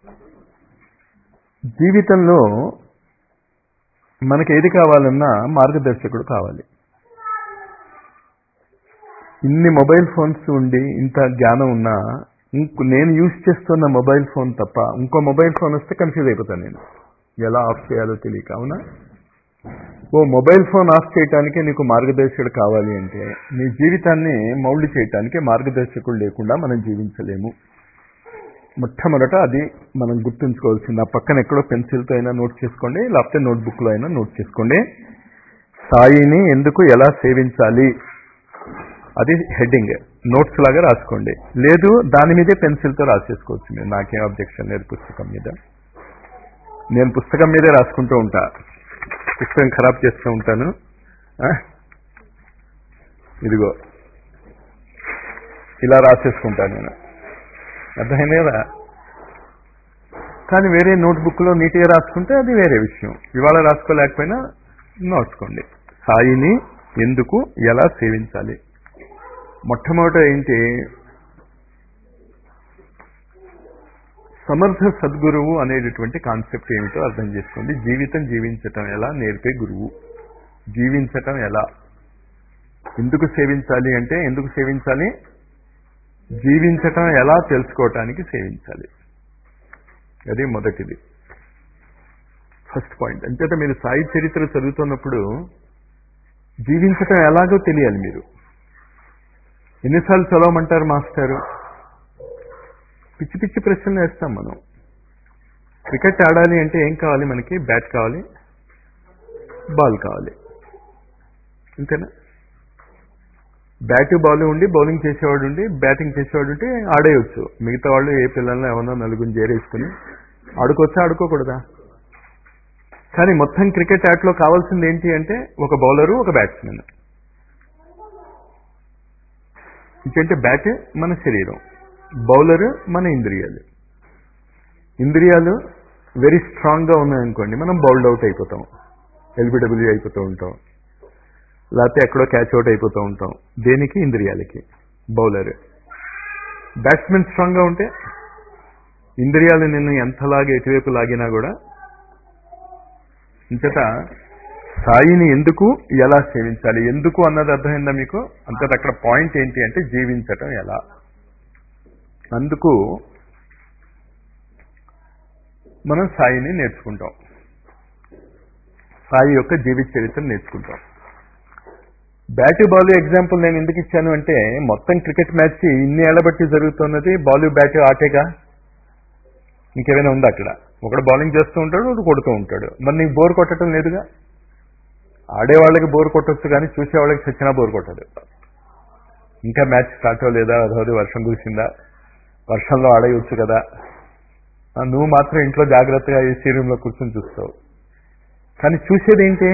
జీవితంలో మనకి ఏది కావాలన్నా మార్గదర్శకుడు కావాలి ఇన్ని మొబైల్ ఫోన్స్ ఉండి ఇంత జ్ఞానం ఉన్నా ఇంకో నేను యూజ్ చేస్తున్న మొబైల్ ఫోన్ తప్ప ఇంకో మొబైల్ ఫోన్ వస్తే కన్ఫ్యూజ్ అయిపోతాను నేను ఎలా ఆఫ్ చేయాలో తెలియక అవునా ఓ మొబైల్ ఫోన్ ఆఫ్ చేయటానికి నీకు మార్గదర్శకుడు కావాలి అంటే నీ జీవితాన్ని మౌల్డ్ చేయటానికి మార్గదర్శకుడు లేకుండా మనం జీవించలేము మొట్టమొదట అది మనం గుర్తుంచుకోవాల్సింది ఆ పక్కన ఎక్కడో పెన్సిల్తో అయినా నోట్ చేసుకోండి లేకపోతే నోట్బుక్లో అయినా నోట్ చేసుకోండి సాయిని ఎందుకు ఎలా సేవించాలి అది హెడ్డింగ్ నోట్స్ లాగా రాసుకోండి లేదు దాని మీదే పెన్సిల్తో రాసేసుకోవచ్చు మీరు నాకేం అబ్జెక్షన్ లేదు పుస్తకం మీద నేను పుస్తకం మీదే రాసుకుంటూ ఉంటా పుస్తకం ఖరాబ్ చేస్తూ ఉంటాను ఆ? ఇదిగో ఇలా రాసేసుకుంటాను నేను అర్థమైంది కదా కానీ వేరే నోట్బుక్లో నీట్గా రాసుకుంటే అది వేరే విషయం ఇవాళ రాసుకోలేకపోయినా నోట్సుకోండి సాయిని ఎందుకు ఎలా సేవించాలి మొట్టమొదట ఏంటి సమర్థ సద్గురువు అనేటటువంటి కాన్సెప్ట్ ఏమిటో అర్థం చేసుకోండి జీవితం జీవించటం ఎలా నేర్పే గురువు జీవించటం ఎలా ఎందుకు సేవించాలి అంటే ఎందుకు సేవించాలి జీవించటం ఎలా తెలుసుకోవటానికి సేవించాలి అది మొదటిది ఫస్ట్ పాయింట్ అంచేత మీరు సాయి చరిత్ర చదువుతున్నప్పుడు జీవించటం ఎలాగో తెలియాలి మీరు ఎన్నిసార్లు చదవమంటారు మాస్టారు పిచ్చి పిచ్చి ప్రశ్నలు వేస్తాం మనం క్రికెట్ ఆడాలి అంటే ఏం కావాలి మనకి బ్యాట్ కావాలి బాల్ కావాలి అంతేనా బ్యాట్ బాల్ ఉండి బౌలింగ్ చేసేవాడు ఉండి బ్యాటింగ్ చేసేవాడు ఉంటే ఆడేయచ్చు మిగతా వాళ్ళు ఏ పిల్లల్ని ఏమన్నా నలుగురిని చేరేసుకుని ఆడుకోవచ్చా ఆడుకోకూడదా కానీ మొత్తం క్రికెట్ ఆటలో కావాల్సింది ఏంటి అంటే ఒక బౌలరు ఒక బ్యాట్స్మెన్ ఇంకంటే బ్యాట్ మన శరీరం బౌలర్ మన ఇంద్రియాలు ఇంద్రియాలు వెరీ స్ట్రాంగ్గా ఉన్నాయనుకోండి మనం బౌల్డ్ అవుట్ అయిపోతాం ఎల్బిడబ్ల్యూ అయిపోతూ ఉంటాం లేకపోతే ఎక్కడో క్యాచ్ అవుట్ అయిపోతూ ఉంటాం దేనికి ఇంద్రియాలకి బౌలర్ బ్యాట్స్మెన్ స్ట్రాంగ్గా ఉంటే ఇంద్రియాలు నిన్ను ఎంతలాగా ఎటువైపు లాగినా కూడా ఇంతట సాయిని ఎందుకు ఎలా సేవించాలి ఎందుకు అన్నది అర్థమైందా మీకు అంతట అక్కడ పాయింట్ ఏంటి అంటే జీవించటం ఎలా అందుకు మనం సాయిని నేర్చుకుంటాం సాయి యొక్క జీవిత చరిత్ర నేర్చుకుంటాం బ్యాట్ బాల్ ఎగ్జాంపుల్ నేను ఎందుకు ఇచ్చాను అంటే మొత్తం క్రికెట్ మ్యాచ్ ఇన్ని ఏళ్ల బట్టి జరుగుతున్నది బాల్ బ్యాట్ ఆటేగా ఇంకేమైనా ఉందా అక్కడ ఒకడు బౌలింగ్ చేస్తూ ఉంటాడు ఒకడు కొడుతూ ఉంటాడు మరి నీకు బోర్ కొట్టడం లేదుగా ఆడేవాళ్ళకి బోర్ కొట్టొచ్చు కానీ చూసేవాళ్ళకి చచ్చినా బోర్ కొట్టదు ఇంకా మ్యాచ్ స్టార్ట్ అవ్వలేదా అదోది వర్షం కురిసిందా వర్షంలో ఆడేయచ్చు కదా ఆ, నువ్వు మాత్రం ఇంట్లో జాగ్రత్తగా ఏసీ రూమ్లో కూర్చొని చూస్తావు కానీ చూసేది ఏంటి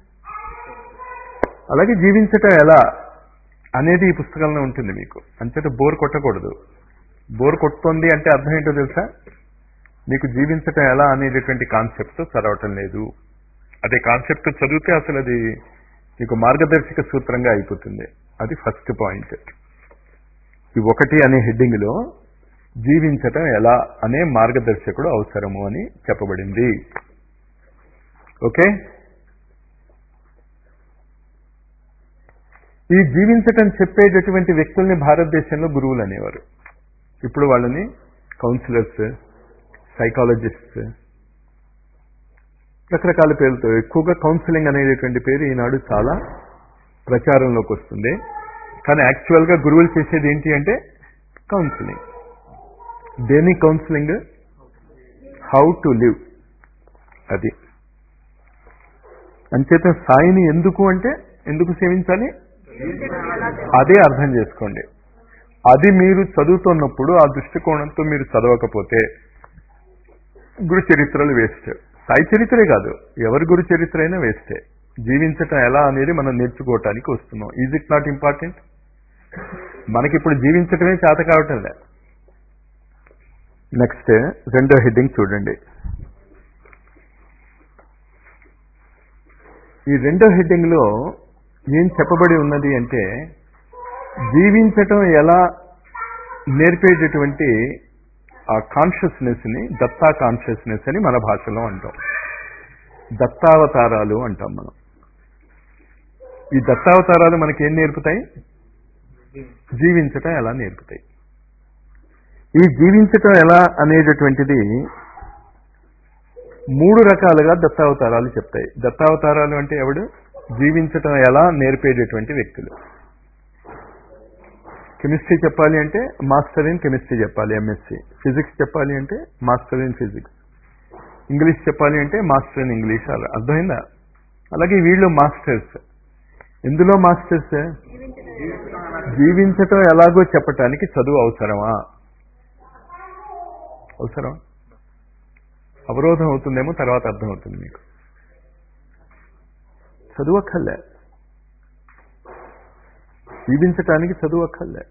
అలాగే జీవించటం ఎలా అనేది ఈ పుస్తకంలో ఉంటుంది మీకు అంచేత బోర్ కొట్టకూడదు బోర్ కొడుతోంది అంటే అర్థం ఏంటో తెలుసా మీకు జీవించటం ఎలా అనేటటువంటి కాన్సెప్ట్ చదవటం లేదు అదే కాన్సెప్ట్ చదివితే అసలు అది మీకు మార్గదర్శక సూత్రంగా అయిపోతుంది అది ఫస్ట్ పాయింట్ ఈ ఒకటి అనే హెడ్డింగ్ లో జీవించటం ఎలా అనే మార్గదర్శకుడు అవసరము అని చెప్పబడింది ఓకే ఈ జీవించటం చెప్పేటటువంటి వ్యక్తుల్ని భారతదేశంలో గురువులు అనేవారు ఇప్పుడు వాళ్ళని కౌన్సిలర్స్ సైకాలజిస్ట్స్ రకరకాల పేర్లతో ఎక్కువగా కౌన్సిలింగ్ అనేటటువంటి పేరు ఈనాడు చాలా ప్రచారంలోకి వస్తుంది కానీ యాక్చువల్గా గురువులు చేసేది ఏంటి అంటే కౌన్సిలింగ్ దేని కౌన్సిలింగ్ హౌ టు లివ్ అది అంచేత సాయిని ఎందుకు అంటే ఎందుకు సేవించాలి అదే అర్థం చేసుకోండి అది మీరు చదువుతున్నప్పుడు ఆ దృష్టికోణంతో మీరు చదవకపోతే గురు చరిత్రలు వేస్ట్ సాయి చరిత్రే కాదు ఎవరి గురు చరిత్ర అయినా వేస్టే జీవించటం ఎలా అనేది మనం నేర్చుకోవటానికి వస్తున్నాం ఈజ్ ఇట్ నాట్ ఇంపార్టెంట్ మనకిప్పుడు జీవించటమే చేత కావటం లే నెక్స్ట్ రెండో హెడ్డింగ్ చూడండి ఈ రెండో హెడ్డింగ్ లో ఏం చెప్పబడి ఉన్నది అంటే జీవించటం ఎలా నేర్పేటటువంటి ఆ కాన్షియస్నెస్ ని దత్తా కాన్షియస్నెస్ అని మన భాషలో అంటాం దత్తావతారాలు అంటాం మనం ఈ దత్తావతారాలు మనకి ఏం నేర్పుతాయి జీవించటం ఎలా నేర్పుతాయి ఈ జీవించటం ఎలా అనేటటువంటిది మూడు రకాలుగా దత్తావతారాలు చెప్తాయి దత్తావతారాలు అంటే ఎవడు జీవించటం ఎలా నేర్పేటటువంటి వ్యక్తులు కెమిస్ట్రీ చెప్పాలి అంటే మాస్టర్ ఇన్ కెమిస్ట్రీ చెప్పాలి ఎంఎస్సి ఫిజిక్స్ చెప్పాలి అంటే మాస్టర్ ఇన్ ఫిజిక్స్ ఇంగ్లీష్ చెప్పాలి అంటే మాస్టర్ ఇన్ ఇంగ్లీష్ అలా అర్థమైందా అలాగే వీళ్ళు మాస్టర్స్ ఎందులో మాస్టర్స్ జీవించటం ఎలాగో చెప్పటానికి చదువు అవసరమా అవసరం అవరోధం అవుతుందేమో తర్వాత అర్థమవుతుంది మీకు చదువు అక్కర్లే జీవించటానికి చదువు అక్కర్లే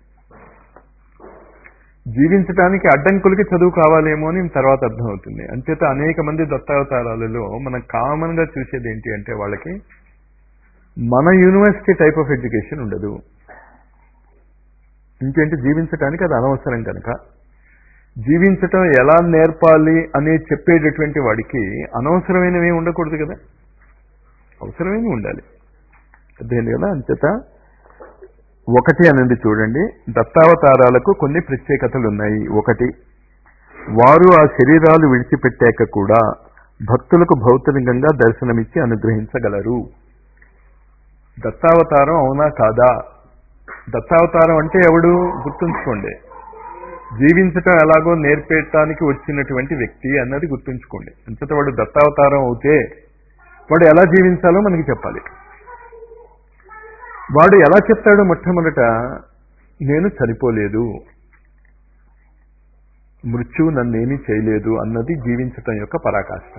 జీవించటానికి అడ్డంకులకి చదువు కావాలేమో అని తర్వాత అర్థమవుతుంది అంచేత అనేక మంది దత్తావతారాలలో మనం కామన్ గా చూసేది ఏంటి అంటే వాళ్ళకి మన యూనివర్సిటీ టైప్ ఆఫ్ ఎడ్యుకేషన్ ఉండదు ఇంకేంటి జీవించటానికి అది అనవసరం కనుక జీవించటం ఎలా నేర్పాలి అని చెప్పేటటువంటి వాడికి అనవసరమైనవి ఉండకూడదు కదా అవసరమైనవి ఉండాలి అర్థమైంది కదా అంచేత ఒకటి అనేది చూడండి దత్తావతారాలకు కొన్ని ప్రత్యేకతలు ఉన్నాయి ఒకటి వారు ఆ శరీరాలు విడిచిపెట్టాక కూడా భక్తులకు భౌతికంగా దర్శనమిచ్చి అనుగ్రహించగలరు దత్తావతారం అవునా కాదా దత్తావతారం అంటే ఎవడు గుర్తుంచుకోండి జీవించటం ఎలాగో నేర్పేయటానికి వచ్చినటువంటి వ్యక్తి అన్నది గుర్తుంచుకోండి అంతట వాడు దత్తావతారం అవుతే వాడు ఎలా జీవించాలో మనకి చెప్పాలి వాడు ఎలా చెప్తాడో మొట్టమొదట నేను చనిపోలేదు మృత్యువు నన్నేమీ చేయలేదు అన్నది జీవించటం యొక్క పరాకాష్ట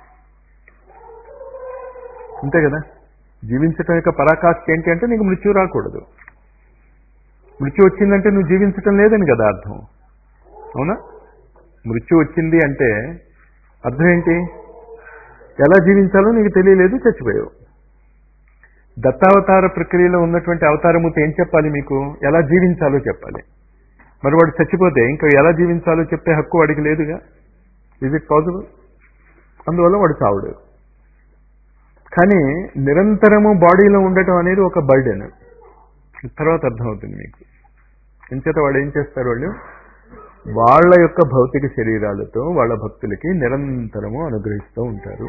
అంతే కదా జీవించటం యొక్క పరాకాష్ట ఏంటి అంటే నీకు మృత్యు రాకూడదు మృత్యు వచ్చిందంటే నువ్వు జీవించటం లేదని కదా అర్థం అవునా మృత్యు వచ్చింది అంటే అర్థం ఏంటి ఎలా జీవించాలో నీకు తెలియలేదు చచ్చిపోయావు దత్తావతార ప్రక్రియలో ఉన్నటువంటి అవతారమూర్తి ఏం చెప్పాలి మీకు ఎలా జీవించాలో చెప్పాలి మరి వాడు చచ్చిపోతే ఇంకా ఎలా జీవించాలో చెప్పే హక్కు వాడికి లేదుగా ఈజ్ ఇట్ పాసిబుల్ అందువల్ల వాడు చావుడు కానీ నిరంతరము బాడీలో ఉండటం అనేది ఒక బర్డెన్ తర్వాత అర్థమవుతుంది మీకు ఇంచేత వాడు ఏం చేస్తారు వాళ్ళు వాళ్ళ యొక్క భౌతిక శరీరాలతో వాళ్ళ భక్తులకి నిరంతరము అనుగ్రహిస్తూ ఉంటారు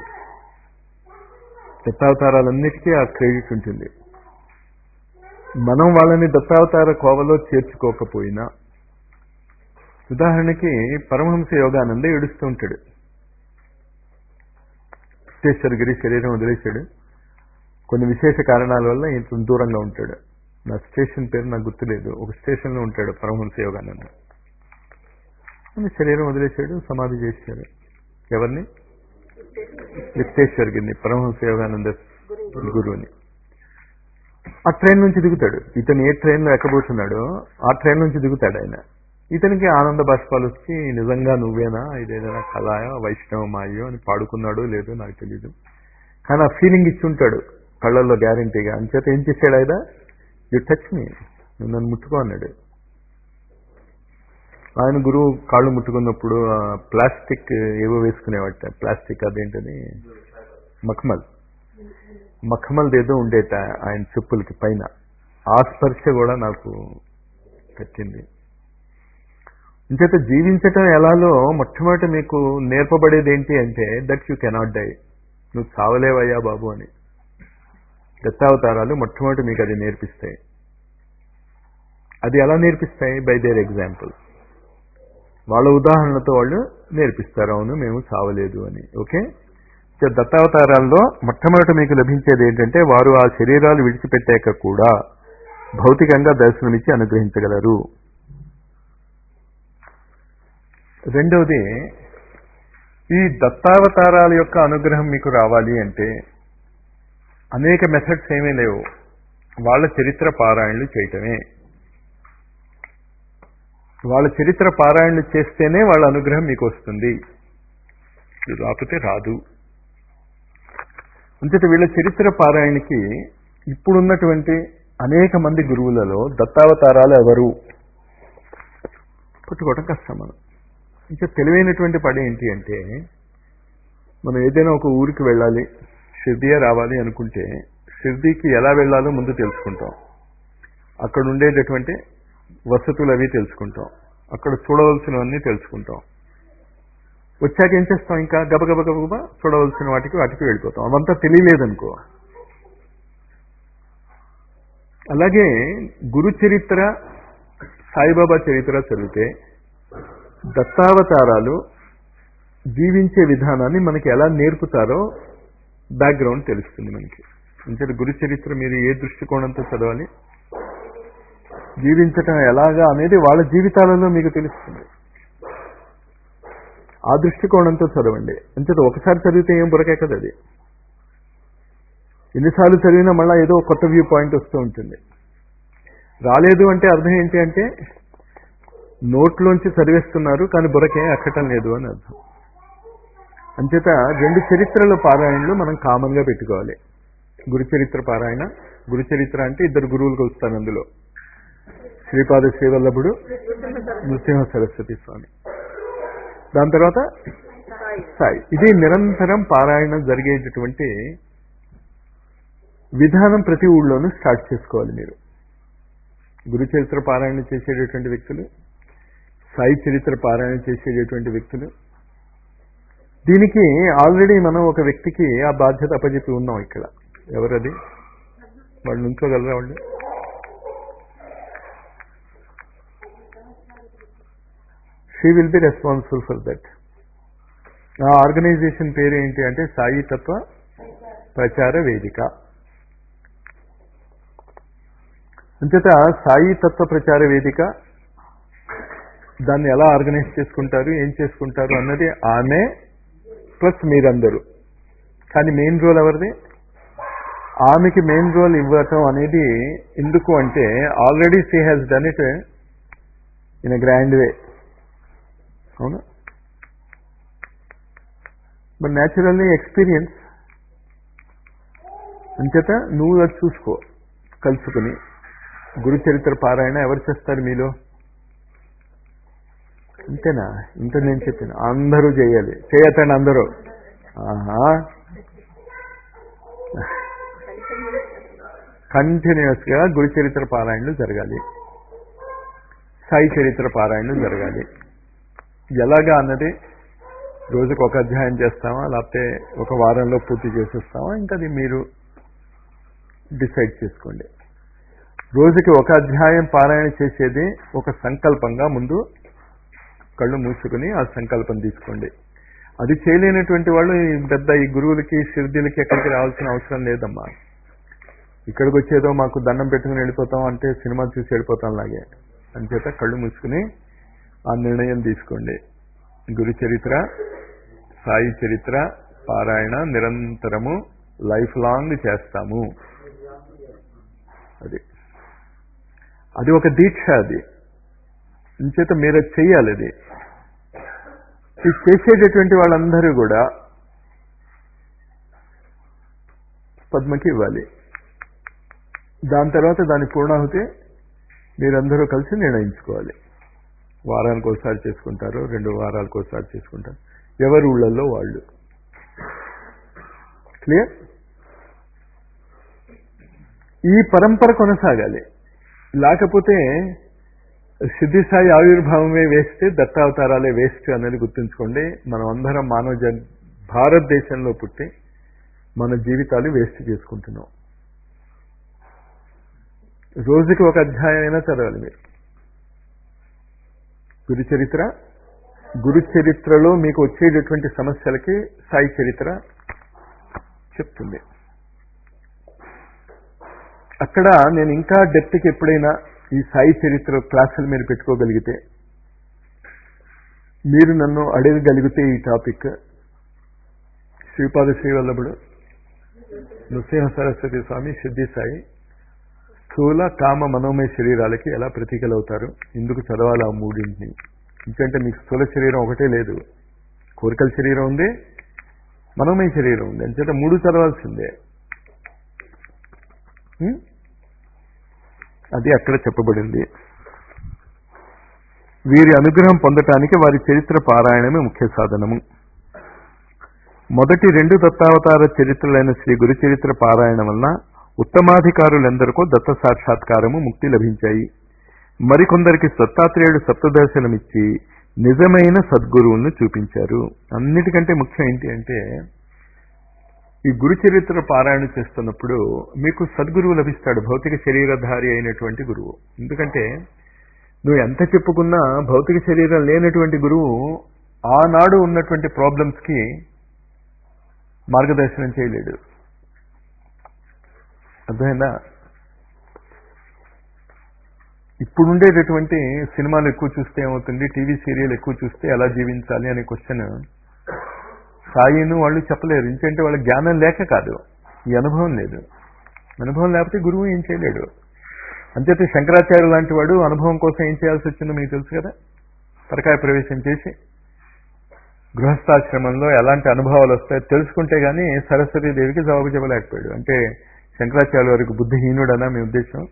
దత్తావతారాలన్నిటికీ ఆ క్రెడిట్ ఉంటుంది మనం వాళ్ళని దత్తావతార కోవలో చేర్చుకోకపోయినా ఉదాహరణకి పరమహంస యోగానంద ఏడుస్తూ ఉంటాడు విశ్వేశ్వరగిరి శరీరం వదిలేశాడు కొన్ని విశేష కారణాల వల్ల ఇంత దూరంగా ఉంటాడు నా స్టేషన్ పేరు నాకు గుర్తులేదు ఒక స్టేషన్లో ఉంటాడు పరమహంస యోగానంద శరీరం వదిలేశాడు సమాధి చేశాడు ఎవరిని విశ్వేశ్వరగిరిని పరమహంస యోగానంద గురువుని ఆ ట్రైన్ నుంచి దిగుతాడు ఇతను ఏ ట్రైన్లో ఎక్కబోతున్నాడో ఆ ట్రైన్ నుంచి దిగుతాడు ఆయన ఇతనికి ఆనంద బాష్పాలు వచ్చి నిజంగా నువ్వేనా ఇదేదైనా కళాయో వైష్ణవమాయో అని పాడుకున్నాడో లేదో నాకు తెలీదు కానీ ఆ ఫీలింగ్ ఇచ్చి ఉంటాడు కళ్ళల్లో గ్యారంటీగా అంచేత ఏం చేశాడు ఆయన యు టచ్ మీ నువ్వు నన్ను ముట్టుకో అన్నాడు ఆయన గురువు కాళ్ళు ముట్టుకున్నప్పుడు ప్లాస్టిక్ ఏవో వేసుకునేవాట ప్లాస్టిక్ అదేంటని మఖమల్ మఖమల్ ఏదో ఉండేట ఆయన చెప్పులకి పైన ఆ స్పర్శ కూడా నాకు పెట్టింది ఇంచేత జీవించటం ఎలాలో మొట్టమొదటి మీకు నేర్పబడేది ఏంటి అంటే దట్ యు కెనాట్ డై నువ్వు చావలేవయ్యా బాబు అని దత్తావతారాలు మొట్టమొదటి మీకు అది నేర్పిస్తాయి అది ఎలా నేర్పిస్తాయి బై దేర్ ఎగ్జాంపుల్ వాళ్ళ ఉదాహరణతో వాళ్ళు నేర్పిస్తారు అవును మేము చావలేదు అని ఓకే దత్తావతారాల్లో మొట్టమొదట మీకు లభించేది ఏంటంటే వారు ఆ శరీరాలు విడిచిపెట్టాక కూడా భౌతికంగా దర్శనమిచ్చి అనుగ్రహించగలరు రెండవది ఈ దత్తావతారాల యొక్క అనుగ్రహం మీకు రావాలి అంటే అనేక మెథడ్స్ ఏమీ లేవు వాళ్ళ చరిత్ర పారాయణలు చేయటమే వాళ్ళ చరిత్ర పారాయణలు చేస్తేనే వాళ్ళ అనుగ్రహం మీకు వస్తుంది రాకపోతే రాదు అంతటి వీళ్ళ చరిత్ర పారాయణకి ఇప్పుడున్నటువంటి అనేక మంది గురువులలో దత్తావతారాలు ఎవరు పట్టుకోవటం కష్టం మనం ఇంకా తెలివైనటువంటి పని ఏంటి అంటే మనం ఏదైనా ఒక ఊరికి వెళ్ళాలి షిర్దియా రావాలి అనుకుంటే షిర్దీకి ఎలా వెళ్ళాలో ముందు తెలుసుకుంటాం అక్కడ ఉండేటటువంటి వసతులు అవి తెలుసుకుంటాం అక్కడ చూడవలసినవన్నీ తెలుసుకుంటాం వచ్చాక ఏం చేస్తాం ఇంకా గబగబ గబగబ చూడవలసిన వాటికి వాటికి వెళ్ళిపోతాం అవంతా తెలియలేదనుకో అలాగే గురు చరిత్ర సాయిబాబా చరిత్ర చదివితే దత్తావతారాలు జీవించే విధానాన్ని మనకి ఎలా నేర్పుతారో బ్యాక్గ్రౌండ్ తెలుస్తుంది మనకి అంటే గురు చరిత్ర మీరు ఏ దృష్టికోణంతో చదవాలి జీవించటం ఎలాగా అనేది వాళ్ళ జీవితాలలో మీకు తెలుస్తుంది ఆ దృష్టికోణంతో చదవండి అంచేత ఒకసారి చదివితే ఏం బురకే కదా అది ఎన్నిసార్లు చదివినా మళ్ళీ ఏదో కొత్త వ్యూ పాయింట్ వస్తూ ఉంటుంది రాలేదు అంటే అర్థం ఏంటి అంటే నోట్లోంచి చదివేస్తున్నారు కానీ బురకే ఎక్కటం లేదు అని అర్థం అంచేత రెండు చరిత్రల పారాయణలు మనం కామన్గా పెట్టుకోవాలి గురు చరిత్ర పారాయణ గురు చరిత్ర అంటే ఇద్దరు గురువులు కలుస్తారు అందులో శ్రీపాద శ్రీవల్లభుడు నృసింహ సరస్వతి స్వామి దాని తర్వాత సాయి ఇది నిరంతరం పారాయణ జరిగేటటువంటి విధానం ప్రతి ఊళ్ళోనూ స్టార్ట్ చేసుకోవాలి మీరు గురు చరిత్ర పారాయణ చేసేటటువంటి వ్యక్తులు సాయి చరిత్ర పారాయణ చేసేటటువంటి వ్యక్తులు దీనికి ఆల్రెడీ మనం ఒక వ్యక్తికి ఆ బాధ్యత అప్పచెప్పి ఉన్నాం ఇక్కడ ఎవరది వాళ్ళు నుంచోగలరా వాళ్ళు she will be responsible for that ఆ ఆర్గనైజేషన్ పేరు ఏంటి అంటే సాయి తత్వ ప్రచార వేదిక అంచేత సాయి తత్వ ప్రచార వేదిక దాన్ని ఎలా ఆర్గనైజ్ చేసుకుంటారు ఏం చేసుకుంటారు అన్నది ఆమె ప్లస్ మీరందరూ కానీ మెయిన్ రోల్ ఎవరిది ఆమెకి మెయిన్ రోల్ ఇవ్వటం అనేది ఎందుకు అంటే already she has done it in a grand way అవునా బట్ న్యాచురల్లీ ఎక్స్పీరియన్స్ అంచేత నువ్వు అది చూసుకో కలుసుకుని గురు చరిత్ర పారాయణ ఎవరు చేస్తారు మీలో అంతేనా ఇంత నేను చెప్పిన అందరూ చేయాలి చేయతండి అందరూ ఆహా కంటిన్యూస్ గా గురు చరిత్ర పారాయణలు జరగాలి సాయి చరిత్ర పారాయణలు జరగాలి ఎలాగా అన్నది రోజుకు ఒక అధ్యాయం చేస్తామా లేకపోతే ఒక వారంలో పూర్తి చేసేస్తామా ఇంకా అది మీరు డిసైడ్ చేసుకోండి రోజుకి ఒక అధ్యాయం పారాయణ చేసేది ఒక సంకల్పంగా ముందు కళ్ళు మూసుకుని ఆ సంకల్పం తీసుకోండి అది చేయలేనటువంటి వాళ్ళు ఈ పెద్ద ఈ గురువులకి షిర్దీలకి ఎక్కడికి రావాల్సిన అవసరం లేదమ్మా ఇక్కడికి వచ్చేదో మాకు దండం పెట్టుకుని వెళ్ళిపోతాం అంటే సినిమా చూసి వెళ్ళిపోతాం లాగే అంచేత కళ్ళు మూసుకుని ఆ నిర్ణయం తీసుకోండి గురు చరిత్ర సాయి చరిత్ర పారాయణ నిరంతరము లైఫ్ లాంగ్ చేస్తాము అది అది ఒక దీక్ష అది ఇంచేత మీరు అది చెయ్యాలి అది ఇది చేసేటటువంటి వాళ్ళందరూ కూడా పద్మకి ఇవ్వాలి దాని తర్వాత దాని పూర్ణాహుతి మీరందరూ కలిసి నిర్ణయించుకోవాలి వారానికి ఒకసారి చేసుకుంటారు రెండు వారాలకు ఒకసారి చేసుకుంటారు ఎవరి ఊళ్ళల్లో వాళ్ళు క్లియర్ ఈ పరంపర కొనసాగాలి లేకపోతే సిద్ధిసాయి ఆవిర్భావమే వేస్తే దత్తావతారాలే వేస్ట్ అనేది గుర్తుంచుకోండి మనం అందరం మానవ జన్ భారతదేశంలో పుట్టి మన జీవితాలు వేస్ట్ చేసుకుంటున్నాం రోజుకి ఒక అధ్యాయం అయినా చదవాలి మీరు గురు చరిత్ర గురు చరిత్రలో మీకు వచ్చేటటువంటి సమస్యలకి సాయి చరిత్ర చెప్తుంది అక్కడ నేను ఇంకా డెప్త్కి ఎప్పుడైనా ఈ సాయి చరిత్ర క్లాసులు మీరు పెట్టుకోగలిగితే మీరు నన్ను అడగగలిగితే ఈ టాపిక్ శ్రీపాద శ్రీవల్లభుడు నృసింహ సరస్వతి స్వామి సిద్ధి సాయి స్థూల కామ మనోమయ శరీరాలకి ఎలా ప్రతీకలు అవుతారు ఎందుకు చదవాలి ఆ మూడింటిని ఎందుకంటే మీకు స్థూల శరీరం ఒకటే లేదు కోరికల శరీరం ఉంది మనోమయ శరీరం ఉంది అంచేత మూడు చదవాల్సిందే అది అక్కడ చెప్పబడింది వీరి అనుగ్రహం పొందటానికి వారి చరిత్ర పారాయణమే ముఖ్య సాధనము మొదటి రెండు దత్తావతార చరిత్రలైన శ్రీ గురు చరిత్ర పారాయణం వలన ఉత్తమాధికారులెందరికో దత్త సాక్షాత్కారము ముక్తి లభించాయి మరికొందరికి దత్తాత్రేయుడు సప్తదర్శనమిచ్చి నిజమైన సద్గురువులను చూపించారు అన్నిటికంటే ముఖ్యం ఏంటి అంటే ఈ గురు చరిత్ర పారాయణ చేస్తున్నప్పుడు మీకు సద్గురువు లభిస్తాడు భౌతిక శరీరధారి అయినటువంటి గురువు ఎందుకంటే నువ్వు ఎంత చెప్పుకున్నా భౌతిక శరీరం లేనటువంటి గురువు ఆనాడు ఉన్నటువంటి ప్రాబ్లమ్స్ కి మార్గదర్శనం చేయలేడు అర్థమైందా ఇప్పుడుండేటటువంటి సినిమాలు ఎక్కువ చూస్తే ఏమవుతుంది టీవీ సీరియల్ ఎక్కువ చూస్తే ఎలా జీవించాలి అనే క్వశ్చన్ సాయిను వాళ్ళు చెప్పలేరు ఎందుకంటే వాళ్ళ జ్ఞానం లేక కాదు ఈ అనుభవం లేదు అనుభవం లేకపోతే గురువు ఏం చేయలేడు అంచేత శంకరాచార్య లాంటి వాడు అనుభవం కోసం ఏం చేయాల్సి వచ్చిందో మీకు తెలుసు కదా పరకాయ ప్రవేశం చేసి గృహస్థాశ్రమంలో ఎలాంటి అనుభవాలు వస్తాయో తెలుసుకుంటే గానీ సరస్వతీ దేవికి జవాబు చెప్పలేకపోయాడు అంటే శంకరాచార్య వారికి బుద్ధిహీనుడనా మీ ఉద్దేశం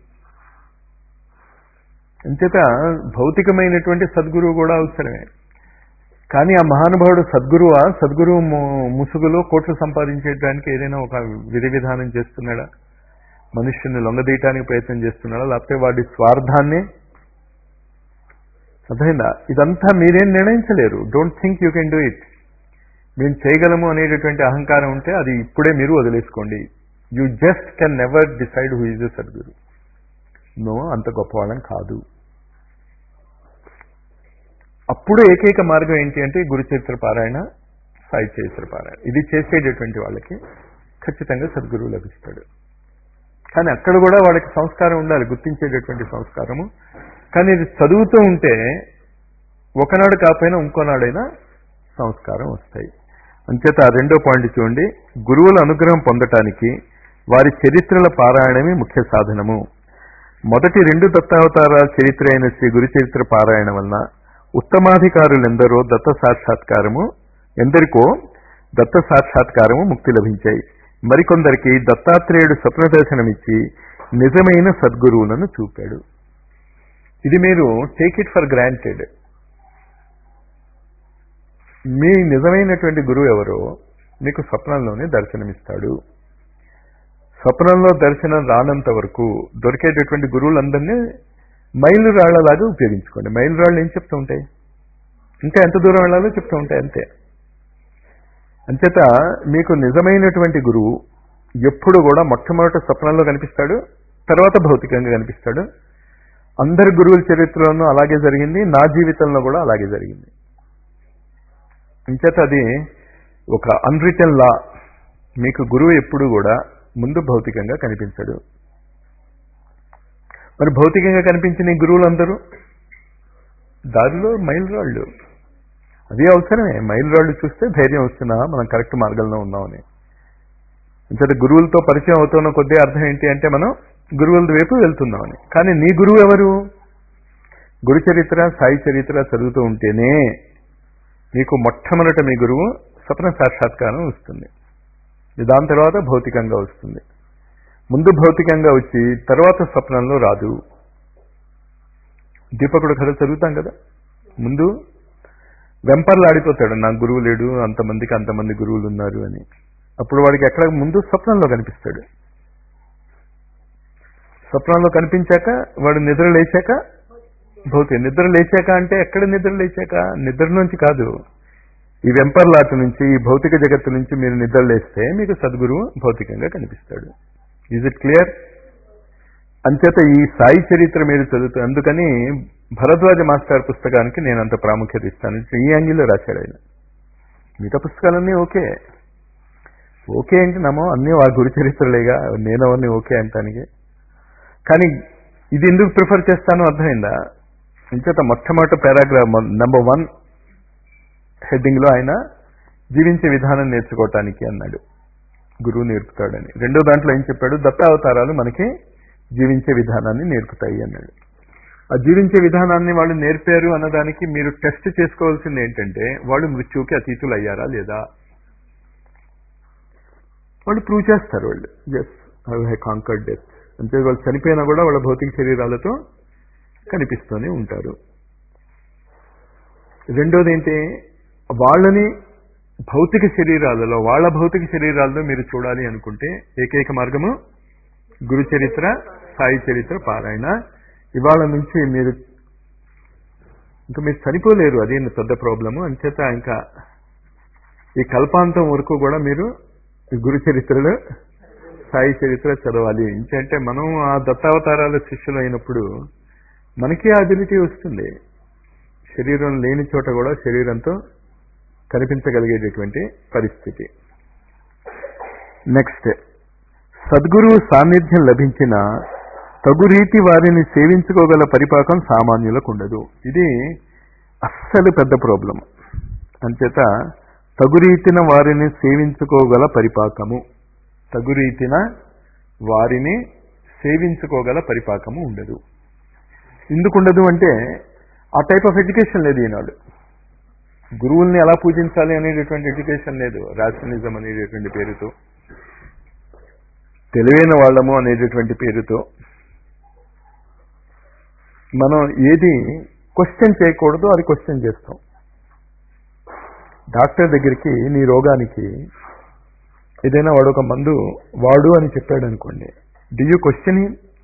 అంచేత భౌతికమైనటువంటి సద్గురువు కూడా అవసరమే కానీ ఆ మహానుభావుడు సద్గురువా సద్గురువు ముసుగులో కోట్లు సంపాదించేయడానికి ఏదైనా ఒక విధి విధానం చేస్తున్నాడా మనుష్యుని లొంగదీయటానికి ప్రయత్నం చేస్తున్నాడా లేకపోతే వాడి స్వార్థాన్ని అర్థమైందా ఇదంతా మీరేం నిర్ణయించలేరు don't think you can do it మేము చేయగలము అనేటటువంటి అహంకారం ఉంటే అది ఇప్పుడే మీరు వదిలేసుకోండి you just can never decide who is a sadguru no అంత గొప్పవాళ్ళం కాదు అప్పుడు ఏకైక మార్గం ఏంటి అంటే గురుచరిత్ర పారాయణ సాయి చరిత్ర పారాయణ ఇది చేసేటటువంటి వాళ్ళకి ఖచ్చితంగా సద్గురువు లభిస్తాడు కానీ అక్కడ కూడా వాళ్ళకి సంస్కారం ఉండాలి గుర్తించేటటువంటి సంస్కారము కానీ ఇది చదువుతూ ఉంటే ఒకనాడు కాకపోయినా ఇంకోనాడైనా సంస్కారం వస్తాయి అంచేత ఆ రెండో పాయింట్ చూడండి గురువుల అనుగ్రహం పొందటానికి వారి చరిత్రల పారాయణమే ముఖ్య సాధనము మొదటి రెండు దత్తావతారాల చరిత్ర అయిన శ్రీ గురు చరిత్ర పారాయణం వలన ఉత్తమాధికారులెందరో దత్త సాక్షాత్కారము ఎందరికో దత్త సాక్షాత్కారము ముక్తి లభించాయి మరికొందరికి దత్తాత్రేయుడు స్వప్న దర్శనమిచ్చి నిజమైన సద్గురువులను చూపాడు ఇది మీరు టేక్ ఇట్ ఫర్ గ్రాంటెడ్ మీ నిజమైనటువంటి గురువు ఎవరో మీకు స్వప్నంలోనే దర్శనమిస్తాడు స్వప్నంలో దర్శనం రానంత వరకు దొరికేటటువంటి గురువులందరినీ మైలు రాళ్లలాగా ఉపయోగించుకోండి మైలు రాళ్ళు ఏం చెప్తూ ఉంటాయి ఇంకా ఎంత దూరం వెళ్ళాలో చెప్తూ ఉంటాయి అంతే అంచేత మీకు నిజమైనటువంటి గురువు ఎప్పుడు కూడా మొట్టమొదటి స్వప్నంలో కనిపిస్తాడు తర్వాత భౌతికంగా కనిపిస్తాడు అందరి గురువుల చరిత్రలోనూ అలాగే జరిగింది నా జీవితంలో కూడా అలాగే జరిగింది అంచేత అది ఒక అన్రిటన్ లా మీకు గురువు ఎప్పుడు కూడా ముందు భౌతికంగా కనిపించడు మరి భౌతికంగా కనిపించిన ఈ గురువులందరూ దారిలో మైలురాళ్ళు అది అవసరమే మైలురాళ్ళు చూస్తే ధైర్యం వస్తున్నా మనం కరెక్ట్ మార్గంలో ఉన్నామని అంచేత గురువులతో పరిచయం అవుతున్న కొద్దీ అర్థం ఏంటి అంటే మనం గురువుల వైపు వెళ్తున్నామని కానీ నీ గురువు ఎవరు గురు చరిత్ర సాయి చరిత్ర చదువుతూ ఉంటేనే మీకు మొట్టమొదట మీ గురువు స్వప్న సాక్షాత్కారం వస్తుంది దాని తర్వాత భౌతికంగా వస్తుంది ముందు భౌతికంగా వచ్చి తర్వాత స్వప్నంలో రాదు దీపకుడు కథ చదువుతాం కదా ముందు వెంపర్లు ఆడిపోతాడు నాకు గురువు లేడు అంతమందికి అంతమంది గురువులు ఉన్నారు అని అప్పుడు వాడికి ఎక్కడ ముందు స్వప్నంలో కనిపిస్తాడు స్వప్నంలో కనిపించాక వాడు నిద్ర లేచాక భౌతిక నిద్ర లేచాక అంటే ఎక్కడ నిద్ర లేచాక నిద్ర నుంచి కాదు ఈ వెంపర్లాట నుంచి ఈ భౌతిక జగత్తు నుంచి మీరు నిద్ర లేస్తే మీకు సద్గురువు భౌతికంగా కనిపిస్తాడు ఈజ్ ఇట్ క్లియర్ అంచేత ఈ సాయి చరిత్ర మీరు చదువుతూ అందుకని భరద్వాజ మాస్టర్ పుస్తకానికి నేను అంత ప్రాముఖ్యత ఇస్తాను ఈ యాంగిల్లో రాశాడు ఆయన మిగతా పుస్తకాలన్నీ ఓకే ఓకే అంటే నమ్మో అన్నీ ఆ గురు చరిత్రలేగా నేను అవన్నీ ఓకే అంటానికి కానీ ఇది ఎందుకు ప్రిఫర్ చేస్తానో అర్థమైందా ఇంచేత మొట్టమొదటి పారాగ్రాఫ్ నెంబర్ వన్ హెడ్డింగ్ లో ఆయన జీవించే విధానం నేర్చుకోవటానికి అన్నాడు గురువు నేర్పుతాడని రెండో దాంట్లో ఏం చెప్పాడు దత్తావతారాలు మనకి జీవించే విధానాన్ని నేర్పుతాయి అన్నాడు ఆ జీవించే విధానాన్ని వాళ్ళు నేర్పారు అన్నదానికి మీరు టెస్ట్ చేసుకోవాల్సింది ఏంటంటే వాళ్ళు మృత్యువుకి అతీతులు అయ్యారా లేదా వాళ్ళు ప్రూవ్ చేస్తారు వాళ్ళు yes I have conquered death అంటే వాళ్ళు చనిపోయినా కూడా వాళ్ళ భౌతిక శరీరాలతో కనిపిస్తూనే ఉంటారు రెండోది ఏంటి వాళ్ళని భౌతిక శరీరాలలో వాళ్ళ భౌతిక శరీరాల్లో మీరు చూడాలి అనుకుంటే ఏకైక మార్గము గురు చరిత్ర సాయి చరిత్ర పారాయణ ఇవాళ నుంచి మీరు ఇంకా మీరు చనిపోలేరు అదే పెద్ద ప్రాబ్లము అంచేత ఇంకా ఈ కల్పాంతం వరకు కూడా మీరు ఈ గురు చరిత్రలో సాయి చరిత్ర చదవాలి ఇంకంటే మనం ఆ దత్తావతారాల శిష్యులు అయినప్పుడు మనకి ఆ అబిలిటీ వస్తుంది శరీరం లేని చోట కూడా శరీరంతో కనిపించగలిగేటటువంటి పరిస్థితి నెక్స్ట్ సద్గురువు సాన్నిధ్యం లభించిన తగు రీతి వారిని సేవించుకోగల పరిపాకం సామాన్యులకు ఉండదు ఇది అస్సలు పెద్ద ప్రాబ్లం అంచేత తగు రీతిన వారిని సేవించుకోగల పరిపాకము తగు రీతిన వారిని సేవించుకోగల పరిపాకము ఉండదు ఎందుకు ఉండదు అంటే ఆ టైప్ ఆఫ్ ఎడ్యుకేషన్ లేదు ఈనాడు గురువుల్ని ఎలా పూజించాలి అనేటటువంటి ఎడ్యుకేషన్ లేదు రాషనలిజం అనేటటువంటి పేరుతో తెలివైన వాళ్ళము అనేటటువంటి పేరుతో మనం ఏది క్వశ్చన్ చేయకూడదు అది క్వశ్చన్ చేస్తాం డాక్టర్ దగ్గరికి నీ రోగానికి ఏదైనా వాడు ఒక మందు వాడు అని చెప్పాడు అనుకోండి డి యూ క్వశ్చన్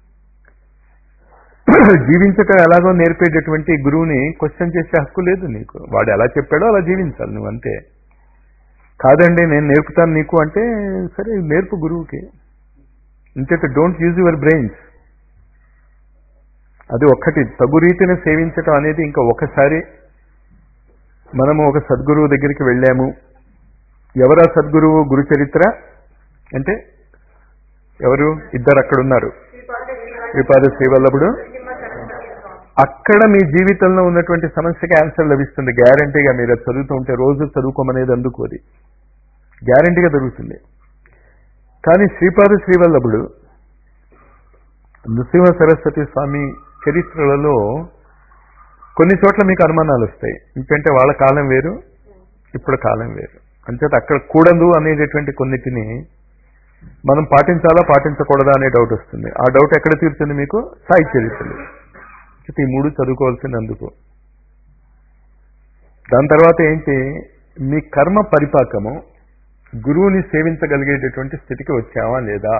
జీవించటం ఎలాగో నేర్పేటటువంటి గురువుని క్వశ్చన్ చేసే హక్కు లేదు నీకు వాడు ఎలా చెప్పాడో అలా జీవించాలి నువ్వు అంతే కాదండి నేను నేర్పుతాను నీకు అంటే సరే నేర్పు గురువుకి ఇంకేత డోంట్ యూజ్ యువర్ బ్రెయిన్స్ అది ఒక్కటి తగు రీతిని సేవించటం అనేది ఇంకా ఒకసారి మనము ఒక సద్గురువు దగ్గరికి వెళ్ళాము ఎవరా సద్గురువు గురు చరిత్ర అంటే ఎవరు ఇద్దరు అక్కడ ఉన్నారు శ్రీపాద శ్రీవల్లభుడు అక్కడ మీ జీవితంలో ఉన్నటువంటి సమస్యకి ఆన్సర్ లభిస్తుంది గ్యారంటీగా మీరు అది చదువుతూ ఉంటే రోజు చదువుకోమనేది అందుకు అది గ్యారంటీగా దొరుకుతుంది కానీ శ్రీపాద శ్రీవల్లభుడు నృసింహ సరస్వతి స్వామి చరిత్రలలో కొన్ని చోట్ల మీకు అనుమానాలు వస్తాయి ఎందుకంటే వాళ్ళ కాలం వేరు ఇప్పుడు కాలం వేరు అంచేత అక్కడ కూడదు అనేటటువంటి కొన్నిటిని మనం పాటించాలా పాటించకూడదా అనే డౌట్ వస్తుంది ఆ డౌట్ ఎక్కడ తీరుతుంది మీకు సాయి చరిత్రలు ఈ మూడు చదువుకోవాల్సినందుకు దాని తర్వాత ఏంటి మీ కర్మ పరిపాకము గురువుని సేవించగలిగేటటువంటి స్థితికి వచ్చావా లేదా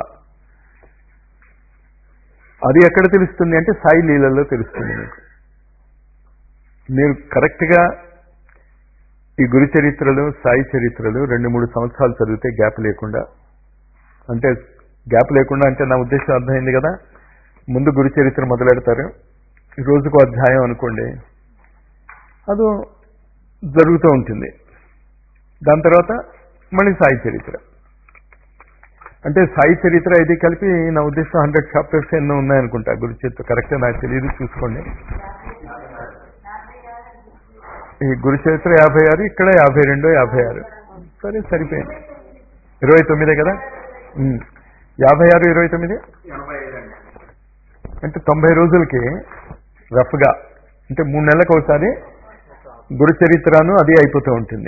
అది ఎక్కడ తెలుస్తుంది అంటే సాయి లీలల్లో తెలుస్తుంది మీకు మీరు కరెక్ట్గా ఈ గురు చరిత్రలు సాయి చరిత్రలు రెండు మూడు సంవత్సరాలు చదివితే గ్యాప్ లేకుండా అంటే గ్యాప్ లేకుండా అంటే నా ఉద్దేశం అర్థమైంది కదా ముందు గురు చరిత్ర మొదలెడతారు రోజుకో అధ్యాయం అనుకోండి అది జరుగుతూ ఉంటుంది దాని తర్వాత మళ్ళీ సాయి చరిత్ర అంటే సాయి చరిత్ర ఇది కలిపి నా ఉద్దేశం హండ్రెడ్ చాప్టర్స్ ఎన్నో ఉన్నాయనుకుంటా గురు చరిత్ర కరెక్ట్గా నాకు తెలియదు చూసుకోండి ఈ గురు చరిత్ర యాభై ఆరు ఇక్కడ యాభై రెండు యాభై ఆరు సరే సరిపోయింది ఇరవై తొమ్మిదే కదా ఉమ్. యాభై ఆరు ఇరవై తొమ్మిది అంటే తొంభై రోజులకి రఫ్గా అంటే మూడు నెలలకు ఒకసారి గురు చరిత్రను అది అయిపోతూ ఉంటుంది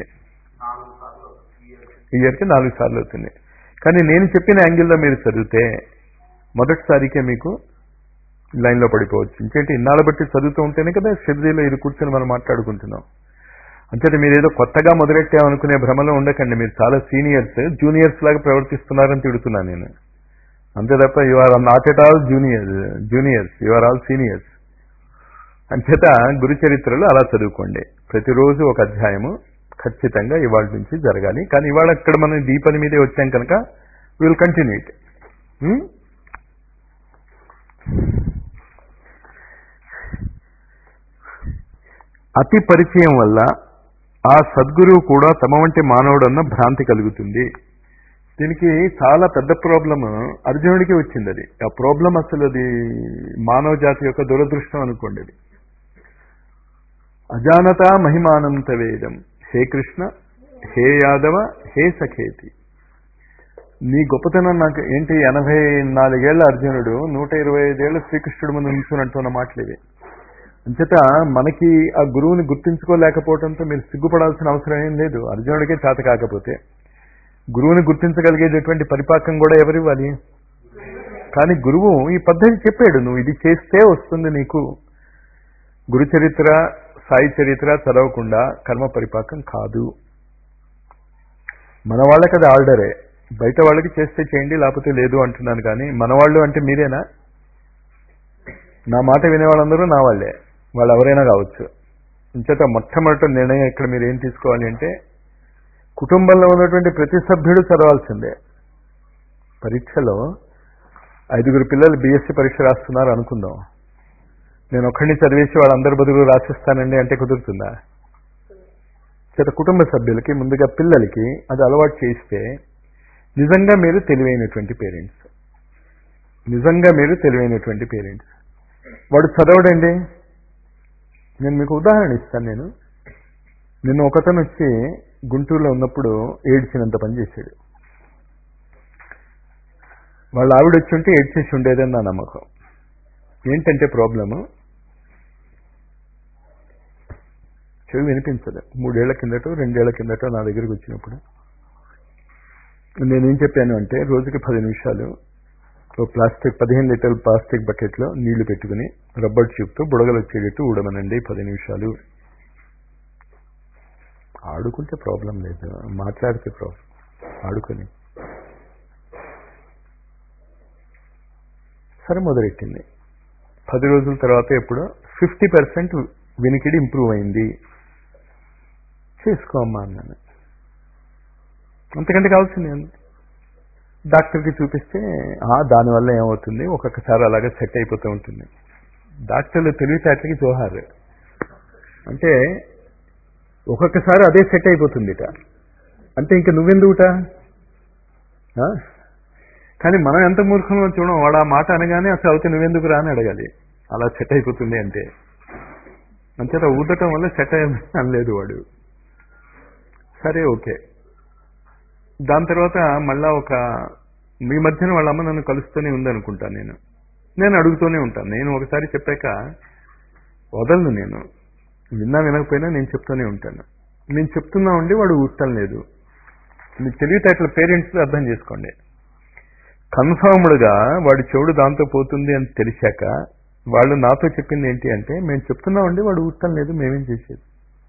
ఇయర్కి నాలుగు సార్లు అవుతుంది కానీ నేను చెప్పిన యాంగిల్లో మీరు చదివితే మొదటిసారికే మీకు లైన్లో పడిపోవచ్చు ఇంకేంటి ఇన్నాళ్ళ బట్టి చదువుతూ ఉంటేనే కదా షెడ్యూల్లో ఇది కూర్చొని మనం మాట్లాడుకుంటున్నాం అంతేత మీరు ఏదో కొత్తగా మొదలెట్టామనుకునే భ్రమలో ఉండకండి మీరు చాలా సీనియర్స్ జూనియర్స్ లాగా ప్రవర్తిస్తున్నారని తిడుతున్నాను నేను అంతే తప్ప you are not at all junior juniors you are all seniors అంచేత గురు చరిత్రలు అలా చదువుకోండి ప్రతిరోజు ఒక అధ్యాయము ఖచ్చితంగా ఇవాళ నుంచి జరగాలి కానీ ఇవాళ ఇక్కడ మనం ఈ పని మీదే వచ్చాం కనుక విల్ కంటిన్యూ ఇట్ అతి పరిచయం వల్ల ఆ సద్గురువు కూడా తమ వంటి మానవుడన్న భ్రాంతి కలుగుతుంది దీనికి చాలా పెద్ద ప్రాబ్లం అర్జునుడికి వచ్చింది అది ఆ ప్రాబ్లం అసలు అది మానవ జాతి యొక్క దురదృష్టం అనుకోండి అది అజానత మహిమానంత వేదం హే కృష్ణ హే యాదవ హే సఖేతి నీ గొప్పతనం నాకు ఏంటి ఎనభై నాలుగేళ్ల అర్జునుడు నూట ఇరవై ఐదేళ్ల శ్రీకృష్ణుడు ముందు నిల్చున్నట్టున్న మాటలేవి అంచేత మనకి ఆ గురువుని గుర్తించుకోలేకపోవడంతో మీరు సిగ్గుపడాల్సిన అవసరం ఏం లేదు అర్జునుడికే చేత కాకపోతే గురువుని గుర్తించగలిగేటటువంటి పరిపాకం కూడా ఎవరివ్వాలి కానీ గురువు ఈ పద్ధతి చెప్పాడు నువ్వు ఇది చేస్తే వస్తుంది నీకు గురు చరిత్ర సాయి చరిత్ర చదవకుండా కర్మ పరిపాకం కాదు మన వాళ్ళకి అది ఆర్డరే బయట వాళ్ళకి చేస్తే చేయండి లేకపోతే లేదు అంటున్నాను కానీ మన వాళ్ళు అంటే మీరేనా నా మాట వినే వాళ్ళందరూ నా వాళ్ళే వాళ్ళు ఎవరైనా కావచ్చు ఇంచేత మొట్టమొదటి నిర్ణయం ఇక్కడ మీరు ఏం తీసుకోవాలి అంటే కుటుంబంలో ఉన్నటువంటి ప్రతి సభ్యుడు చదవాల్సిందే పరీక్షలో ఐదుగురు పిల్లలు బీఎస్సీ పరీక్ష రాస్తున్నారు అనుకుందాం నేను ఒక్కడిని చదివేసి వాళ్ళందరి బదులు రాసిస్తానండి అంటే కుదురుతుందా చేత కుటుంబ సభ్యులకి ముందుగా పిల్లలకి అది అలవాటు చేస్తే నిజంగా మీరు తెలివైనటువంటి పేరెంట్స్ నిజంగా మీరు తెలివైనటువంటి పేరెంట్స్ వాడు చదవడండి నేను మీకు ఉదాహరణ ఇస్తాను నేను నిన్న ఒకతను వచ్చి గుంటూరులో ఉన్నప్పుడు ఏడ్చినంత పని చేశాడు వాళ్ళ ఆవిడ వచ్చి ఉంటే ఏడ్చేసి ఉండేదని నా నమ్మకం ఏంటంటే ప్రాబ్లము చెవి వినిపించదు మూడేళ్ల కిందటో రెండేళ్ల కిందటో నా దగ్గరికి వచ్చినప్పుడు నేనేం చెప్పాను అంటే రోజుకి పది నిమిషాలు ఓ ప్లాస్టిక్ పదిహేను లీటర్ల ప్లాస్టిక్ బకెట్లో నీళ్లు పెట్టుకుని రబ్బర్ ట్యూబ్తో బుడగలు వచ్చేటట్టు ఊడమనండి పది నిమిషాలు ఆడుకుంటే ప్రాబ్లం లేదు మాట్లాడితే ప్రాబ్లం ఆడుకొని సరే మొదలెట్టింది పది రోజుల తర్వాత ఎప్పుడు ఫిఫ్టీ పర్సెంట్ వినికిడి ఇంప్రూవ్ అయింది చేసుకో అమ్మా అన్నాను అంతకంటే కావాల్సింది ఏంది డాక్టర్కి చూపిస్తే దానివల్ల ఏమవుతుంది ఒక్కొక్కసారి అలాగే సెట్ అయిపోతూ ఉంటుంది డాక్టర్లు తెలివితేటలకి జోహార్ అంటే ఒక్కొక్కసారి అదే సెట్ అయిపోతుందిట అంటే ఇంకా నువ్వెందుకుట కానీ మనం ఎంత మూర్ఖంలో చూడం వాడు ఆ మాట అనగానే అసలు అవుతే నువ్వెందుకు రా అని అడగాలి అలా సెట్ అయిపోతుంది అంటే అంచేత ఊదటం వల్ల సెట్ అయ్యింది అనలేదు వాడు సరే ఓకే దాని తర్వాత మళ్ళా ఒక మీ మధ్యన వాళ్ళ అమ్మ నన్ను కలుస్తూనే ఉందనుకుంటాను నేను నేను అడుగుతూనే ఉంటాను నేను ఒకసారి చెప్పాక వదలను నేను విన్నా వినకపోయినా నేను చెప్తూనే ఉంటాను నేను చెప్తున్నా ఉండి వాడు ఊట్టం లేదు మీకు తెలివితేటల పేరెంట్స్ అర్థం చేసుకోండి కన్ఫర్మ్డ్గా వాడి చెవుడు దాంతో పోతుంది అని తెలిసాక వాళ్ళు నాతో చెప్పింది ఏంటి అంటే మేము చెప్తున్నామండి వాడు ఊట్టం లేదు మేమేం చేసేది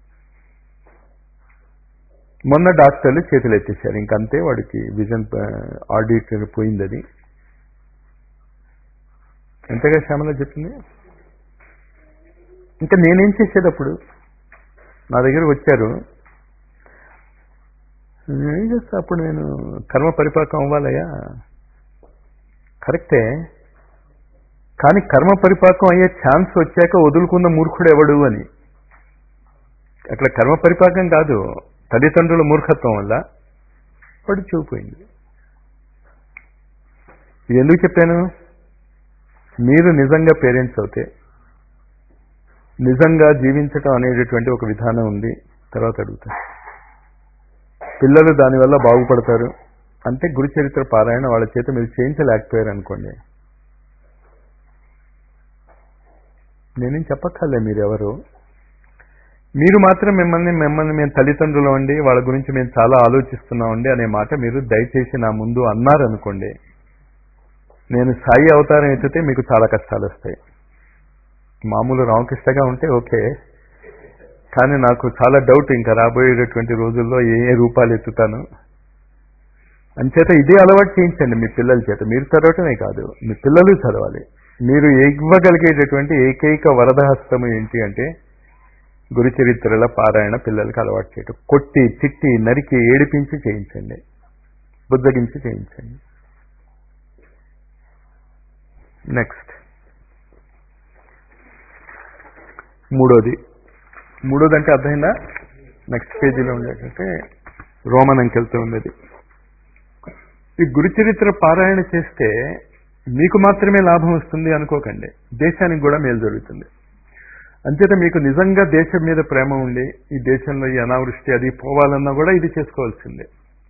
మొన్న డాక్టర్లు చేతులు ఎత్తేసారు ఇంకంతే వాడికి విజన్ ఆడిట్ పోయింది అది ఎంతగా శ్యామల చెప్పింది ఇంకా నేనేం చేసేటప్పుడు నా దగ్గర వచ్చారు ఏం చేస్తా అప్పుడు నేను కర్మ పరిపాకం అవ్వాలయ్యా కరెక్టే కానీ కర్మ పరిపాకం అయ్యే ఛాన్స్ వచ్చాక వదులుకున్న మూర్ఖుడు ఎవడు అని అట్లా కర్మ పరిపాకం కాదు తల్లిదండ్రుల మూర్ఖత్వం వల్ల వాడు చూపోయింది ఇది ఎందుకు చెప్పాను మీరు నిజంగా పేరెంట్స్ అవుతే నిజంగా జీవించటం అనేటటువంటి ఒక విధానం ఉంది తర్వాత అడుగుతాను పిల్లలు దానివల్ల బాగుపడతారు అంటే గురుచరిత్ర పారాయణ వాళ్ళ చేత మీరు చేయించలేకపోయారు అనుకోండి నేనేం చెప్పక్కర్లే మీరెవరు మీరు మాత్రం మిమ్మల్ని మిమ్మల్ని మేము తల్లిదండ్రులు అండి వాళ్ళ గురించి మేము చాలా ఆలోచిస్తున్నామండి అనే మాట మీరు దయచేసి నా ముందు అన్నారనుకోండి నేను సాయి అవతారం ఎత్తితే మీకు చాలా కష్టాలు వస్తాయి మామూలు రామకృష్ణగా ఉంటే ఓకే కానీ నాకు చాలా డౌట్ ఇంకా రాబోయేటటువంటి రోజుల్లో ఏ ఏ రూపాలు ఎత్తుతాను అంచేత ఇదే అలవాటు చేయించండి మీ పిల్లల చేత మీరు చదవటమే కాదు మీ పిల్లలు చదవాలి మీరు ఇవ్వగలిగేటటువంటి ఏకైక వరదహస్తము ఏంటి అంటే గురుచరిత్రల పారాయణ పిల్లలకి అలవాటు చేయటం కొట్టి తిట్టి నరికి ఏడిపించి చేయించండి బుద్ధగించి చేయించండి నెక్స్ట్ మూడోది మూడోది అంటే అర్థమైందా నెక్స్ట్ పేజీలో ఉండేటంటే రోమన్ అంకెల్తో ఉన్నది ఈ గురుచరిత్ర పారాయణ చేస్తే మీకు మాత్రమే లాభం వస్తుంది అనుకోకండి దేశానికి కూడా మేలు జరుగుతుంది అంచేత మీకు నిజంగా దేశం మీద ప్రేమ ఉండి ఈ దేశంలో ఈ అనావృష్టి అది పోవాలన్నా కూడా ఇది చేసుకోవాల్సిందే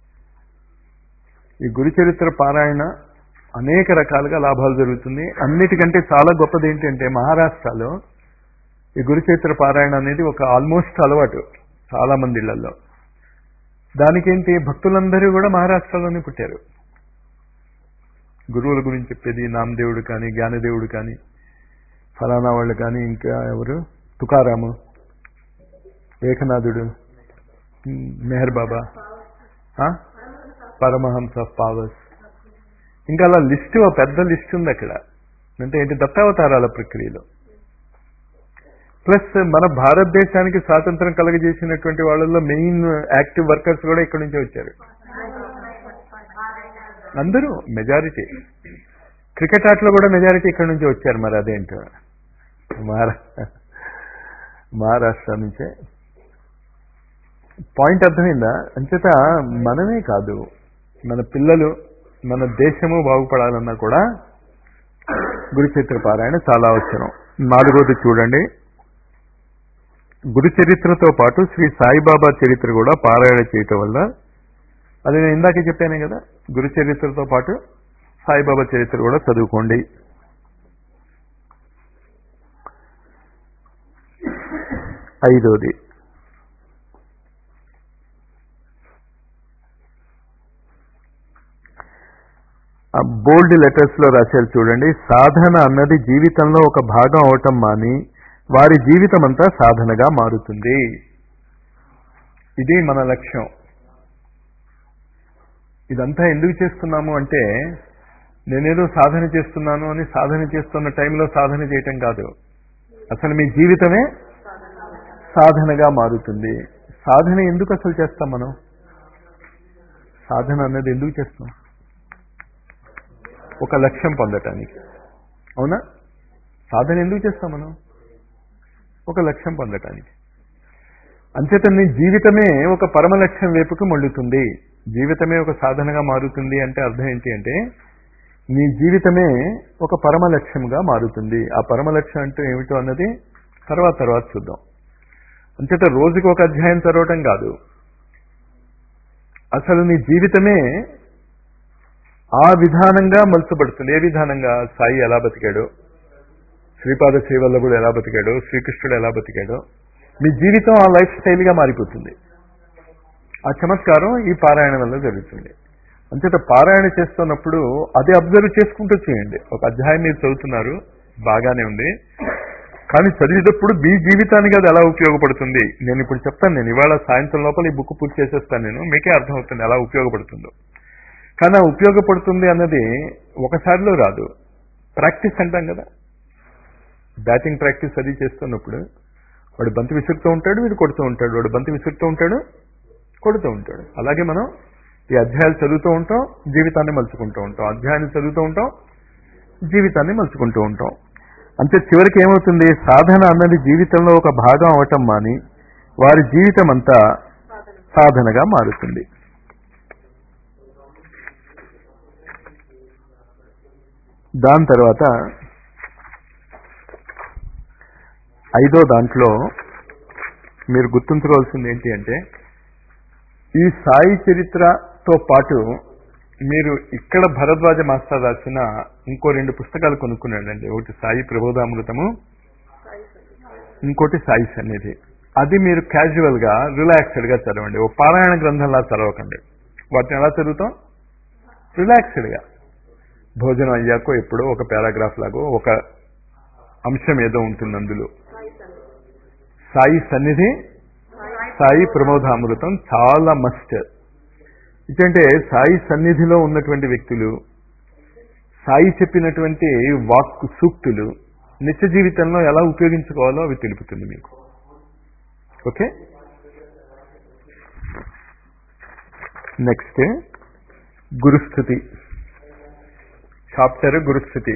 ఈ గురుచరిత్ర పారాయణ అనేక రకాలుగా లాభాలు జరుగుతుంది అన్నిటికంటే చాలా గొప్పది ఏంటంటే మహారాష్ట్రలో ఈ గురుచరిత్ర పారాయణ అనేది ఒక ఆల్మోస్ట్ అలవాటు చాలా మంది ఇళ్లలో దానికేంటి భక్తులందరూ కూడా మహారాష్ట్రలోనే పుట్టారు గురువుల గురించి చెప్పేది నామదేవుడు కానీ జ్ఞానదేవుడు కానీ ఫలానా వాళ్ళు కానీ ఇంకా ఎవరు తుకారాము ఏకనాథుడు మెహర్ బాబా ఆ? పరమహంస పావర్స్ ఇంకా అలా లిస్ట్ పెద్ద లిస్ట్ ఉంది అక్కడ అంటే ఏంటి దత్తావతారాల ప్రక్రియలో ప్లస్ మన భారతదేశానికి స్వాతంత్రం కలగజేసినటువంటి వాళ్ళలో మెయిన్ యాక్టివ్ వర్కర్స్ కూడా ఇక్కడి నుంచే వచ్చారు అందరూ మెజారిటీ క్రికెట్ ఆటలో కూడా మెజారిటీ ఇక్కడి నుంచి వచ్చారు మరి అదేంటో మహారా మహారాష్ట్ర నుంచే పాయింట్ అర్థమైందా అంచేత మనమే కాదు మన పిల్లలు మన దేశము బాగుపడాలన్నా కూడా గురుచరిత్ర పారాయణ చాలా అవసరం నాలుగోది చూడండి గురు చరిత్రతో పాటు శ్రీ సాయిబాబా చరిత్ర కూడా పారాయణ చేయటం వల్ల అది నేను ఇందాకే చెప్పానే కదా గురు చరిత్రతో పాటు సాయిబాబా చరిత్ర కూడా చదువుకోండి ఐదోది బోల్డ్ లెటర్స్ లో రాశారు చూడండి సాధన అన్నది జీవితంలో ఒక భాగం అవటం మాని వారి జీవితం అంతా సాధనగా మారుతుంది ఇది మన లక్ష్యం ఇదంతా ఎందుకు చేస్తున్నాము అంటే నేనేదో సాధన చేస్తున్నాను అని సాధన చేస్తున్న టైంలో సాధన చేయటం కాదు అసలు మీ జీవితమే సాధనగా మారుతుంది సాధన ఎందుకు అసలు చేస్తాం మనం సాధన అన్నది ఎందుకు చేస్తాం ఒక లక్ష్యం పొందటానికి అవునా సాధన ఎందుకు చేస్తాం మనం ఒక లక్ష్యం పొందటానికి అంచేత నీ జీవితమే ఒక పరమ లక్ష్యం వైపుకు మళ్ళుతుంది జీవితమే ఒక సాధనగా మారుతుంది అంటే అర్థం ఏంటి అంటే నీ జీవితమే ఒక పరమ లక్ష్యంగా మారుతుంది ఆ పరమ లక్ష్యం అంటే ఏమిటో అన్నది తర్వాత తర్వాత చూద్దాం అంచేత రోజుకి ఒక అధ్యాయం చదవటం కాదు అసలు నీ జీవితమే ఆ విధానంగా మలుచబడుతుంది ఏ విధానంగా సాయి ఎలా బతికాడో శ్రీపాద శ్రీవల్లభుడు ఎలా బతికాడో శ్రీకృష్ణుడు ఎలా బతికాడో మీ జీవితం ఆ లైఫ్ స్టైల్గా మారిపోతుంది ఆ చమత్కారం ఈ పారాయణ వల్ల జరుగుతుంది అంచేత పారాయణ చేస్తున్నప్పుడు అది అబ్జర్వ్ చేసుకుంటూ చేయండి ఒక అధ్యాయం మీరు చదువుతున్నారు బాగానే ఉంది కానీ చదివేటప్పుడు మీ జీవితానికి అది ఎలా ఉపయోగపడుతుంది నేను ఇప్పుడు చెప్తాను నేను ఇవాళ సాయంత్రం లోపల ఈ బుక్ పూర్తి చేసేస్తాను నేను మీకే అర్థమవుతుంది ఎలా ఉపయోగపడుతుందో కానీ ఆ ఉపయోగపడుతుంది అన్నది ఒకసారిలో రాదు ప్రాక్టీస్ అంటాం కదా బ్యాటింగ్ ప్రాక్టీస్ అది చేస్తున్నప్పుడు వాడు బంతి విసురుతూ ఉంటాడు వీడు కొడుతూ ఉంటాడు వాడు బంతి విసురుతూ ఉంటాడు కొడుతూ ఉంటాడు అలాగే మనం ఈ అధ్యాయాలు చదువుతూ ఉంటాం జీవితాన్ని మలుచుకుంటూ ఉంటాం అధ్యాయాన్ని చదువుతూ ఉంటాం జీవితాన్ని మలుచుకుంటూ ఉంటాం అంతే చివరికి ఏమవుతుంది సాధన అన్నది జీవితంలో ఒక భాగం అవటం మాని వారి జీవితం అంతా సాధనగా మారుతుంది దాని తర్వాత ఐదో దాంట్లో మీరు గుర్తుంచుకోవాల్సింది ఏంటి అంటే ఈ సాయి చరిత్రతో పాటు మీరు ఇక్కడ భరద్వాజ మాస్టర్ రాసిన ఇంకో రెండు పుస్తకాలు కొనుక్కున్నాడండి ఒకటి సాయి ప్రబోధామృతము ఇంకోటి సాయి సన్నిధి అది మీరు క్యాజువల్ గా రిలాక్స్డ్ గా చదవండి ఓ పారాయణ గ్రంథంలా చదవకండి వాటిని ఎలా చదువుతాం రిలాక్స్డ్ గా భోజనం అయ్యాకో ఎప్పుడో ఒక పారాగ్రాఫ్ లాగో ఒక అంశం ఏదో ఉంటుంది అందులో సాయి సన్నిధి సాయి ప్రమోదామృతం చాలా మస్ట్ ఇదంటే సాయి సన్నిధిలో ఉన్నటువంటి వ్యక్తులు సాయి చెప్పినటువంటి వాక్ సూక్తులు నిత్య జీవితంలో ఎలా ఉపయోగించుకోవాలో అవి తెలుపుతుంది మీకు ఓకే నెక్స్ట్ గురుస్థుతి చాప్టర్ గురుస్థుతి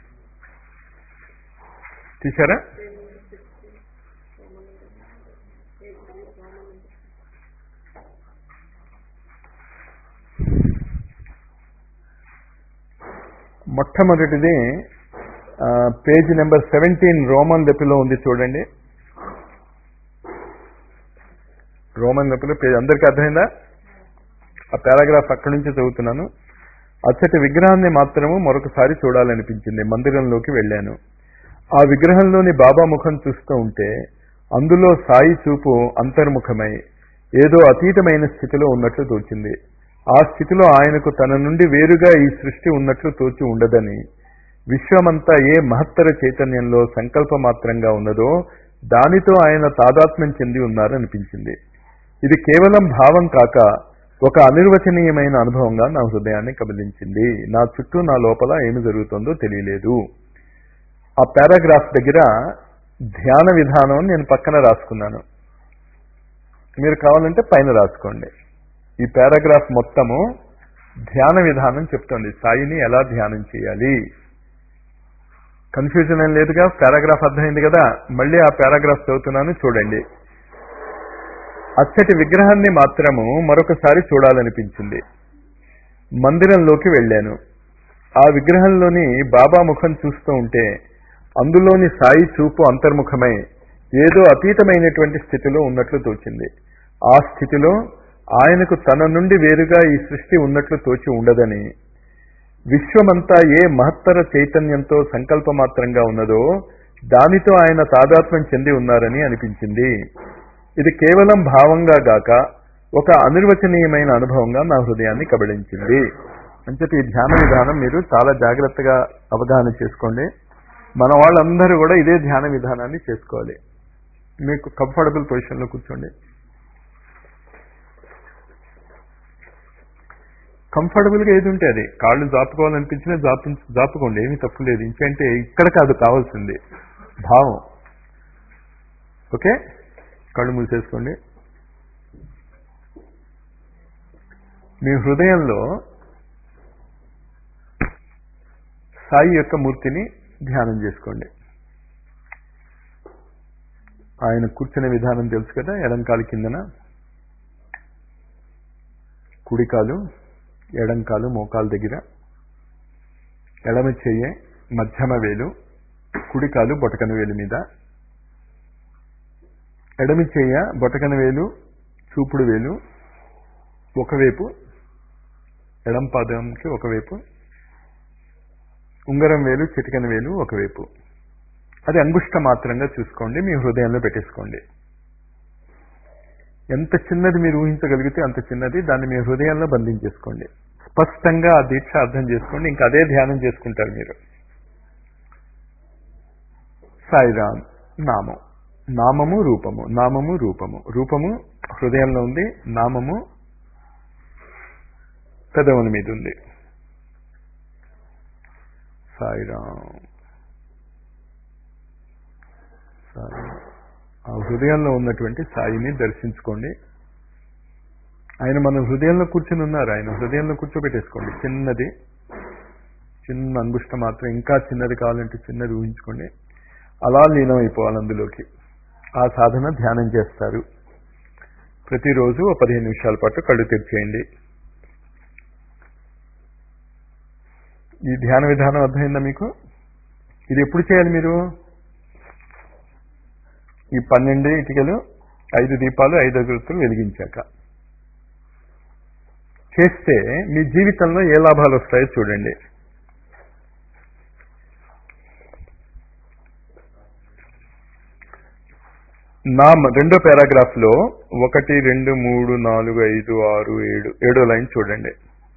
తీసారా మొట్టమొదటిది పేజ్ నెంబర్ సెవెంటీన్ రోమన్ లిపిలో ఉంది చూడండి రోమన్ లిపిలో పేజ్ అందరికీ అర్థమైందా ఆ పారాగ్రాఫ్ అక్కడి నుంచి చదువుతున్నాను అచ్చటి విగ్రహాన్ని మాత్రము మరొకసారి చూడాలనిపించింది మందిరంలోకి వెళ్ళాను ఆ విగ్రహంలోని బాబా ముఖం చూస్తూ ఉంటే అందులో సాయి చూపు అంతర్ముఖమై ఏదో అతీతమైన స్థితిలో ఉన్నట్లు తోచింది ఆ స్థితిలో ఆయనకు తన నుండి వేరుగా ఈ సృష్టి ఉన్నట్లు తోచి ఉండదని విశ్వమంతా ఏ మహత్తర చైతన్యంలో సంకల్ప మాత్రంగా ఉన్నదో దానితో ఆయన తాదాత్మ్యం చెంది ఉన్నారనిపించింది ఇది కేవలం భావం కాక ఒక అనిర్వచనీయమైన అనుభవంగా నా హృదయాన్ని కబలించింది నా చుట్టూ నా లోపల ఏమి జరుగుతుందో తెలియలేదు ఆ పారాగ్రాఫ్ దగ్గర ధ్యాన విధానం నేను పక్కన రాసుకున్నాను మీరు కావాలంటే పైన రాసుకోండి ఈ పారాగ్రాఫ్ మొత్తము ధ్యాన విధానం చెప్తోంది సాయిని ఎలా ధ్యానం చేయాలి కన్ఫ్యూజన్ ఏం లేదుగా పారాగ్రాఫ్ అర్థమైంది కదా మళ్ళీ ఆ పారాగ్రాఫ్ చదువుతున్నాను చూడండి అచ్చటి విగ్రహాన్ని మాత్రము మరొకసారి చూడాలనిపించింది మందిరంలోకి వెళ్ళాను ఆ విగ్రహంలోని బాబా ముఖం చూస్తూ ఉంటే అందులోని సాయి చూపు అంతర్ముఖమై ఏదో అతీతమైనటువంటి స్థితిలో ఉన్నట్లు తోచింది ఆ స్థితిలో ఆయనకు తన నుండి వేరుగా ఈ సృష్టి ఉన్నట్లు తోచి ఉండదని విశ్వమంతా ఏ మహత్తర చైతన్యంతో సంకల్పమాత్రంగా ఉన్నదో దానితో ఆయన తాదాత్మ్యం చెంది ఉన్నారని అనిపించింది ఇది కేవలం భావంగా గాక ఒక అనిర్వచనీయమైన అనుభవంగా నా హృదయాన్ని కబళించింది అంచేత ఈ ధ్యాన విధానం మీరు చాలా జాగ్రత్తగా అవగాహన చేసుకోండి మన వాళ్ళందరూ కూడా ఇదే ధ్యాన విధానాన్ని చేసుకోవాలి మీకు కంఫర్టబుల్ పొజిషన్లో కూర్చోండి కంఫర్టబుల్గా ఏది ఉంటే అది కాళ్ళు జాపుకోవాలనిపించినా జాపు జాపుకోండి ఏమీ తప్పు లేదు ఇంకంటే ఇక్కడ కాదు కావాల్సింది భావం ఓకే కళ్ళు మూసేసుకోండి మీ హృదయంలో సాయి యొక్క మూర్తిని ధ్యానం చేసుకోండి ఆయన కూర్చునే విధానం తెలుసు కదా ఎడంకాలు కిందన కుడికాలు ఎడంకాలు మోకాలు దగ్గర ఎడమ చెయ్యి మధ్యమ వేలు కుడికాలు బొటకన వేలు మీద ఎడమి చెయ్య బొటకన వేలు చూపుడు వేలు ఒకవైపు ఎడం పాదంకి ఒకవైపు ఉంగరం వేలు చిటికన వేలు ఒకవైపు అది అంగుష్ట మాత్రంగా చూసుకోండి మీ హృదయంలో పెట్టేసుకోండి ఎంత చిన్నది మీరు ఊహించగలిగితే అంత చిన్నది దాన్ని మీ హృదయంలో బంధించేసుకోండి స్పష్టంగా ఆ దీక్ష అర్థం చేసుకోండి ఇంకా అదే ధ్యానం చేసుకుంటారు మీరు సాయిరామ్ నామం నామము రూపము నామము రూపము రూపము హృదయంలో ఉంది నామము పెదవుల మీద ఉంది సాయిరామ్ సాయి ఆ హృదయంలో ఉన్నటువంటి సాయిని దర్శించుకోండి ఆయన మన హృదయంలో కూర్చుని ఉన్నారు ఆయన హృదయంలో కూర్చోబెట్టేసుకోండి చిన్నది చిన్న అంగుష్ట మాత్రం ఇంకా చిన్నది కావాలంటే చిన్నది ఊహించుకోండి అలా లీనం అయిపోవాలి అందులోకి ఆ సాధన ధ్యానం చేస్తారు ప్రతిరోజు ఒక పదిహేను నిమిషాల పాటు కళ్ళు తెరిచేయండి ఈ ధ్యాన విధానం అర్థమైందా మీకు ఇది ఎప్పుడు చేయాలి మీరు ఈ పన్నెండు ఇటుకలు ఐదు దీపాలు ఐదు అగరత్తులు వెలిగించాక చేస్తే మీ జీవితంలో ఏ లాభాలు వస్తాయో చూడండి నా రెండో పారాగ్రాఫ్ లో ఒకటి రెండు మూడు నాలుగు ఐదు ఆరు ఏడు ఏడో లైన్ చూడండి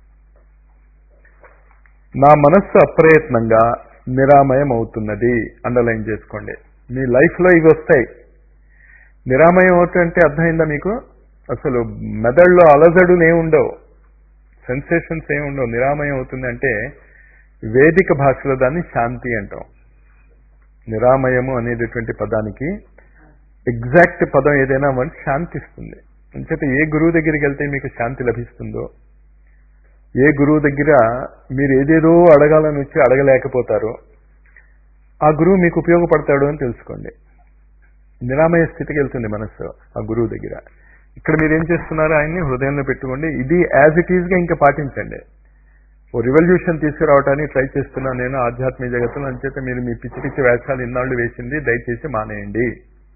నా మనస్సు అప్రయత్నంగా నిరామయం అవుతున్నది అండర్లైన్ చేసుకోండి మీ లైఫ్ లో ఇవి వస్తాయి నిరామయం అవుతుంటే అర్థమైందా మీకు అసలు మెదడులో అలజడులు ఏమి ఉండవు సెన్సేషన్స్ ఏమి ఉండవు నిరామయం అవుతుంది అంటే వేదిక భాషలో దాన్ని శాంతి అంటాం నిరామయము అనేటటువంటి పదానికి ఎగ్జాక్ట్ పదం ఏదైనా మనకి శాంతి ఇస్తుంది అంచేత ఏ గురువు దగ్గరికి వెళ్తే మీకు శాంతి లభిస్తుందో ఏ గురువు దగ్గర మీరు ఏదేదో అడగాలని వచ్చి అడగలేకపోతారో ఆ గురువు మీకు ఉపయోగపడతాడు అని తెలుసుకోండి నిరామయ స్థితికి వెళ్తుంది మనస్సు ఆ గురువు దగ్గర ఇక్కడ మీరు ఏం చేస్తున్నారు ఆయన్ని హృదయంలో పెట్టుకోండి ఇది యాజ్ ఇట్ ఈజ్ గా ఇంకా పాటించండి ఓ రివల్యూషన్ తీసుకురావడానికి ట్రై చేస్తున్నాను నేను ఆధ్యాత్మిక జగత్తులో అంచేత మీరు మీ పిచ్చి పిచ్చి వేషాలు ఇన్నాళ్ళు వేసింది దయచేసి మానేయండి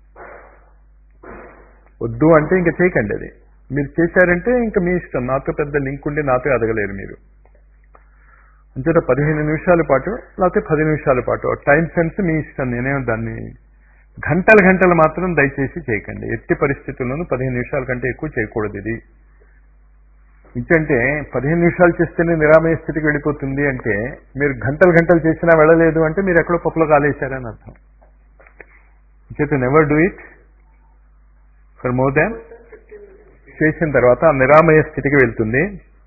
వద్దు అంటే ఇంకా చేయకండి అది మీరు చేశారంటే ఇంకా మీ ఇష్టం నాతో పెద్ద లింక్ ఉండి నాతో ఎదగలేరు మీరు అంచేత పదిహేను నిమిషాల పాటు లేకపోతే పది నిమిషాల పాటు టైం సెన్స్ మీ ఇష్టం నేనే దాన్ని గంటల గంటలు మాత్రం దయచేసి చేయకండి ఎట్టి పరిస్థితుల్లోనూ పదిహేను నిమిషాల కంటే ఎక్కువ చేయకూడదు ఇది ఇంకంటే పదిహేను నిమిషాలు చేస్తేనే నిరామయ స్థితికి వెళ్ళిపోతుంది అంటే మీరు గంటలు గంటలు చేసినా వెళ్ళలేదు అంటే మీరు ఎక్కడో పప్పులో కాలేశారని అర్థం చేత never do it for more than చేసిన తర్వాత ఆ నిరామయ స్థితికి వెళ్తుంది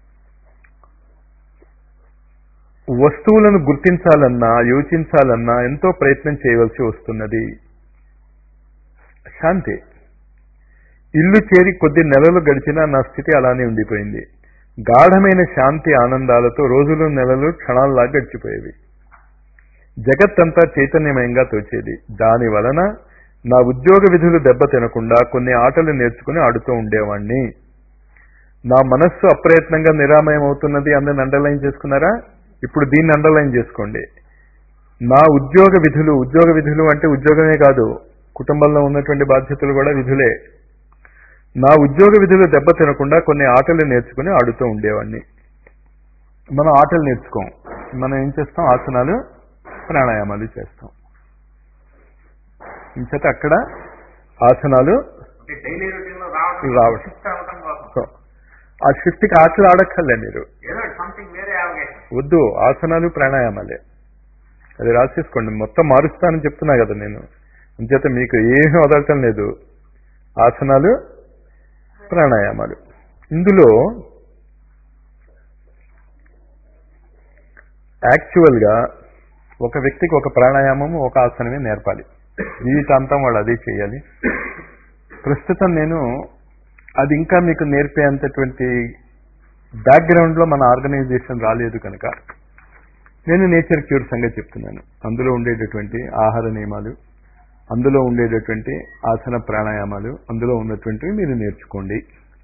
వస్తువులను గుర్తించాలన్నా యోచించాలన్నా ఎంతో ప్రయత్నం చేయవలసి వస్తున్నది శాంతి ఇల్లు చేరి కొద్ది నెలలు గడిచినా నా స్థితి అలానే ఉండిపోయింది గాఢమైన శాంతి ఆనందాలతో రోజులు నెలలు క్షణాల్లా గడిచిపోయేవి జగత్తంతా చైతన్యమయంగా తోచేది దాని వలన నా ఉద్యోగ విధులు దెబ్బ తినకుండా కొన్ని ఆటలు నేర్చుకుని ఆడుతూ ఉండేవాణ్ణి నా మనస్సు అప్రయత్నంగా నిరామయం అవుతున్నది అందరిని అండర్లైన్ చేసుకున్నారా ఇప్పుడు దీన్ని అండర్లైన్ చేసుకోండి నా ఉద్యోగ విధులు ఉద్యోగ విధులు అంటే ఉద్యోగమే కాదు కుటుంబంలో ఉన్నటువంటి బాధ్యతలు కూడా విధులే నా ఉద్యోగ విధులు దెబ్బ తినకుండా కొన్ని ఆటలు నేర్చుకుని ఆడుతూ ఉండేవాడిని మనం ఆటలు నేర్చుకోం మనం ఏం చేస్తాం ఆసనాలు ప్రాణాయామాలు చేస్తాం ఇంచేత అక్కడ ఆసనాలు అంటే డైలీ రొటీన్ లో రావడం రావటం. shift అవ్వటం కోసం సో, ఆ షిఫ్ట్కి ఆటలు ఆడక్కర్లే మీరు ఏదో సంథింగ్ వేరే అవకాశం వద్దు ఆసనాలు ప్రాణాయామాలే అది రాసేసుకోండి మొత్తం మారుస్తానని చెప్తున్నా కదా నేను అంచేత మీకు ఏమీ వదలటం లేదు ఆసనాలు ప్రాణాయామాలు ఇందులో యాక్చువల్గా ఒక వ్యక్తికి ఒక ప్రాణాయామము ఒక ఆసనమే నేర్పాలి జీవితాంతం వాళ్ళు అదే చేయాలి ప్రస్తుతం నేను అది ఇంకా మీకు నేర్పేంతటువంటి బ్యాక్గ్రౌండ్లో మన ఆర్గనైజేషన్ రాలేదు కనుక నేను నేచర్ క్యూర్ సంగతి చెప్తున్నాను అందులో ఉండేటటువంటి ఆహార నియమాలు అందులో ఉండేటటువంటి ఆసన ప్రాణాయామాలు అందులో ఉన్నటువంటివి మీరు నేర్చుకోండి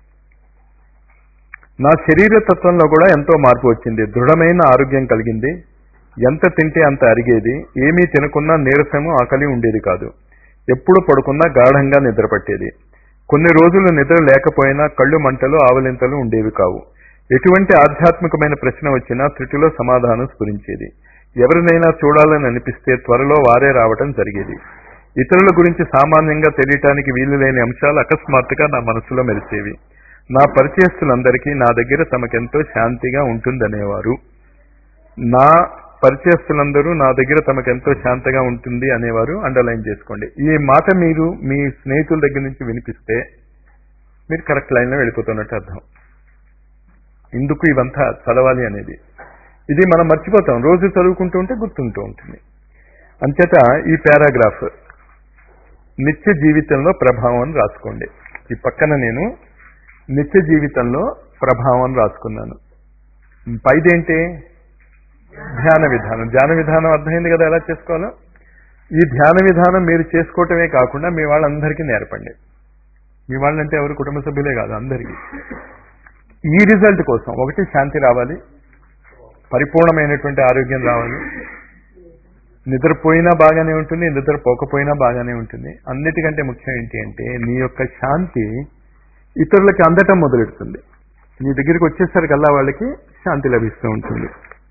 నా శరీర తత్వంలో కూడా ఎంతో మార్పు వచ్చింది దృఢమైన ఆరోగ్యం కలిగింది ఎంత తింటే అంత అరిగేది ఏమీ తినకున్నా నీరసము ఆకలి ఉండేది కాదు ఎప్పుడు పడుకున్నా గాఢంగా నిద్ర పట్టేది కొన్ని రోజులు నిద్ర లేకపోయినా కళ్ళు మంటలు ఆవలింతలు ఉండేవి కావు ఎటువంటి ఆధ్యాత్మికమైన ప్రశ్న వచ్చినా త్రుటిలో సమాధానం స్ఫురించేది ఎవరినైనా చూడాలని అనిపిస్తే త్వరలో వారే రావటం జరిగేది ఇతరుల గురించి సామాన్యంగా తెలియటానికి వీలు లేని అంశాలు అకస్మాత్తుగా నా మనసులో మెరిసేవి నా పరిచయస్తులందరికీ నా దగ్గర తమకెంతో శాంతిగా ఉంటుందనేవారు నా పరిచయస్తులందరూ నా దగ్గర తమకెంతో శాంతగా ఉంటుంది అనేవారు అండర్లైన్ చేసుకోండి ఈ మాట మీరు మీ స్నేహితుల దగ్గర నుంచి వినిపిస్తే మీరు కరెక్ట్ లైన్లో వెళ్ళిపోతున్నట్టు అర్థం ఎందుకు ఇవంతా చదవాలి అనేది ఇది మనం మర్చిపోతాం రోజు చదువుకుంటూ ఉంటే గుర్తుంటూ ఉంటుంది అంచేత ఈ పారాగ్రాఫ్ నిత్య జీవితంలో ప్రభావం అని రాసుకోండి ఈ పక్కన నేను నిత్య జీవితంలో ప్రభావం అని రాసుకున్నాను పైదేంటి ధ్యాన విధానం ధ్యాన విధానం అర్థమైంది కదా ఎలా చేసుకోవాలో ఈ ధ్యాన విధానం మీరు చేసుకోవటమే కాకుండా మీ వాళ్ళందరికీ నేర్పండి మీ వాళ్ళంటే ఎవరు కుటుంబ సభ్యులే కాదు అందరికీ ఈ రిజల్ట్ కోసం ఒకటి శాంతి రావాలి పరిపూర్ణమైనటువంటి ఆరోగ్యం రావాలి నిద్రపోయినా బాగానే ఉంటుంది నిద్రపోకపోయినా బాగానే ఉంటుంది అన్నిటికంటే ముఖ్యం ఏంటి అంటే నీ యొక్క శాంతి ఇతరులకి అందటం మొదలెడుతుంది నీ దగ్గరికి వచ్చేసరికల్లా వాళ్ళకి శాంతి లభిస్తూ ఉంటుంది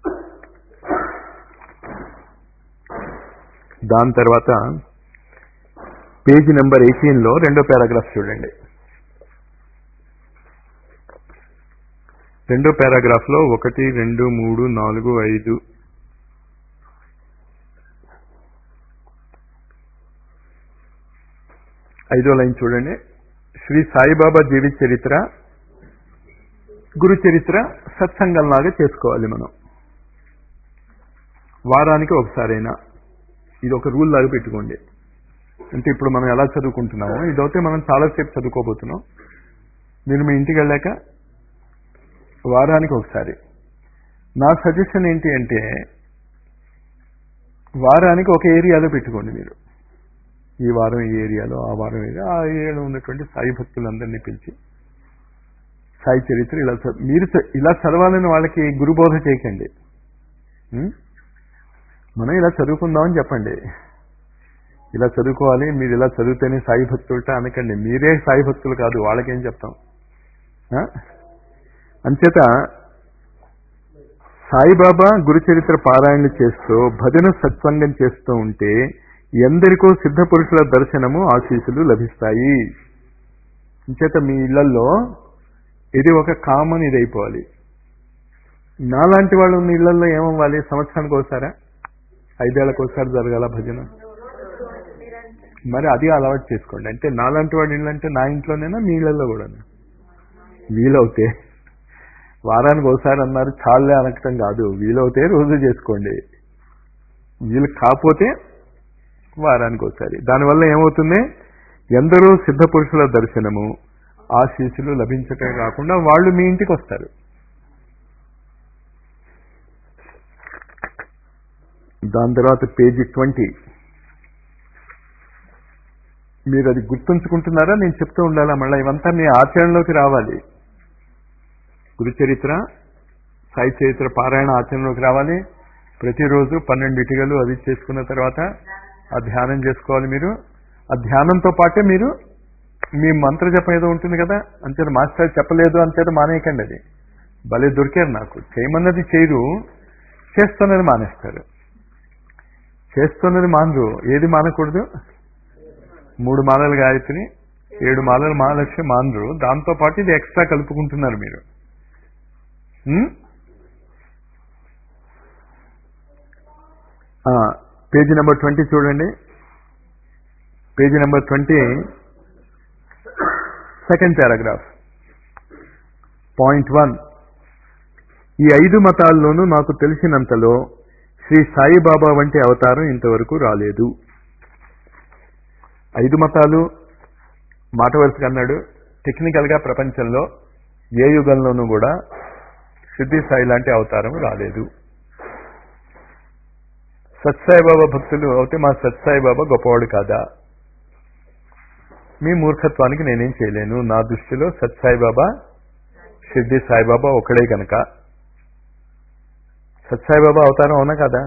దాని తర్వాత పేజీ నెంబర్ ఎయిటీన్లో రెండో పారాగ్రాఫ్ చూడండి రెండో పారాగ్రాఫ్లో ఒకటి రెండు మూడు నాలుగు ఐదు ఐదో లైన్ చూడండి శ్రీ సాయిబాబా జీవిత చరిత్ర గురు చరిత్ర సత్సంగంలాగా చేసుకోవాలి మనం వారానికి ఒకసారైనా ఇది ఒక రూల్ లాగా పెట్టుకోండి అంటే ఇప్పుడు మనం ఎలా చదువుకుంటున్నామో ఇదైతే మనం చాలాసేపు చదువుకోబోతున్నాం మీరు మీ ఇంటికి వెళ్ళాక వారానికి ఒకసారి నా సజెషన్ ఏంటి అంటే వారానికి ఒక ఏరియాలో పెట్టుకోండి మీరు ఈ వారం ఈ ఏరియాలో ఆ వారం ఏరియా ఆ ఏరియాలో ఉన్నటువంటి సాయి భక్తులందరినీ పిలిచి సాయి చరిత్ర ఇలా చ- మీరు చ- ఇలా చదవాలని వాళ్ళకి గురుబోధ చేయకండి ఉం? మనం ఇలా చదువుకుందామని చెప్పండి ఇలా చదువుకోవాలి మీరు ఇలా చదివితేనే సాయి భక్తులట అనకండి మీరే సాయి భక్తులు కాదు వాళ్ళకేం చెప్తాం ఆ? అంచేత సాయిబాబా గురుచరిత్ర పారాయణలు చేస్తూ భజన సత్సంగం చేస్తూ ఉంటే ఎందరికో సిద్ధ పురుషుల దర్శనము ఆశీస్సులు లభిస్తాయి అంచేత మీ ఇళ్లలో ఇది ఒక కామన్ ఇది అయిపోవాలి నాలాంటి వాళ్ళు ఉన్న ఇళ్లలో ఏమవ్వాలి సంవత్సరానికి ఒకసారా ఐదేళ్లకు ఒకసారి జరగాల భజన మరి అది అలవాటు చేసుకోండి అంటే నాలాంటి వాడి ఇళ్ళు అంటే నా ఇంట్లోనేనా మీ ఇళ్లలో కూడా వీలవుతే వారానికి ఒకసారి అన్నారు చాలే అనకటం కాదు వీలవుతే రోజు చేసుకోండి వీలు కాకపోతే వారానికి ఒకసారి దానివల్ల ఏమవుతుంది ఎందరో సిద్ధ పురుషుల దర్శనము ఆశీస్సులు లభించటమే కాకుండా వాళ్ళు మీ ఇంటికి వస్తారు దాని తర్వాత పేజీ ట్వంటీ మీరు అది గుర్తుంచుకుంటున్నారా నేను చెప్తూ ఉండాలా మళ్ళీ ఇవంతా మీ ఆచరణలోకి రావాలి గురు చరిత్ర సాయి చరిత్ర పారాయణ ఆచరణలోకి రావాలి ప్రతిరోజు పన్నెండు ఇటుకలు అది చేసుకున్న తర్వాత ఆ ధ్యానం చేసుకోవాలి మీరు ఆ ధ్యానంతో పాటే మీరు మీ మంత్ర జపం ఏదో ఉంటుంది కదా అంతే మాస్టర్ చెప్పలేదు అంతే మానేయకండి అది భలే దొరికారు నాకు చేయమన్నది చేయరు చేస్తున్నది మానేస్తారు చేస్తున్నది మానరు ఏది మానకూడదు మూడు మాలలు గాయత్రి ఏడు మాలలు మహాలక్ష్మి మానరు దాంతో పాటు ఇది ఎక్స్ట్రా కలుపుకుంటున్నారు మీరు ఉం? ఆ, పేజీ నెంబర్ ట్వంటీ చూడండి page number twenty second paragraph point one ఈ ఐదు మతాల్లోనూ నాకు తెలిసినంతలో శ్రీ సాయిబాబా వంటి అవతారం ఇంతవరకు రాలేదు ఐదు మతాలు మాట వరుసగా అన్నాడు టెక్నికల్గా ప్రపంచంలో ఏ యుగంలోనూ కూడా సిద్ధి సాయి లాంటి అవతారం రాలేదు సత్సాయిబాబా భక్తులు అయితే మా సత్సాయిబాబా గొప్పవాడు కాదా మీ మూర్ఖత్వానికి నేనేం చేయలేను నా దృష్టిలో సత్సాయిబాబా సిద్ధి సాయిబాబా ఒకడే కనుక సత్సాయిబాబా అవతారం అవునా కదా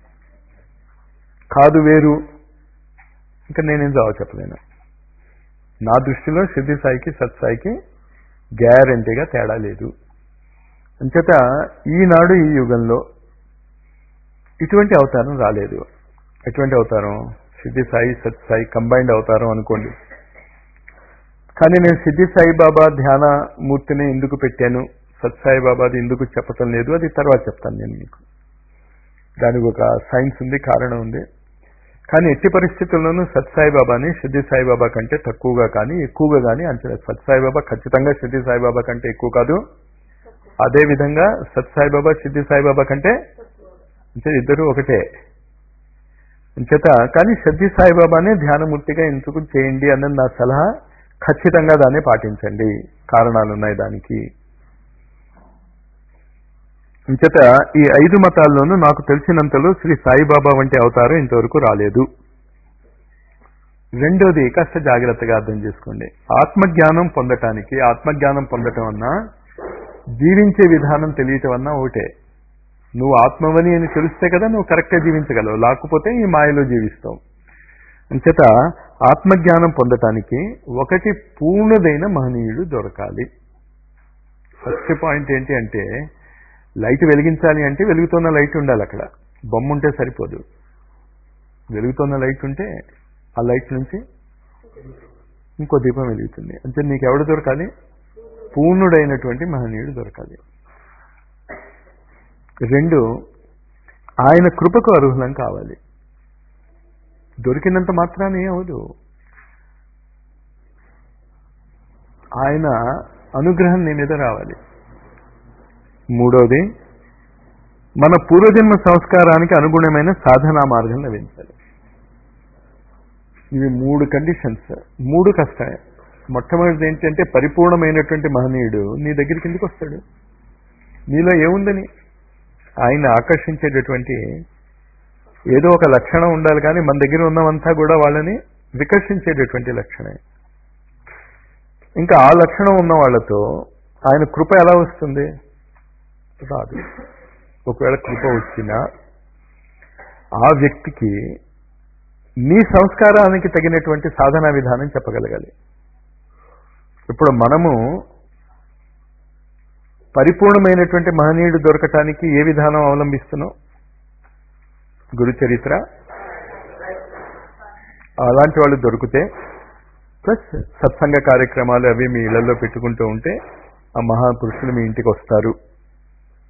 కాదు వేరు ఇంకా నేనేం జవాబు చెప్పలేను నా దృష్టిలో సిద్ధి సాయికి సత్సాయికి గ్యారంటీగా తేడా లేదు అంచేత ఈనాడు ఈ యుగంలో ఇటువంటి అవతారం రాలేదు ఎటువంటి అవతారం సిద్ధి సాయి సత్సాయి కంబైన్డ్ అవతారం అనుకోండి కానీ నేను సిద్ధి సాయిబాబా ధ్యాన మూర్తిని ఎందుకు పెట్టాను సత్సాయి బాబాది ఎందుకు చెప్పటం లేదు అది తర్వాత చెప్తాను నేను మీకు దానికి ఒక సైన్స్ ఉంది కారణం ఉంది కానీ ఎట్టి పరిస్థితుల్లోనూ సత్సాయి బాబాని సిద్ధి సాయిబాబా కంటే తక్కువగా కానీ ఎక్కువగా కానీ అంచనా సత్సాయి బాబా ఖచ్చితంగా సిద్ధి సాయిబాబా కంటే ఎక్కువ కాదు అదే విధంగా సత్సాయి బాబా సిద్ధి సాయిబాబా కంటే అంటే ఇద్దరు ఒకటే అంచేత కానీ సిద్ధి సాయిబాబానే ధ్యానమూర్తిగా ఎందుకు చేయండి అన్నది నా సలహా ఖచ్చితంగా దాన్ని పాటించండి కారణాలు ఉన్నాయి దానికి అంచేత ఈ ఐదు మతాల్లోనూ నాకు తెలిసినంతలో శ్రీ సాయిబాబా వంటి అవతారం ఇంతవరకు రాలేదు రెండోది కాస్త జాగ్రత్తగా అర్థం చేసుకోండి ఆత్మజ్ఞానం పొందటానికి ఆత్మజ్ఞానం పొందటం అన్నా జీవించే విధానం తెలియటం అన్నా ఒకటే నువ్వు ఆత్మవని అని తెలిస్తే కదా నువ్వు కరెక్ట్గా జీవించగలవు లేకపోతే ఈ మాయలో జీవిస్తావు అంచేత ఆత్మజ్ఞానం పొందటానికి ఒకటి పూర్ణదైన మహనీయుడు దొరకాలి ఫస్ట్ పాయింట్ ఏంటి అంటే లైట్ వెలిగించాలి అంటే వెలుగుతున్న లైట్ ఉండాలి అక్కడ బొమ్మ ఉంటే సరిపోదు వెలుగుతున్న లైట్ ఉంటే ఆ లైట్ నుంచి ఇంకో దీపం వెలుగుతుంది అంటే నీకు ఎవడు దొరకాలి పూర్ణుడైనటువంటి మహనీయుడు దొరకాలి రెండు ఆయన కృపకు అర్హులం కావాలి దొరికినంత మాత్రాన ఏమవదు ఆయన అనుగ్రహం నీ మీద రావాలి మూడవది మన పూర్వజన్మ సంస్కారానికి అనుగుణమైన సాధనా మార్గం లభించాలి ఇవి మూడు కండిషన్స్ మూడు కష్టమే మొట్టమొదటిది ఏంటంటే పరిపూర్ణమైనటువంటి మహనీయుడు నీ దగ్గరికి ఎందుకు వస్తాడు నీలో ఏముందని ఆయన ఆకర్షించేటటువంటి ఏదో ఒక లక్షణం ఉండాలి కానీ మన దగ్గర ఉన్నవంతా కూడా వాళ్ళని వికర్షించేటటువంటి లక్షణమే ఇంకా ఆ లక్షణం ఉన్న వాళ్ళతో ఆయన కృప ఎలా వస్తుంది రాదు ఒకవేళ కృప వచ్చినా ఆ వ్యక్తికి నీ సంస్కారానికి తగినటువంటి సాధనా విధానం చెప్పగలగాలి ఇప్పుడు మనము పరిపూర్ణమైనటువంటి మహనీయుడు దొరకటానికి ఏ విధానం అవలంబిస్తున్నాం గురు చరిత్ర అలాంటి వాళ్ళు దొరికితే ప్లస్ సత్సంగ కార్యక్రమాలు అవి మీ ఇళ్లలో పెట్టుకుంటూ ఉంటే ఆ మహాపురుషులు మీ ఇంటికి వస్తారు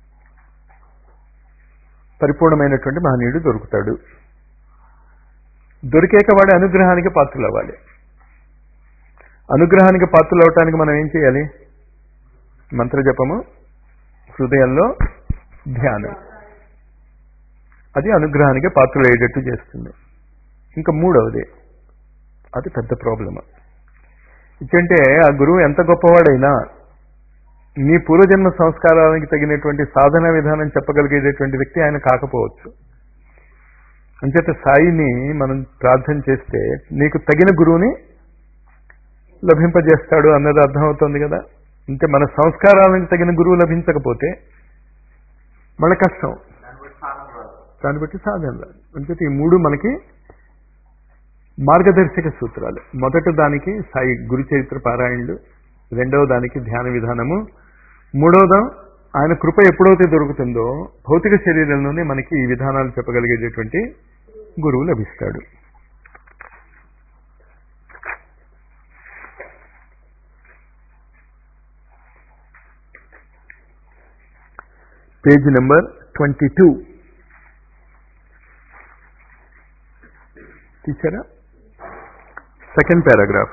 పరిపూర్ణమైనటువంటి మహనీయుడు దొరుకుతాడు దొరికాక వాడి అనుగ్రహానికి పాత్రలు అవ్వాలి అనుగ్రహానికి పాత్రలు అవటానికి మనం ఏం చేయాలి మంత్ర జపము హృదయంలో ధ్యానం అది అనుగ్రహానికి పాత్రలు అయ్యేటట్టు చేస్తుంది ఇంకా మూడవది అది పెద్ద ప్రాబ్లమ్ ఇచ్చంటే ఆ గురువు ఎంత గొప్పవాడైనా నీ పూర్వజన్మ సంస్కారానికి తగినటువంటి సాధన విధానం చెప్పగలిగేటటువంటి వ్యక్తి ఆయన కాకపోవచ్చు అంచేత సాయిని మనం ప్రార్థన చేస్తే నీకు తగిన గురువుని లభింపజేస్తాడు అన్నది అర్థమవుతుంది కదా అంటే మన సంస్కారాలకు తగిన గురువు లభించకపోతే మన కష్టం దాన్ని బట్టి సాధన రాదు దాన్ని బట్టి సాధన రాదు అంచేత ఈ మూడు మనకి మార్గదర్శక సూత్రాలు మొదటి దానికి సాయి గురు చరిత్ర పారాయణులు రెండవ దానికి ధ్యాన విధానము మూడవదా ఆయన కృప ఎప్పుడైతే దొరుకుతుందో భౌతిక శరీరంలోనే మనకి ఈ విధానాలు చెప్పగలిగేటటువంటి గురువు లభిస్తాడు పేజ్ నెంబర్ ట్వంటీ టూ తీసారా సెకండ్ పారాగ్రాఫ్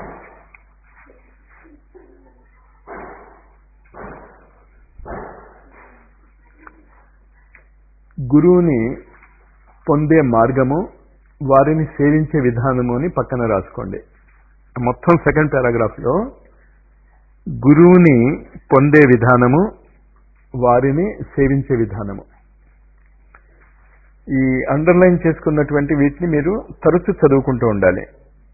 గురువుని పొందే మార్గము వారిని సేవించే విధానము అని పక్కన రాసుకోండి మొత్తం సెకండ్ పారాగ్రాఫ్ లో గురువుని పొందే విధానము వారిని సేవించే విధానము ఈ అండర్లైన్ చేసుకున్నటువంటి వీటిని మీరు తరచు చదువుకుంటూ ఉండాలి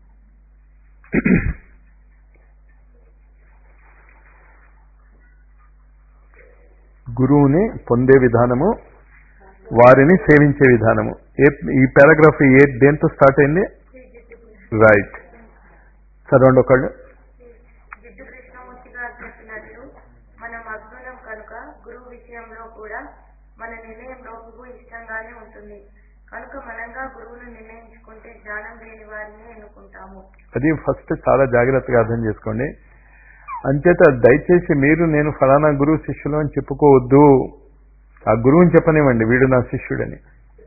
గురువుని పొందే విధానము వారిని సేవించే విధానము ఏ ఈ పారాగ్రాఫ్ ఏ దేంతో స్టార్ట్ అయింది రైట్ చదవండి ఒకళ్ళు జిడ్డు కృష్ణమూర్తి గారు చెప్పినట్లు మనం అజ్ఞులం కనుక గురువు విషయంలో కూడా మన నిర్ణయం లోపుకు ఇష్టంగానే ఉంటుంది కనుక మనంగా గురువును నిర్ణయించుకుంటే జ్ఞానం లేని వారిని ఎన్నుకుంటాము అది ఫస్ట్ చాలా జాగ్రత్తగా అర్థం చేసుకోండి అంచేత దయచేసి మీరు నేను ఫలానా గురువు శిష్యులు అని చెప్పుకోవద్దు ఆ గురువుని చెప్పనివ్వండి వీడు నా శిష్యుడని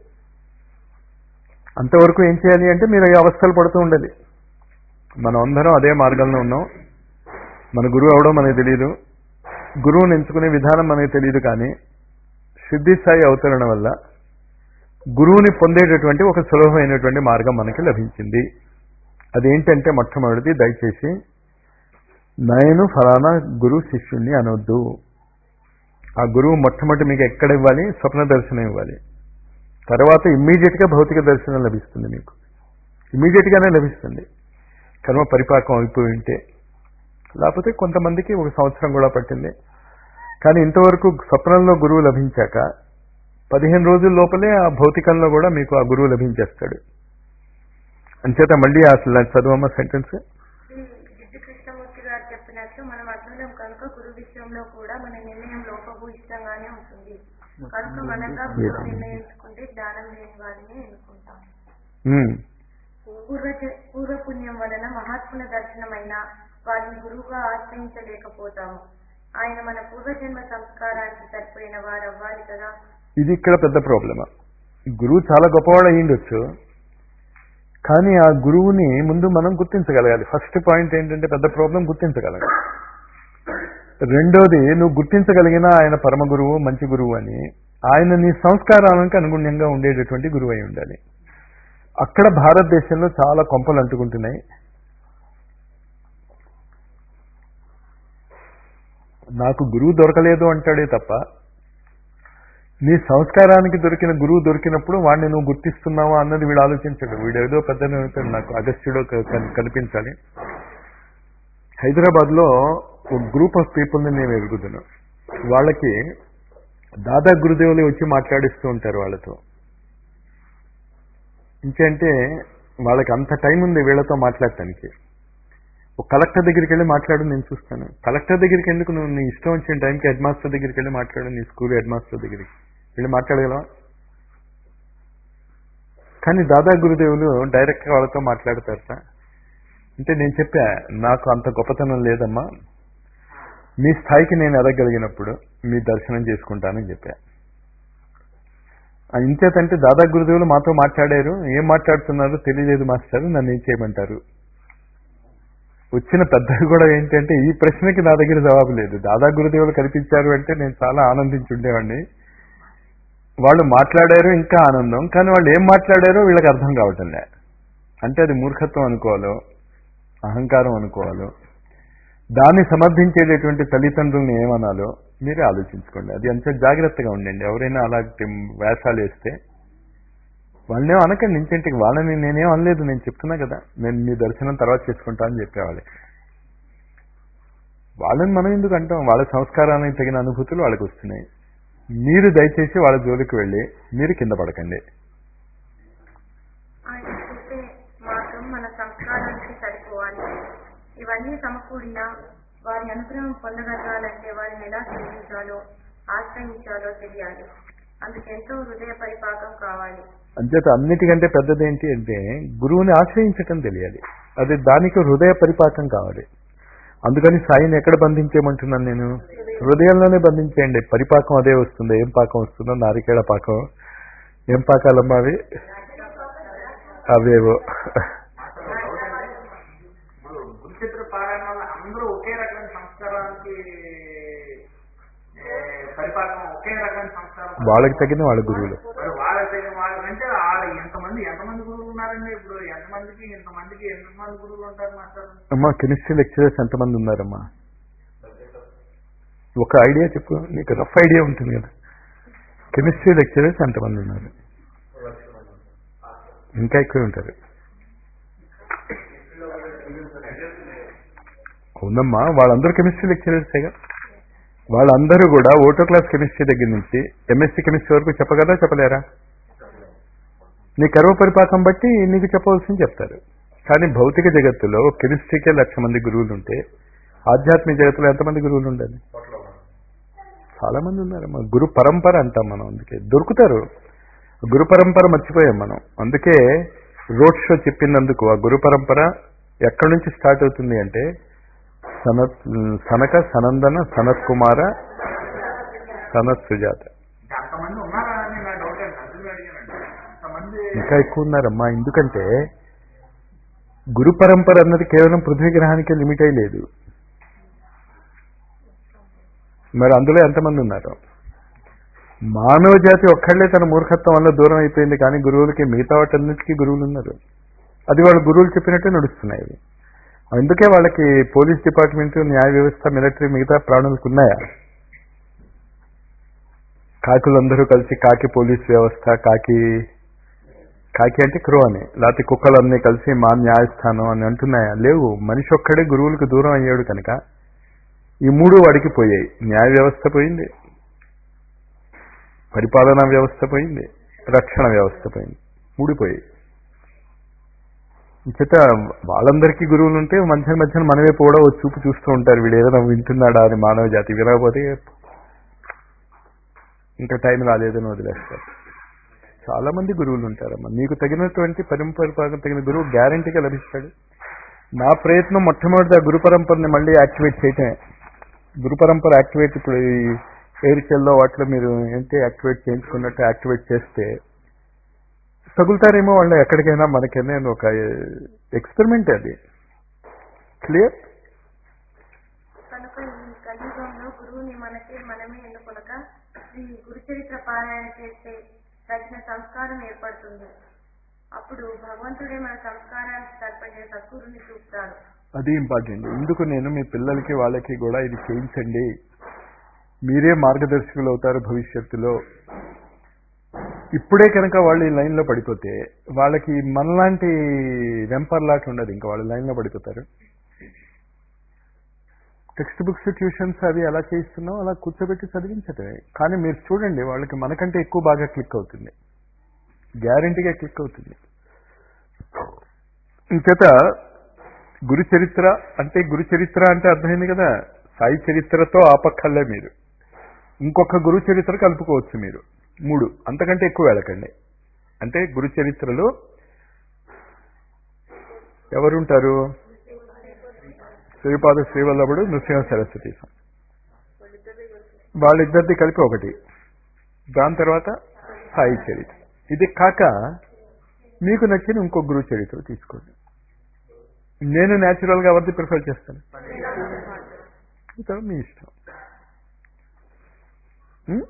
అంతవరకు ఏం చేయాలి అంటే మీరు ఈ అవస్థలు పడుతూ ఉండాలి మనం అందరం అదే మార్గంలో ఉన్నాం మన గురువు అవడం మనకు తెలియదు గురువుని ఎంచుకునే విధానం మనకు తెలియదు కానీ సిద్ధి స్థాయి అవతరణ వల్ల గురువుని పొందేటటువంటి ఒక సులభమైనటువంటి మార్గం మనకి లభించింది అదేంటంటే మొట్టమొదటిది దయచేసి నేను ఫలానా గురువు శిష్యుణ్ణి అనొద్దు ఆ గురువు మొట్టమొదటి మీకు ఎక్కడ ఇవ్వాలి స్వప్న దర్శనం ఇవ్వాలి తర్వాత ఇమ్మీడియట్ గా భౌతిక దర్శనం లభిస్తుంది మీకు ఇమ్మీడియట్ గానే లభిస్తుంది కర్మ పరిపాకం అయిపోయి ఉంటే లేకపోతే కొంతమందికి ఒక సంవత్సరం కూడా పట్టింది కానీ ఇంతవరకు స్వప్నంలో గురువు లభించాక పదిహేను రోజుల లోపలే ఆ భౌతికంలో కూడా మీకు ఆ గురువు లభించేస్తాడు అంచేత మళ్ళీ అసలు చదువమ్మ సెంటెన్స్ శ్రీ జిడ్డు కృష్ణమూర్తి గారు చెప్పినట్లు మనం అజ్ఞులం కనుక గురువు విషయంలో కూడా మన నిర్ణయం లోపకు ఇష్టంగానే ఉంటుంది కనుక మనంగా గురువు నిర్ణయించుకుంటే జ్ఞానం లేని వారిని ఎన్నుకుంటాం పూర్వ పూర్వపుణ్యం వలన మహాత్ముల దర్శనమైన వారిని గురువుగా ఆశ్రయించలేకపోతాము ఆయన మన పూర్వజన్మ సంస్కారానికి సరిపోయిన వారు అవ్వాలి కదా ఇది ఇక్కడ పెద్ద ప్రాబ్లమ్ గురువు చాలా గొప్పవాడు అయ్యిండొచ్చు కానీ ఆ గురువుని ముందు మనం గుర్తించగలగాలి ఫస్ట్ పాయింట్ ఏంటంటే పెద్ద ప్రాబ్లం గుర్తించగలగాలి రెండోది నువ్వు గుర్తించగలిగిన ఆయన పరమ గురువు మంచి గురువు అని ఆయన నీ సంస్కారానికి అనుగుణ్యంగా ఉండేటటువంటి గురువు అయి ఉండాలి అక్కడ భారతదేశంలో చాలా కొంపలు అంటుకుంటున్నాయి నాకు గురువు దొరకలేదు అంటాడే తప్ప నీ సంస్కారానికి దొరికిన గురువు దొరికినప్పుడు వాడిని నువ్వు గుర్తిస్తున్నావా అన్నది వీడు ఆలోచించాడు వీడు ఏదో పెద్ద నాకు అగస్త్యుడో క- క- కనిపించాలి హైదరాబాద్ లో ఒక గ్రూప్ ఆఫ్ పీపుల్ ని నేను ఎరుగుతున్నాను వాళ్ళకి దాదా గురుదేవులు వచ్చి మాట్లాడిస్తూ ఉంటారు వాళ్ళతో ఇంకేంటే వాళ్ళకి అంత టైం ఉంది వీళ్ళతో మాట్లాడటానికి ఒక కలెక్టర్ దగ్గరికి వెళ్ళి మాట్లాడు నేను చూస్తాను కలెక్టర్ దగ్గరికి ఎందుకు నువ్వు నీ ఇష్టం వచ్చిన టైంకి హెడ్ మాస్టర్ దగ్గరికి వెళ్ళి మాట్లాడు నీ స్కూల్ హెడ్ మాస్టర్ దగ్గరికి వెళ్ళి మాట్లాడగలవా కానీ దాదా గురుదేవులు డైరెక్ట్ గా వాళ్ళతో మాట్లాడతారట అంటే నేను చెప్పా నాకు అంత గొప్పతనం లేదమ్మా మీ స్థాయికి నేను ఎదగలిగినప్పుడు మీ దర్శనం చేసుకుంటానని చెప్పా ఆ ఇంచేతంటే దాదా గురుదేవులు మాతో మాట్లాడారు ఏం మాట్లాడుతున్నారో తెలియలేదు మాస్టర్ నన్ను ఏం చేయమంటారు వచ్చిన పెద్దలు కూడా ఏంటంటే ఈ ప్రశ్నకి నా దగ్గర జవాబు లేదు దాదా గురుదేవులు కనిపించారు అంటే నేను చాలా ఆనందించి ఉండేవాడిని వాళ్ళు మాట్లాడారు ఇంకా ఆనందం కానీ వాళ్ళు ఏం మాట్లాడారో వీళ్ళకి అర్థం కావటం లే అంటే అది మూర్ఖత్వం అనుకోవాలో అహంకారం అనుకోవాలో దాన్ని సమర్థించేటటువంటి తల్లిదండ్రులను ఏమనాలో మీరే ఆలోచించుకోండి అది అంత జాగ్రత్తగా ఉండండి ఎవరైనా అలాంటి వేషాలు వేస్తే వాళ్ళనేం అనకండి ఇంటింటికి వాళ్ళని నేనేం అనలేదు నేను చెప్తున్నా కదా నేను మీ దర్శనం తర్వాత చేసుకుంటా అని చెప్పేవాళ్ళే వాళ్ళని మనం ఎందుకు అంటాం వాళ్ళ సంస్కారానికి తగిన అనుభూతులు వాళ్ళకి వస్తున్నాయి మీరు దయచేసి వాళ్ళ జోలికి వెళ్ళి మీరు కింద పడకండి ఆయన చూసే మార్గం మన సంస్కారానికి సరిపోవాలి ఇవన్నీ సమకూడినా వారి అనుగ్రహం పొందగలగాలంటే వారిని ఎలా సేవించాలో ఆశ్రయించాలో తెలియాలి అందుకెంతో హృదయ పరిపాకం కావాలి అంచేత అన్నిటికంటే పెద్దదేంటి అంటే గురువుని ఆశ్రయించటం తెలియాలి అది దానికి హృదయ పరిపాకం కావాలి అందుకని సాయిని ఎక్కడ బంధించేయమంటున్నాను నేను హృదయంలోనే బంధించేయండి పరిపాకం అదే వస్తుంది ఏం పాకం వస్తుందో నారికేళ పాకం ఏం పాకాలమ్మా అవి అవేవో ఇప్పుడు గురుచిత్ర పారాయణ వల్ల అందరూ ఒకే రకమైన సంస్కారానికి ఏ, పరిపాలన ఒకే రకమైన సంస్కారం వాళ్ళకి తగిన వాళ్ళ గురువులు మరి వాళ్ళ వాళ్ళకంటే వాళ్ళ ఎంతమంది ఎంతమంది గురువులు ఉన్నారండి ఇప్పుడు ఎంతమందికి ఇంతమందికి ఎంతమంది గురువులు ఉంటారు మాస్టర్ అమ్మా కెమిస్ట్రీ లెక్చరర్స్ ఎంతమంది ఉన్నారమ్మా ఒక ఐడియా చెప్పు నీకు రఫ్ ఐడియా ఉంటుంది కదా కెమిస్ట్రీ లెక్చరర్స్ ఎంతమంది ఉన్నారు ఇంకా ఎక్కువ ఉంటారు అవునమ్మా వాళ్ళందరూ కెమిస్ట్రీ లెక్చరర్సేగా వాళ్ళందరూ కూడా ఓటో క్లాస్ కెమిస్ట్రీ దగ్గర నుంచి ఎంఎస్సీ కెమిస్ట్రీ వరకు చెప్పగలరా చెప్పలేరా నీ కరువు పరిపాకం బట్టి నీకు చెప్పవలసింది చెప్తారు కానీ భౌతిక జగత్తులో కెమిస్ట్రీకే లక్ష మంది గురువులు ఉంటే ఆధ్యాత్మిక జగత్తులో ఎంతమంది గురువులు ఉండాలి చాలా మంది ఉన్నారమ్మా గురు పరంపర అంటాం మనం అందుకే దొరుకుతారు గురు పరంపర మర్చిపోయాం మనం అందుకే రోడ్ షో చెప్పినందుకు ఆ గురు పరంపర ఎక్కడి నుంచి స్టార్ట్ అవుతుంది అంటే సనత్ సనక సనందన సనత్ కుమార సనత్ సుజాత ఇంకా అంతమంది ఉన్నారా అని నా డౌట్ అండి అందులో అడిగానండి అంతమంది ఇంకా ఎక్కువ ఉన్నారమ్మా ఎందుకంటే గురు పరంపర అన్నది కేవలం పృథ్వీ గ్రహానికే లిమిట్ అయి లేదు మరి అందులో ఎంతమంది ఉన్నారు మానవ జాతి ఒక్కళ్ళే తన మూర్ఖత్వం వల్ల దూరం అయిపోయింది కానీ గురువులకి మిగతా వాటన్నిటికీ గురువులు ఉన్నారు అది వాళ్ళ గురువులు చెప్పినట్టే నడుస్తున్నాయి అవి అందుకే వాళ్ళకి పోలీస్ డిపార్ట్మెంట్ న్యాయ వ్యవస్థ మిలిటరీ మిగతా ప్రాణులకు ఉన్నాయా కాకులందరూ కలిసి కాకి పోలీస్ వ్యవస్థ కాకి కాకి అంటే క్రో అని లేకపోతే కుక్కలన్నీ కలిసి మా న్యాయస్థానం అని అంటున్నాయా లేవు మనిషి ఒక్కడే గురువులకు దూరం అయ్యాడు కనుక ఈ మూడు వాడికి పోయాయి న్యాయ వ్యవస్థ పోయింది పరిపాలనా వ్యవస్థ పోయింది రక్షణ వ్యవస్థ పోయింది మూడు పోయాయి చేత వాళ్ళందరికీ గురువులు ఉంటే మధ్య మధ్యన మనమే కూడా ఓ చూపు చూస్తూ ఉంటారు వీడు ఏదైనా వింటున్నాడా అని మానవ జాతి వినకపోతే ఇంకా టైం రాలేదని వదిలేస్తారు చాలా మంది గురువులు ఉంటారమ్మా మీకు తగినటువంటి పరంపర తగిన గురువు గ్యారంటీగా లభిస్తాడు నా ప్రయత్నం మొట్టమొదటి ఆ గురు పరంపరని మళ్ళీ యాక్టివేట్ చేయటమే గురు పరంపర యాక్టివేట్ ఇప్పుడు ఈ ఎయిర్టెల్లో వాటిలో మీరు ఏంటి యాక్టివేట్ చేయించుకున్నట్టు యాక్టివేట్ చేస్తే తగులుతారేమో వాళ్ళు ఎక్కడికైనా మనకైనా ఒక ఎక్స్పెరిమెంట్ అది క్లియర్ కనుక ఈ కలియుగంలో గురువుని మనకే మనమే ఎన్నుకొనక శ్రీ గురుచరిత్ర పారాయణ చేస్తే తగిన సంస్కారం ఏర్పడుతుంది అప్పుడు భగవంతుడే మన సంస్కారానికి సరిపడే సద్గురుని చూపుతాడు అది ఇంపార్టెంట్ ఇందుకు నేను మీ పిల్లలకి వాళ్ళకి కూడా ఇది చేయించండి మీరే మార్గదర్శకులు అవుతారు భవిష్యత్తులో ఇప్పుడే కనుక వాళ్ళు ఈ లైన్లో పడిపోతే వాళ్ళకి మనలాంటి వెంపర్లాట ఉండదు ఇంకా వాళ్ళు లైన్లో పడిపోతారు టెక్స్ట్ బుక్స్ ట్యూషన్స్ అవి ఎలా చేయిస్తున్నాం అలా కూర్చోబెట్టి చదివించటమే కానీ మీరు చూడండి వాళ్ళకి మనకంటే ఎక్కువ బాగా క్లిక్ అవుతుంది గ్యారంటీగా క్లిక్ అవుతుంది ఇంచేత గురు చరిత్ర అంటే గురు చరిత్ర అంటే అర్థమైంది కదా సాయి చరిత్రతో ఆపక్కర్లే మీరు ఇంకొక గురు చరిత్ర కలుపుకోవచ్చు మీరు మూడు అంతకంటే ఎక్కువ వెళ్ళకండి అంటే గురు చరిత్రలో ఎవరుంటారు శ్రీపాద శ్రీవల్లభుడు నృసింహ సరస్వతి వాళ్ళిద్దరిది కలిపి ఒకటి దాని తర్వాత సాయి చరిత్ర ఇది కాక మీకు నచ్చిన ఇంకో గురువు చరిత్ర తీసుకోండి నేను న్యాచురల్గా ఎవరిది ప్రిఫర్ చేస్తాను ఇతర మీ ఇష్టం ఉం?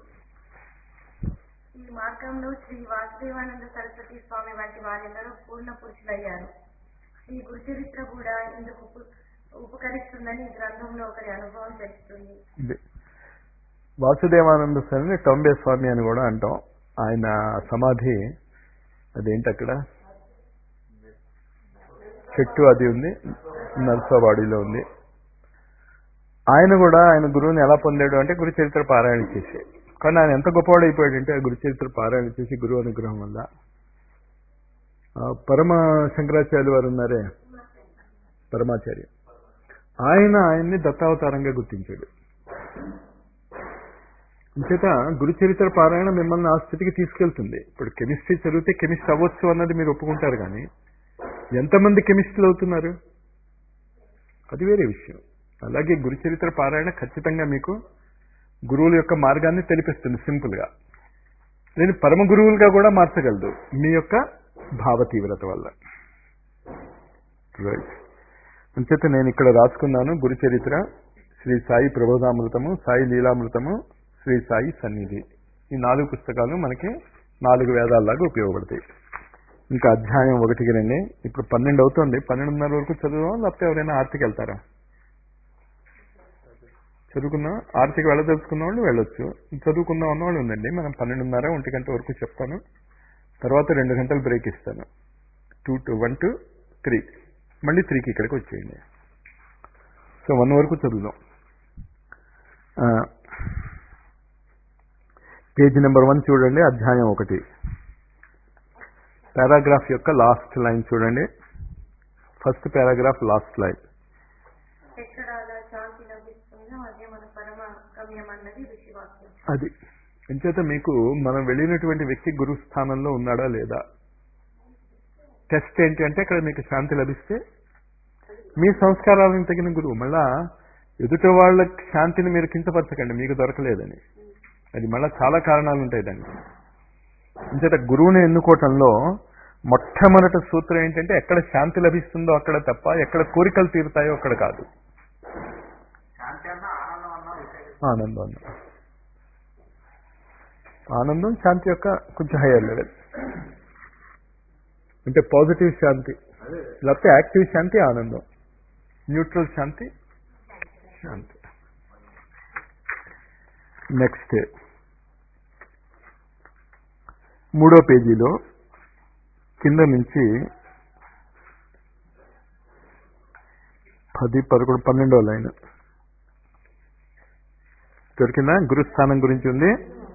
ఈ మార్గంలో శ్రీ వాసుదేవానంద సరస్వతి స్వామి వంటి వారెందరో పూర్ణ పురుషులయ్యారు శ్రీ గురుచరిత్ర కూడా ఇందుకు ఉప- ఉపకరిస్తుందని ఈ గ్రంథంలో ఒకరి అనుభవం తెలుస్తుంది ఇది వాసుదేవానంద స్వామిని టొంబే స్వామి అని కూడా అంటాం ఆయన సమాధి అదేంటి అక్కడ చెట్టు అది ఉంది నర్సవాడిలో ఉంది ఆయన కూడా ఆయన గురువుని ఎలా పొందాడు అంటే గురు చరిత్ర పారాయణ చేసి కానీ ఆయన ఎంత గొప్పవాడు అయిపోయాడంటే ఆ గురు చరిత్ర పారాయణ చేసి గురువు అనుగ్రహం వల్ల ఆ పరమ శంకరాచార్య వారు ఉన్నారే పరమాచార్య ఆయన ఆయన్ని దత్తావతారంగా గుర్తించాడు అంచేత గురు చరిత్ర పారాయణ మిమ్మల్ని ఆ స్థితికి తీసుకెళ్తుంది ఇప్పుడు కెమిస్ట్రీ చదివితే కెమిస్ట్ అవ్వచ్చు అన్నది మీరు ఒప్పుకుంటారు కానీ ఎంతమంది కెమిస్ట్రీలు అవుతున్నారు అది వేరే విషయం అలాగే గురు చరిత్ర పారాయణ ఖచ్చితంగా మీకు గురువుల యొక్క మార్గాన్ని తెలిపిస్తుంది సింపుల్ గా నేను పరమ గురువులుగా కూడా మార్చగలదు మీ యొక్క భావ తీవ్రత వల్ల రైట్ అంచేత నేను ఇక్కడ రాసుకున్నాను గురు చరిత్ర శ్రీ సాయి ప్రబోధామృతము సాయి లీలామృతము శ్రీ సాయి సన్నిధి ఈ నాలుగు పుస్తకాలు మనకి నాలుగు వేదాల్లాగా ఉపయోగపడతాయి ఇంకా అధ్యాయం ఒకటికి రండి ఇప్పుడు పన్నెండు అవుతుంది పన్నెండున్నర వరకు చదువుదాం లేకపోతే ఎవరైనా ఆర్తికి వెళ్తారా చదువుకున్నా ఆర్తికి వెళ్ళదలుచుకున్న వాళ్ళు వెళ్ళొచ్చు చదువుకుందాం అన్న వాళ్ళు ఉందండి మనం పన్నెండున్నర ఒంటి గంట వరకు చెప్తాను తర్వాత రెండు గంటలు బ్రేక్ ఇస్తాను two to one to three మళ్ళీ త్రీకి ఇక్కడికి వచ్చేయండి సో వన్ వరకు చదువుదాం ఆ, పేజ్ నెంబర్ వన్ చూడండి అధ్యాయం ఒకటి పారాగ్రాఫ్ యొక్క లాస్ట్ లైన్ చూడండి ఫస్ట్ పారాగ్రాఫ్ లాస్ట్ లైన్ ఎక్కడ అలా శాంతి లభిస్తుందో అదే మన పరమ గమ్యం అన్నది ఋషివాక్యం అది ఎంచేత మీకు మనం వెళ్ళినటువంటి వ్యక్తి గురు స్థానంలో ఉన్నాడా లేదా టెస్ట్ ఏంటి అంటే ఇక్కడ మీకు శాంతి లభిస్తే మీ సంస్కారాలను తగిన గురువు మళ్ళా ఎదుటి వాళ్ళ శాంతిని మీరు కించపరచకండి మీకు దొరకలేదని అది మళ్ళా చాలా కారణాలు ఉంటాయి దానికి అంచేత గురువుని ఎన్నుకోవటంలో మొట్టమొదటి సూత్రం ఏంటంటే ఎక్కడ శాంతి లభిస్తుందో అక్కడ తప్ప ఎక్కడ కోరికలు తీరుతాయో అక్కడ కాదు శాంతి అన్న ఆనందం అన్న విషయం ఆనందం అన్న ఆనందం శాంతి యొక్క కొంచెం హైయర్ లెవెల్ అంటే పాజిటివ్ శాంతి లేకపోతే యాక్టివ్ శాంతి ఆనందం న్యూట్రల్ శాంతి శాంతి నెక్స్ట్ మూడో పేజీలో కింద నుంచి పది పదకొండు పన్నెండో లైన్ దొరికిందా గురుస్థానం గురించి ఉంది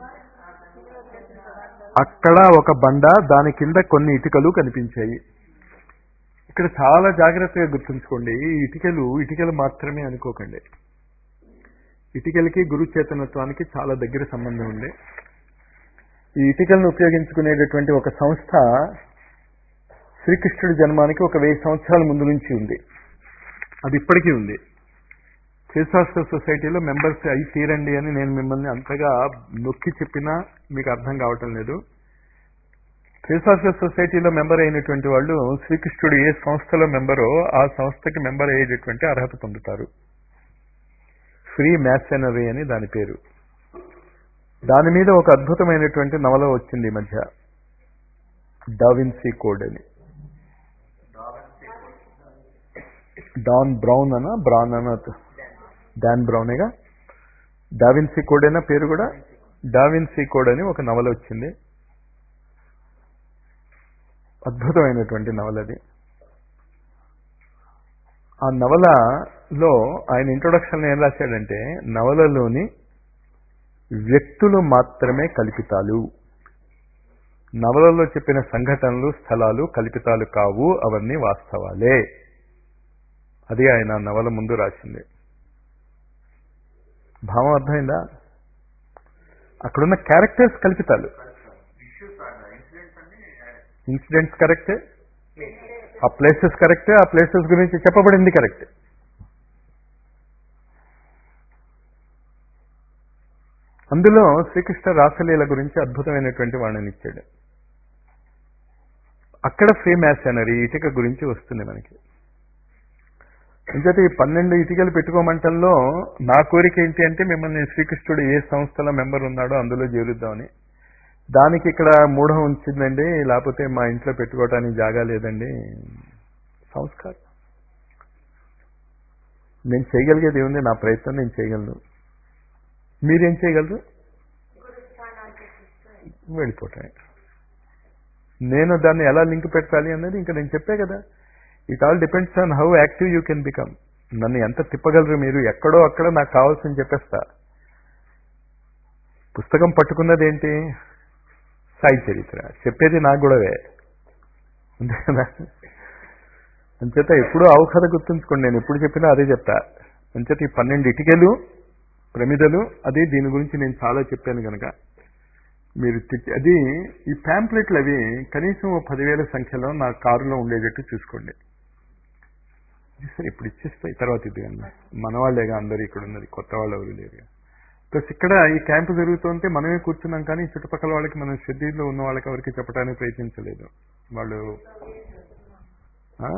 అక్కడ ఒక బండ దాని కింద కొన్ని ఇటుకలు కనిపించాయి ఇక్కడ చాలా జాగ్రత్తగా గుర్తుంచుకోండి ఈ ఇటుకలు ఇటుకలు మాత్రమే అనుకోకండి ఇటుకలకి గురు చేతనత్వానికి చాలా దగ్గర సంబంధం ఉంది ఈ ఇటుకలను ఉపయోగించుకునేటటువంటి ఒక సంస్థ శ్రీకృష్ణుడి జన్మానికి ఒక వెయ్యి సంవత్సరాల ముందు నుంచి ఉంది అది ఇప్పటికీ ఉంది ఫిలసాఫికల్ సొసైటీలో మెంబర్స్ అయి తీరండి అని నేను మిమ్మల్ని అంతగా నొక్కి చెప్పినా మీకు అర్థం కావటం లేదు ఫిలసాఫికల్ సొసైటీలో మెంబర్ అయినటువంటి వాళ్ళు శ్రీకృష్ణుడు ఏ సంస్థలో మెంబరో ఆ సంస్థకి మెంబర్ అయ్యేటటువంటి అర్హత పొందుతారు ఫ్రీ మ్యాసనరీ అని దాని పేరు దాని మీద ఒక అద్భుతమైనటువంటి నవల వచ్చింది ఈ మధ్య డావిన్సీ కోడ్ అని డాన్ బ్రౌన్ అనా బ్రౌన్ అనా డాన్ బ్రౌనేగా డావిన్సీ కోడ్ అయినా పేరు కూడా డావిన్సీ కోడ్ అని ఒక నవల వచ్చింది అద్భుతమైనటువంటి నవల అది ఆ నవలలో ఆయన ఇంట్రొడక్షన్ ఏం రాశాడంటే నవలలోని వ్యక్తులు మాత్రమే కల్పితాలు నవలలో చెప్పిన సంఘటనలు స్థలాలు కల్పితాలు కావు అవన్నీ వాస్తవాలే అది ఆయన నవల ముందు రాసింది భావం అర్థమైందా అక్కడున్న క్యారెక్టర్స్ కల్పితాలు ఇష్యూస్ ఇన్సిడెంట్స్ అన్ని ఇన్సిడెంట్స్ కరెక్టే ఆ ప్లేసెస్ కరెక్టే ఆ ప్లేసెస్ గురించి చెప్పబడింది కరెక్ట్ అందులో శ్రీకృష్ణ రాసలీల గురించి అద్భుతమైనటువంటి వాళ్ళని ఇచ్చాడు అక్కడ ఫ్రీ మ్యాసనరీ ఇటుక గురించి వస్తుంది మనకి అంచేత ఈ పన్నెండు ఇటుకలు పెట్టుకోమంటంలో నా కోరిక ఏంటి అంటే మిమ్మల్ని శ్రీకృష్ణుడు ఏ సంస్థలో మెంబర్ ఉన్నాడో అందులో చేరుద్దామని దానికి ఇక్కడ మూఢం ఉంచిందండి లేకపోతే మా ఇంట్లో పెట్టుకోవటానికి జాగా లేదండి సంస్కారం నేను చేయగలిగేది ఏముంది నా ప్రయత్నం నేను చేయగలను మీరేం చేయగలరు గురు స్థానానికి తీసుకుని వెళ్ళిపోతాయి నేను దాన్ని ఎలా లింక్ పెట్టాలి అన్నది ఇంకా నేను చెప్పే కదా it all depends on how active you can become నన్ను ఎంత తిప్పగలరు మీరు ఎక్కడో అక్కడ నాకు కావాల్సింది చెప్పేస్తా పుస్తకం పట్టుకున్నది ఏంటి సాయి చరిత్ర చెప్పేది నాకు కూడావే అంతే కదా అంచేత ఎప్పుడూ అవకథ గుర్తుంచుకోండి నేను ఎప్పుడు చెప్పినా అదే చెప్తా అంచేత ఈ పన్నెండు ఇటుకలు ప్రమిదలు అదే దీని గురించి నేను చాలా చెప్పాను కనుక మీరు తిట్టి- అది ఈ ప్యాంప్లెట్లు అవి కనీసం ఓ పదివేల సంఖ్యలో నా కారులో ఉండేటట్టు చూసుకోండి ఇది సరే ఇప్పుడు ఇచ్చేస్తాయి తర్వాత ఇది అన్న మన వాళ్ళేగా అందరు ఇక్కడ ఉన్నది కొత్త వాళ్ళు ఎవరు లేరు ప్లస్ ఇక్కడ ఈ క్యాంపు జరుగుతుంటే మనమే కూర్చున్నాం కానీ చుట్టుపక్కల వాళ్ళకి మన షెడ్యూల్లో ఉన్న వాళ్ళకి ఎవరికి చెప్పడానికి ప్రయత్నించలేదు వాళ్ళు ఆ?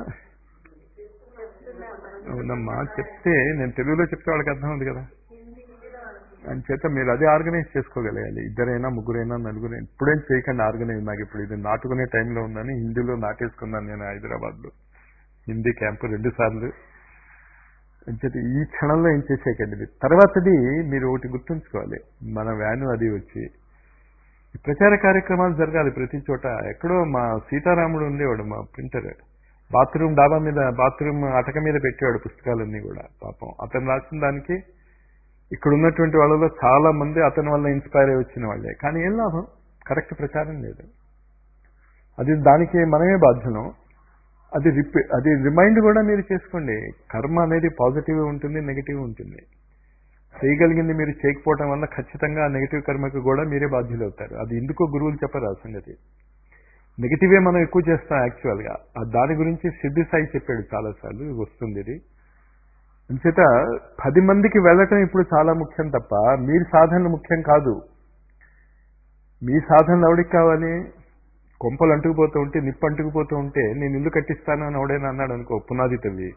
అవునమ్మా చెప్తే నేను తెలుగులో చెప్తే వాళ్ళకి అర్థం ఉంది కదా అని చేత మీరు అది ఆర్గనైజ్ చేసుకోగలగాలి ఇద్దరైనా ముగ్గురైనా నలుగురైనా ఇప్పుడేం చేయకండి ఆర్గనైజ్ నాకు ఇప్పుడు ఇది నాటుకునే టైంలో ఉందని హిందీలో నాటేసుకున్నాను నేను హైదరాబాద్ లో హిందీ క్యాంపు రెండు సార్లు అంచేత ఈ క్షణంలో ఏం చేసేయకండి మీరు తర్వాతది మీరు ఒకటి గుర్తుంచుకోవాలి మన వ్యాను అది వచ్చి ఈ ప్రచార కార్యక్రమాలు జరగాలి ప్రతి చోట ఎక్కడో మా సీతారాముడు ఉండేవాడు మా ప్రింటర్ బాత్రూమ్ డాబా మీద బాత్రూమ్ అటక మీద పెట్టేవాడు పుస్తకాలన్నీ కూడా పాపం అతను రాసిన దానికి ఇక్కడ ఉన్నటువంటి వాళ్ళలో చాలా మంది అతని వల్ల ఇన్స్పైర్ అయి వచ్చిన వాళ్ళే కానీ ఏం లాభం కరెక్ట్ ప్రచారం లేదు అది దానికి మనమే బాధ్యులం అది రిపీ అది రిమైండ్ కూడా మీరు చేసుకోండి కర్మ అనేది పాజిటివ్ ఉంటుంది నెగిటివ్ ఉంటుంది చేయగలిగింది మీరు చేయకపోవటం వల్ల ఖచ్చితంగా ఆ నెగిటివ్ కర్మకు కూడా మీరే బాధ్యులు అవుతారు అది ఎందుకో గురువులు చెప్పరు ఆ సంగతి నెగిటివే మనం ఎక్కువ చేస్తాం యాక్చువల్గా ఆ దాని గురించి సిద్ధి సాయి చెప్పాడు చాలాసార్లు వస్తుంది ఇది అంచేత పది మందికి వెళ్ళటం ఇప్పుడు చాలా ముఖ్యం తప్ప మీరు సాధనలు ముఖ్యం కాదు మీ సాధనలు ఎవడికి కావాలి కొంపలు అంటుకుపోతూ ఉంటే నిప్పు అంటుకుపోతూ ఉంటే నేను ఇల్లు కట్టిస్తాను అని ఎవడైనా అన్నాడు అనుకో పునాది తవ్వి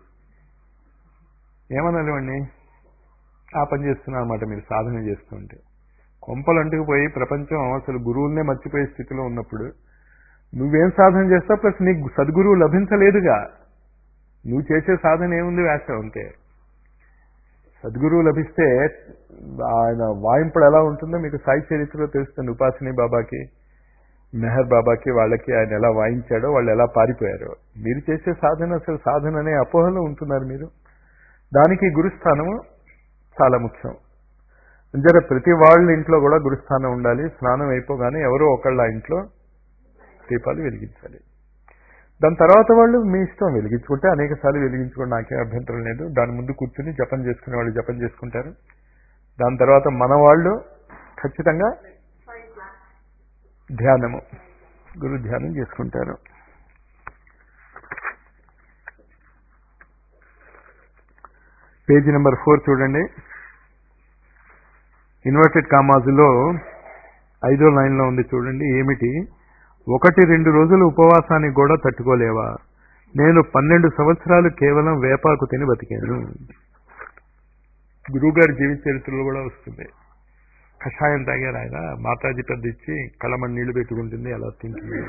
ఏమనాలి వాడిని ఆ పని చేస్తున్నా అనమాట మీరు సాధన చేస్తుంటే కొంపలు అంటుకుపోయి ప్రపంచం అసలు గురువులనే మర్చిపోయే స్థితిలో ఉన్నప్పుడు నువ్వేం సాధన చేస్తావు ప్లస్ నీకు సద్గురువు లభించలేదుగా నువ్వు చేసే సాధన ఏముంది వేస్తావు అంతే సద్గురువు లభిస్తే ఆయన వాయింపుడు ఎలా ఉంటుందో మీకు సాయి చరిత్రలో తెలుస్తుంది ఉపాసిని బాబాకి మెహర్ బాబాకి వాళ్ళకి ఆయన ఎలా వాయించాడో వాళ్ళు ఎలా పారిపోయారో మీరు చేసే సాధన అసలు సాధన అనే అపోహలో ఉంటున్నారు మీరు దానికి గురుస్థానము చాలా ముఖ్యం జర ప్రతి వాళ్ళ ఇంట్లో కూడా గురుస్థానం ఉండాలి స్నానం అయిపోగానే ఎవరో ఒకళ్ళ ఇంట్లో దీపాలు వెలిగించాలి దాని తర్వాత వాళ్ళు మీ ఇష్టం వెలిగించుకుంటే అనేక సార్లు వెలిగించుకోండి నాకేం అభ్యంతరం లేదు దాని ముందు కూర్చుని జపం చేసుకునే వాళ్ళు జపం చేసుకుంటారు దాని తర్వాత మన వాళ్ళు ఖచ్చితంగా ధ్యానము గురు ధ్యానం చేసుకుంటారు పేజీ నెంబర్ ఫోర్ చూడండి ఇన్వర్టెడ్ కామాజులో ఐదో లైన్లో ఉంది చూడండి ఏమిటి ఒకటి రెండు రోజులు ఉపవాసానికి కూడా తట్టుకోలేవా నేను పన్నెండు సంవత్సరాలు కేవలం వేపాకు తిని బతికాను గురువుగారి జీవిత చరిత్రలో కూడా వస్తుంది కషాయం తాగారు ఆయన మాతాజీ పెద్ద ఇచ్చి కళ్ళమని నీళ్లు పెట్టుకుంటుంది అలా తింటుంది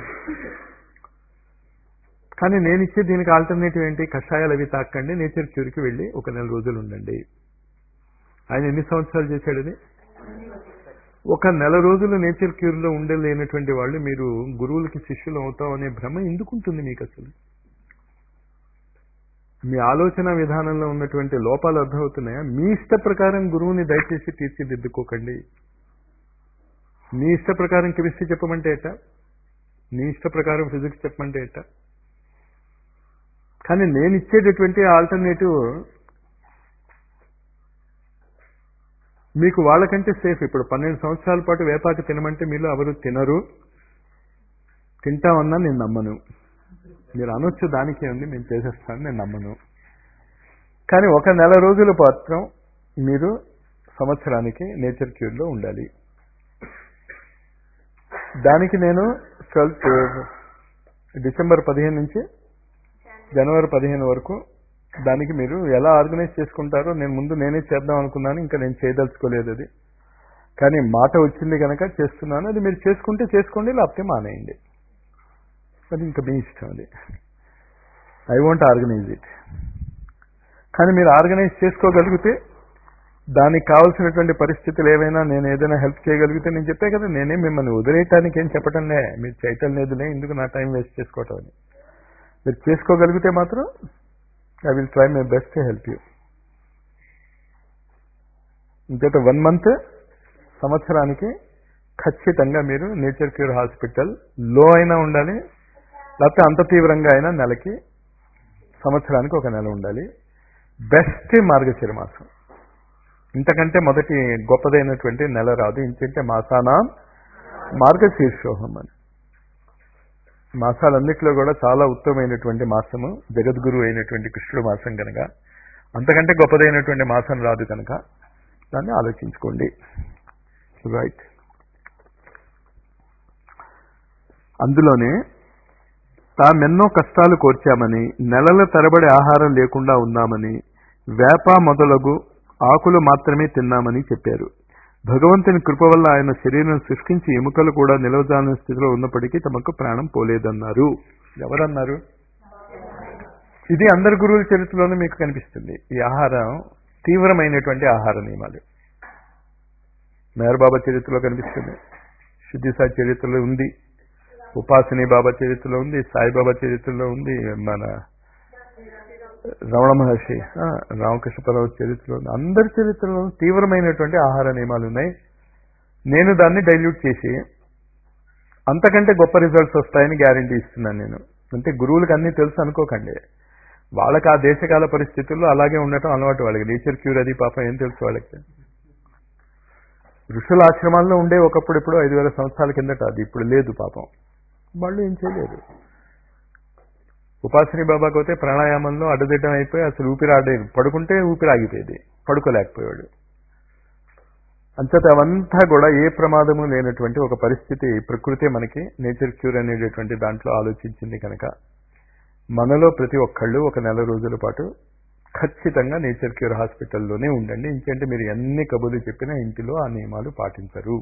కానీ నేను ఇచ్చే దీనికి ఆల్టర్నేటివ్ ఏంటి కషాయాలు అవి తాకండి నేచర్ క్యూర్కి వెళ్ళి ఒక నెల రోజులు ఉండండి ఆయన ఎన్ని సంవత్సరాలు చేశాడని ఒక నెల రోజులు నేచర్ క్యూర్లో ఉండలేనటువంటి వాళ్ళు మీరు గురువులకి శిష్యులు అవుతాం అనే భ్రమ ఎందుకుంటుంది మీకు అసలు మీ ఆలోచన విధానంలో ఉన్నటువంటి లోపాలు అర్థమవుతున్నాయా మీ ఇష్ట ప్రకారం గురువుని దయచేసి తీర్చిదిద్దుకోకండి మీ ఇష్ట ప్రకారం కెమిస్ట్రీ చెప్పమంటే ఎట్ట నీ ఇష్ట ప్రకారం ఫిజిక్స్ చెప్పమంటే ఎట్ట కానీ నేను ఇచ్చేటటువంటి ఆల్టర్నేటివ్ మీకు వాళ్ళకంటే సేఫ్ ఇప్పుడు పన్నెండు సంవత్సరాల పాటు వేపాకు తినమంటే మీరు ఎవరు తినరు తింటామన్నా నేను నమ్మను మీరు అనొచ్చు దానికే ఉంది నేను చేసేస్తాను నేను నమ్మను కానీ ఒక నెల రోజుల మాత్రం మీరు సంవత్సరానికి నేచర్ క్యూర్లో ఉండాలి దానికి నేను ట్వెల్త్ డిసెంబర్ పదిహేను నుంచి జనవరి పదిహేను వరకు దానికి మీరు ఎలా ఆర్గనైజ్ చేసుకుంటారో నేను ముందు నేనే చేద్దాం అనుకున్నాను ఇంకా నేను చేయదలుచుకోలేదు అది కానీ మాట వచ్చింది కనుక చేస్తున్నాను అది మీరు చేసుకుంటే చేసుకోండి లేకపోతే మానేయండి అది ఇంకా మీ ఇష్టం అది ఐ వాంట్ ఆర్గనైజ్ ఇట్ కానీ మీరు ఆర్గనైజ్ చేసుకోగలిగితే దానికి కావాల్సినటువంటి పరిస్థితులు ఏవైనా నేను ఏదైనా హెల్ప్ చేయగలిగితే నేను చెప్పే కదా నేనే మిమ్మల్ని వదిలేయటానికి ఏం చెప్పటంలే మీరు చేయటం లేదులే ఎందుకు నా టైం వేస్ట్ చేసుకోవటం అని మీరు చేసుకోగలిగితే మాత్రం I will try my best to help you ఇంకైతే వన్ మంత్ సంవత్సరానికి ఖచ్చితంగా మీరు నేచర్ క్యూర్ హాస్పిటల్ లో అయినా ఉండాలి లేకపోతే అంత తీవ్రంగా అయినా నెలకి సంవత్సరానికి ఒక నెల ఉండాలి బెస్ట్ మార్గశిర మాసం ఇంతకంటే మొదటి గొప్పదైనటువంటి నెల రాదు ఇంకంటే మాసానా మార్గశీర్షోహం అని మాసాలన్నింటిలో కూడా చాలా ఉత్తమమైనటువంటి మాసము జగద్గురు అయినటువంటి కృష్ణుడు మాసం కనుక అంతకంటే గొప్పదైనటువంటి మాసం రాదు కనుక దాన్ని ఆలోచించుకోండి రైట్ అందులోనే తామెన్నో కష్టాలు కోర్చామని నెలల తరబడి ఆహారం లేకుండా ఉన్నామని వేప మొదలగు ఆకులు మాత్రమే తిన్నామని చెప్పారు భగవంతుని కృప వల్ల ఆయన శరీరం సృష్టించి ఎముకలు కూడా నిలవజాలని స్థితిలో ఉన్నప్పటికీ తమకు ప్రాణం పోలేదన్నారు ఎవరన్నారు ఇది అందరి గురువుల చరిత్రలోనూ మీకు కనిపిస్తుంది ఈ ఆహారం తీవ్రమైనటువంటి ఆహార నియమాలు మేర్ బాబా చరిత్రలో కనిపిస్తుంది శుద్ధిసా చరిత్రలో ఉంది ఉపాసని బాబా చరిత్రలో ఉంది సాయిబాబా చరిత్రలో ఉంది మన రమణ మహర్షి ఆ, రామకృష్ణ పరమ చరిత్రలో ఉంది అందరి చరిత్రలో తీవ్రమైనటువంటి ఆహార నియమాలు ఉన్నాయి నేను దాన్ని డైల్యూట్ చేసి అంతకంటే గొప్ప రిజల్ట్స్ వస్తాయని గ్యారంటీ ఇస్తున్నాను నేను అంటే గురువులకు అన్నీ తెలుసు అనుకోకండి వాళ్ళకి ఆ దేశకాల పరిస్థితుల్లో అలాగే ఉండటం అలవాటు వాళ్ళకి నేచర్ క్యూర్ అది పాపం ఏం తెలుసు వాళ్ళకి ఋషుల ఆశ్రమాల్లో ఉండే ఒకప్పుడు ఇప్పుడు ఐదు వేల సంవత్సరాల కిందట అది ఇప్పుడు లేదు పాపం వాళ్ళు ఏం చేయలేరు ఉపాసని బాబాకి అయితే ప్రాణాయామంలో అడ్డదిడ్డం అయిపోయి అసలు ఊపిరి ఆడే పడుకుంటే ఊపిరి ఆగిపోయేది పడుకోలేకపోయాడు అంచేత అవంతా కూడా ఏ ప్రమాదము లేనటువంటి ఒక పరిస్థితి ప్రకృతి మనకి నేచర్ క్యూర్ అనేటటువంటి దాంట్లో ఆలోచించింది కనుక మనలో ప్రతి ఒక్కళ్ళు ఒక నెల రోజుల పాటు ఖచ్చితంగా నేచర్ క్యూర్ హాస్పిటల్లోనే ఉండండి ఇంకంటే మీరు ఎన్ని కబుర్లు చెప్పినా ఇంటిలో ఆ నియమాలు పాటించరు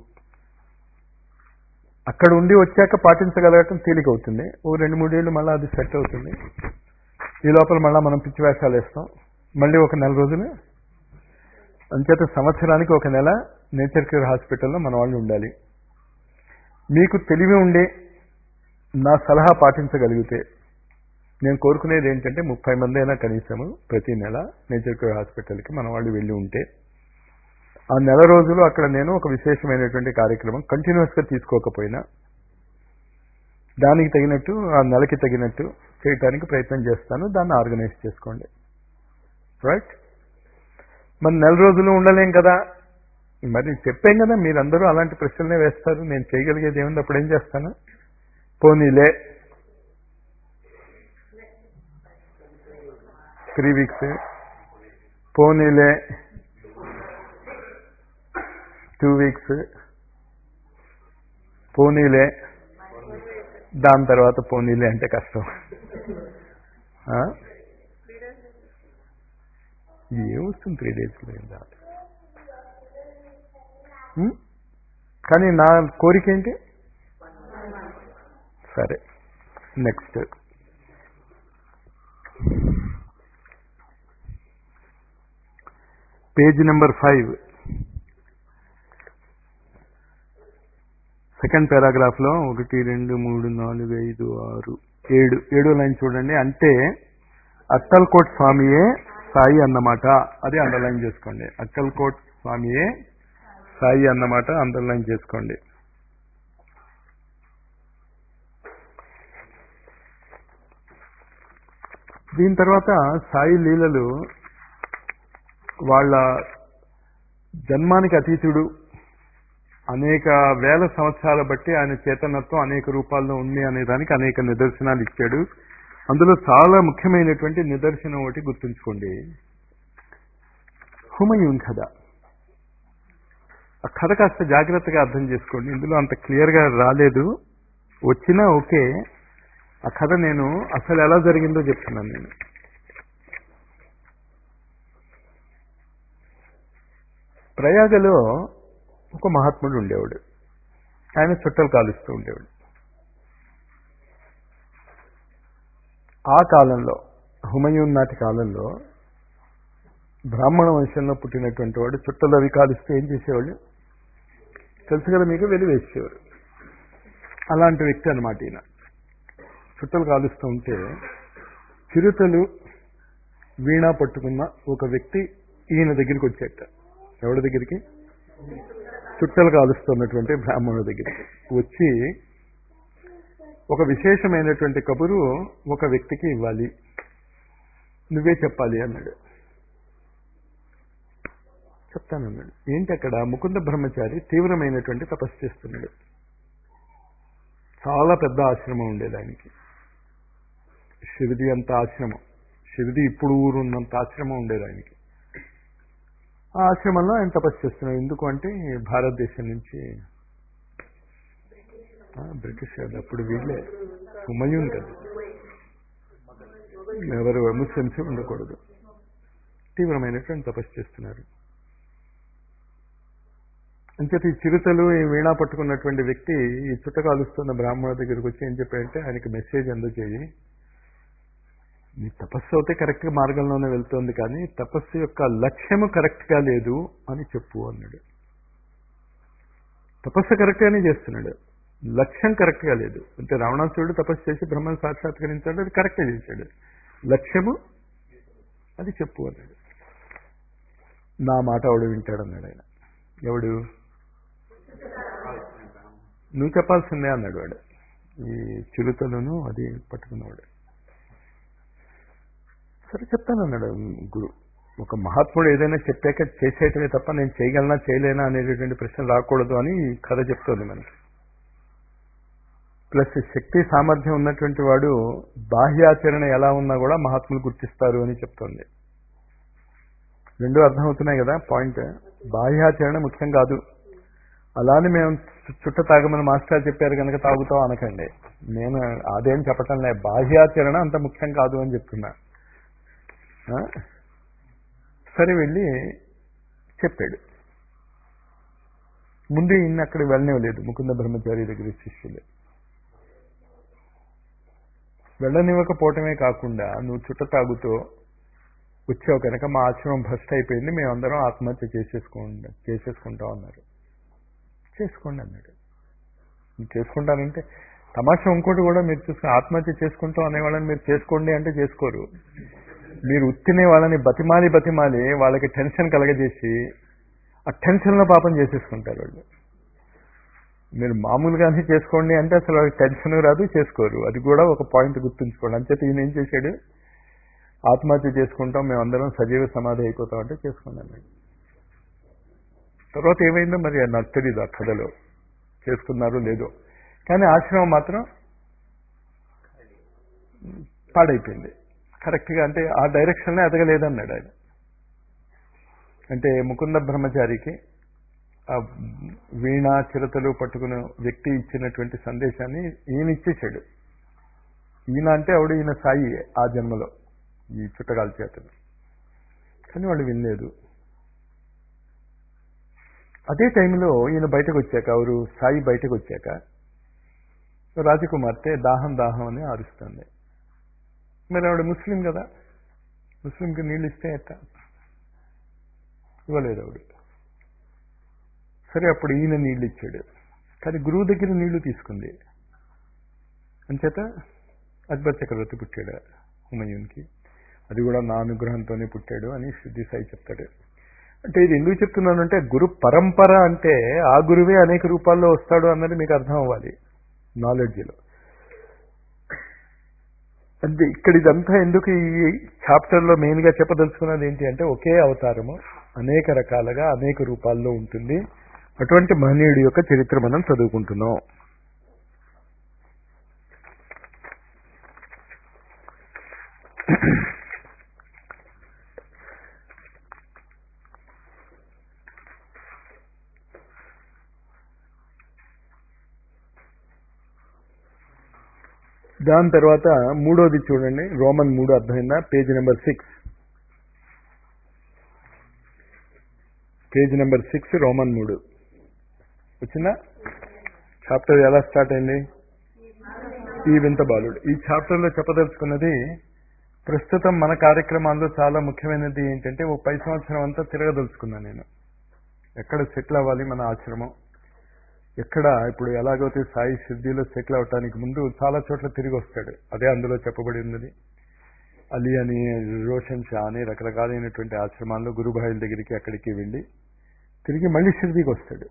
అక్కడ ఉండి వచ్చాక పాటించగలగటం తేలికవుతుంది ఓ రెండు మూడేళ్ళు మళ్ళీ అది సెట్ అవుతుంది ఈ లోపల మళ్ళీ మనం పిచ్చి వేషాలు వేస్తాం మళ్ళీ ఒక నెల రోజులు అంచేత సంవత్సరానికి ఒక నెల నేచర్ క్యూర్ హాస్పిటల్లో మన వాళ్ళు ఉండాలి మీకు తెలివి ఉండే నా సలహా పాటించగలిగితే నేను కోరుకునేది ఏంటంటే ముప్పై మంది అయినా కనీసము ప్రతి నెల నేచర్ క్యూర్ హాస్పిటల్కి మన వాళ్ళు వెళ్ళి ఉంటే ఆ నెల రోజులు అక్కడ నేను ఒక విశేషమైనటువంటి కార్యక్రమం కంటిన్యూస్గా తీసుకోకపోయినా దానికి తగినట్టు ఆ నెలకి తగినట్టు చేయటానికి ప్రయత్నం చేస్తాను దాన్ని ఆర్గనైజ్ చేసుకోండి రైట్ మరి నెల రోజులు ఉండలేం కదా మరి చెప్పాం కదా మీరందరూ అలాంటి ప్రశ్నలే వేస్తారు నేను చేయగలిగేది ఏముంది అప్పుడు ఏం చేస్తాను పోనీలే త్రీ వీక్స్ పోనీలే టూ వీక్స్ పోనీలే దాని తర్వాత పోనీలే అంటే కష్టం ఆ? ఏమొస్తుంది త్రీ డేస్లో ఏం రాదు ఉం? కానీ నా కోరిక ఏంటి సరే next page number five second paragraph లో ఒకటి రెండు మూడు నాలుగు ఐదు ఆరు ఏడు ఏడో లైన్ చూడండి అంటే అక్కల్కోట్ స్వామియే సాయి అన్నమాట అది అండర్లైన్ చేసుకోండి అక్కల్కోట్ స్వామియే సాయి అన్నమాట అండర్లైన్ చేసుకోండి దీని తర్వాత సాయి లీలలు వాళ్ళ జన్మానికి అతీతుడు అనేక వేల సంవత్సరాల బట్టి ఆయన చేతనత్వం అనేక రూపాల్లో ఉంది అనే దానికి అనేక నిదర్శనాలు ఇచ్చాడు అందులో చాలా ముఖ్యమైనటువంటి నిదర్శనం ఒకటి గుర్తుంచుకోండి హుమయూన్ కథ ఆ కథ కాస్త జాగ్రత్తగా అర్థం చేసుకోండి ఇందులో అంత క్లియర్గా రాలేదు వచ్చినా ఓకే ఆ కథ నేను అసలు ఎలా జరిగిందో చెప్తున్నాను నేను ప్రయాగలో ఒక మహాత్ముడు ఉండేవాడు ఆయన చుట్టలు కాలుస్తూ ఉండేవాడు ఆ కాలంలో హుమయూన్ నాటి కాలంలో బ్రాహ్మణ వంశంలో పుట్టినటువంటి వాడు చుట్టలు అవి కాలుస్తే ఏం చేసేవాళ్ళు తెలుసు కదా మీకు వెలివేసేవారు అలాంటి వ్యక్తి అనమాట ఈయన చుట్టలు కాలుస్తూ ఉంటే చిరుతలు వీణా పట్టుకున్న ఒక వ్యక్తి ఈయన దగ్గరికి వచ్చేట ఎవరి దగ్గరికి చుట్టలు కాలుస్తున్నటువంటి బ్రాహ్మణుడి దగ్గరికి వచ్చి ఒక విశేషమైనటువంటి కబురు ఒక వ్యక్తికి ఇవ్వాలి నువ్వే చెప్పాలి అన్నాడు చెప్తానన్నాడు ఏంటి అక్కడ ముకుంద బ్రహ్మచారి తీవ్రమైనటువంటి తపస్సు చేస్తున్నాడు చాలా పెద్ద ఆశ్రమం ఉండేది ఆయనకి షిరిది అంత ఆశ్రమం షిరిది ఇప్పుడు ఊరు ఉన్నంత ఆశ్రమం ఉండేది ఆయనకి ఆ ఆశ్రమంలో ఆయన తపస్సు చేస్తున్నాడు ఎందుకు అంటే భారతదేశం నుంచి ఆ, బ్రిటిష్ వాళ్ళు అప్పుడు వీళ్ళే హుమయూన్ కదా ఎవరు ముస్లిమ్స్ ఉండకూడదు తీవ్రమైనటువంటి తపస్సు చేస్తున్నారు అంచేత ఈ చిరుతలు ఈ వీణా పట్టుకున్నటువంటి వ్యక్తి ఈ చుట్ట కాలుస్తున్న బ్రాహ్మణ దగ్గరికి వచ్చి ఏం చెప్పాడంటే ఆయనకి మెసేజ్ అందజేయి నీ తపస్సు అయితే కరెక్ట్ మార్గంలోనే వెళ్తోంది కానీ తపస్సు యొక్క లక్ష్యము కరెక్ట్ గా లేదు అని చెప్పు అన్నాడు తపస్సు కరెక్ట్ గానే చేస్తున్నాడు లక్ష్యం కరెక్ట్ గా లేదు అంటే రావణాసురుడు తపస్సు చేసి బ్రహ్మను సాక్షాత్కరించాడు అది కరెక్ట్ చేశాడు లక్ష్యము అది చెప్పు అన్నాడు నా మాట ఎవడు వింటాడు అన్నాడు ఆయన ఎవడు నువ్వు చెప్పాల్సిందే అన్నాడు వాడు ఈ చిరుతలను అది పట్టుకున్నవాడు సరే చెప్తాను అన్నాడు గురు ఒక మహాత్ముడు ఏదైనా చెప్పాక చేసేయటమే తప్ప నేను చేయగలనా చేయలేనా అనేటటువంటి ప్రశ్న రాకూడదు అని ఈ కథ చెప్తోంది మనకి ప్లస్ శక్తి సామర్థ్యం ఉన్నటువంటి వాడు బాహ్యాచరణ ఎలా ఉన్నా కూడా మహాత్ములు గుర్తిస్తారు అని చెప్తోంది రెండు అర్థమవుతున్నాయి కదా పాయింట్ బాహ్యాచరణ ముఖ్యం కాదు అలానే మేము చు- చుట్ట తాగమని మాస్టర్ చెప్పారు కనుక తాగుతాం అనకండి నేను అదేం చెప్పటం లే బాహ్యాచరణ అంత ముఖ్యం కాదు అని చెప్తున్నా ఆ? సరే వెళ్ళి చెప్పాడు ముందు ఇన్ని అక్కడ వెళ్ళనివ్వలేదు ముకుంద బ్రహ్మచారి దగ్గర శిష్యులు వెళ్ళనివ్వకపోవటమే కాకుండా నువ్వు చుట్ట తాగుతూ వచ్చావు కనుక మా ఆశ్రమం భ్రష్ట్ అయిపోయింది మేమందరం ఆత్మహత్య చేసేసుకోండి చేసేసుకుంటాం అన్నారు చేసుకోండి అన్నాడు "నేను చేసుకుంటానంటే తమాషా ఇంకోటి కూడా మీరు చూసుకుని ఆత్మహత్య చేసుకుంటాం అనేవాళ్ళని మీరు చేసుకోండి అంటే చేసుకోరు మీరు ఉత్తినే వాళ్ళని బతిమాలి బతిమాలి వాళ్ళకి టెన్షన్ కలగజేసి ఆ టెన్షన్లో పాపం చేసేసుకుంటారు వాళ్ళు మీరు మామూలుగానే చేసుకోండి అంటే అసలు వాళ్ళకి టెన్షన్ రాదు చేసుకోరు అది కూడా ఒక పాయింట్ గుర్తుంచుకోండి అంచేత ఈయన ఏం చేశాడు ఆత్మహత్య చేసుకుంటాం మేమందరం సజీవ సమాధి అయిపోతాం అంటే చేసుకోండి అన్నాడు తర్వాత ఏమైందో మరి నాకు తెలియదు ఆ కథలో చేసుకున్నారో లేదో కానీ ఆశ్రమం మాత్రం పాడైపోయింది కరెక్ట్గా అంటే ఆ డైరెక్షన్లో ఎదగలేదన్నాడు ఆయన అంటే ముకుంద బ్రహ్మచారికి ఆ వీణ చిరతలు పట్టుకున్న వ్యక్తి ఇచ్చినటువంటి సందేశాన్ని ఈయన ఇచ్చేశాడు ఈయన అంటే ఆవిడ ఈయన సాయి ఆ జన్మలో ఈ చుట్టగాలి చేతలు కానీ వాళ్ళు వినలేదు అదే టైంలో ఈయన బయటకు వచ్చాక ఎవరు సాయి బయటకు వచ్చాక రాజకుమార్తె దాహం దాహం అని ఆరుస్తుంది మరి ఆవిడ ముస్లిం కదా ముస్లింకి నీళ్ళు ఇస్తే ఎట్ట ఇవ్వలేదు ఆవిడ సరే అప్పుడు ఈయన నీళ్ళు ఇచ్చాడు కానీ గురువు దగ్గర నీళ్లు తీసుకుంది అంచేత అక్బర్ చక్రవర్తి పుట్టాడు హుమయూన్కి అది కూడా నా అనుగ్రహంతోనే పుట్టాడు అని సిద్ధి సాయి చెప్తాడు అంటే ఇది ఎందుకు చెప్తున్నానంటే గురు పరంపర అంటే ఆ గురువే అనేక రూపాల్లో వస్తాడు అన్నది మీకు అర్థం అవ్వాలి నాలెడ్జ్లో అంటే ఇక్కడ ఇదంతా ఎందుకు ఈ చాప్టర్లో మెయిన్గా చెప్పదలుచుకున్నది ఏంటి అంటే ఒకే అవతారము అనేక రకాలుగా అనేక రూపాల్లో ఉంటుంది అటువంటి మహనీయుడి యొక్క చరిత్ర మనం చదువుకుంటున్నాం దాని తర్వాత మూడోది చూడండి రోమన్ మూడు అర్థమైందా page number six page number six Roman మూడు వచ్చిందా చాప్టర్ ఎలా స్టార్ట్ అయింది ఈ వింత బాలుడు ఈ చాప్టర్ లో చెప్పదలుచుకున్నది ప్రస్తుతం మన కార్యక్రమాల్లో చాలా ముఖ్యమైనది ఏంటంటే ఓ పై సంవత్సరం అంతా తిరగదలుచుకున్నాను నేను ఎక్కడ సెటిల్ అవ్వాలి మన ఆశ్రమం ఎక్కడ ఇప్పుడు ఎలాగైతే సాయి సిద్ధిలో సెటిల్ అవటానికి ముందు చాలా చోట్ల తిరిగి వస్తాడు అదే అందులో చెప్పబడి ఉన్నది అలీ అని రోషన్ షా అని రకరకాలైనటువంటి ఆశ్రమాల్లో గురుభాయిల దగ్గరికి అక్కడికి వెళ్ళి తిరిగి మళ్ళీ షిర్దీకి వస్తాడు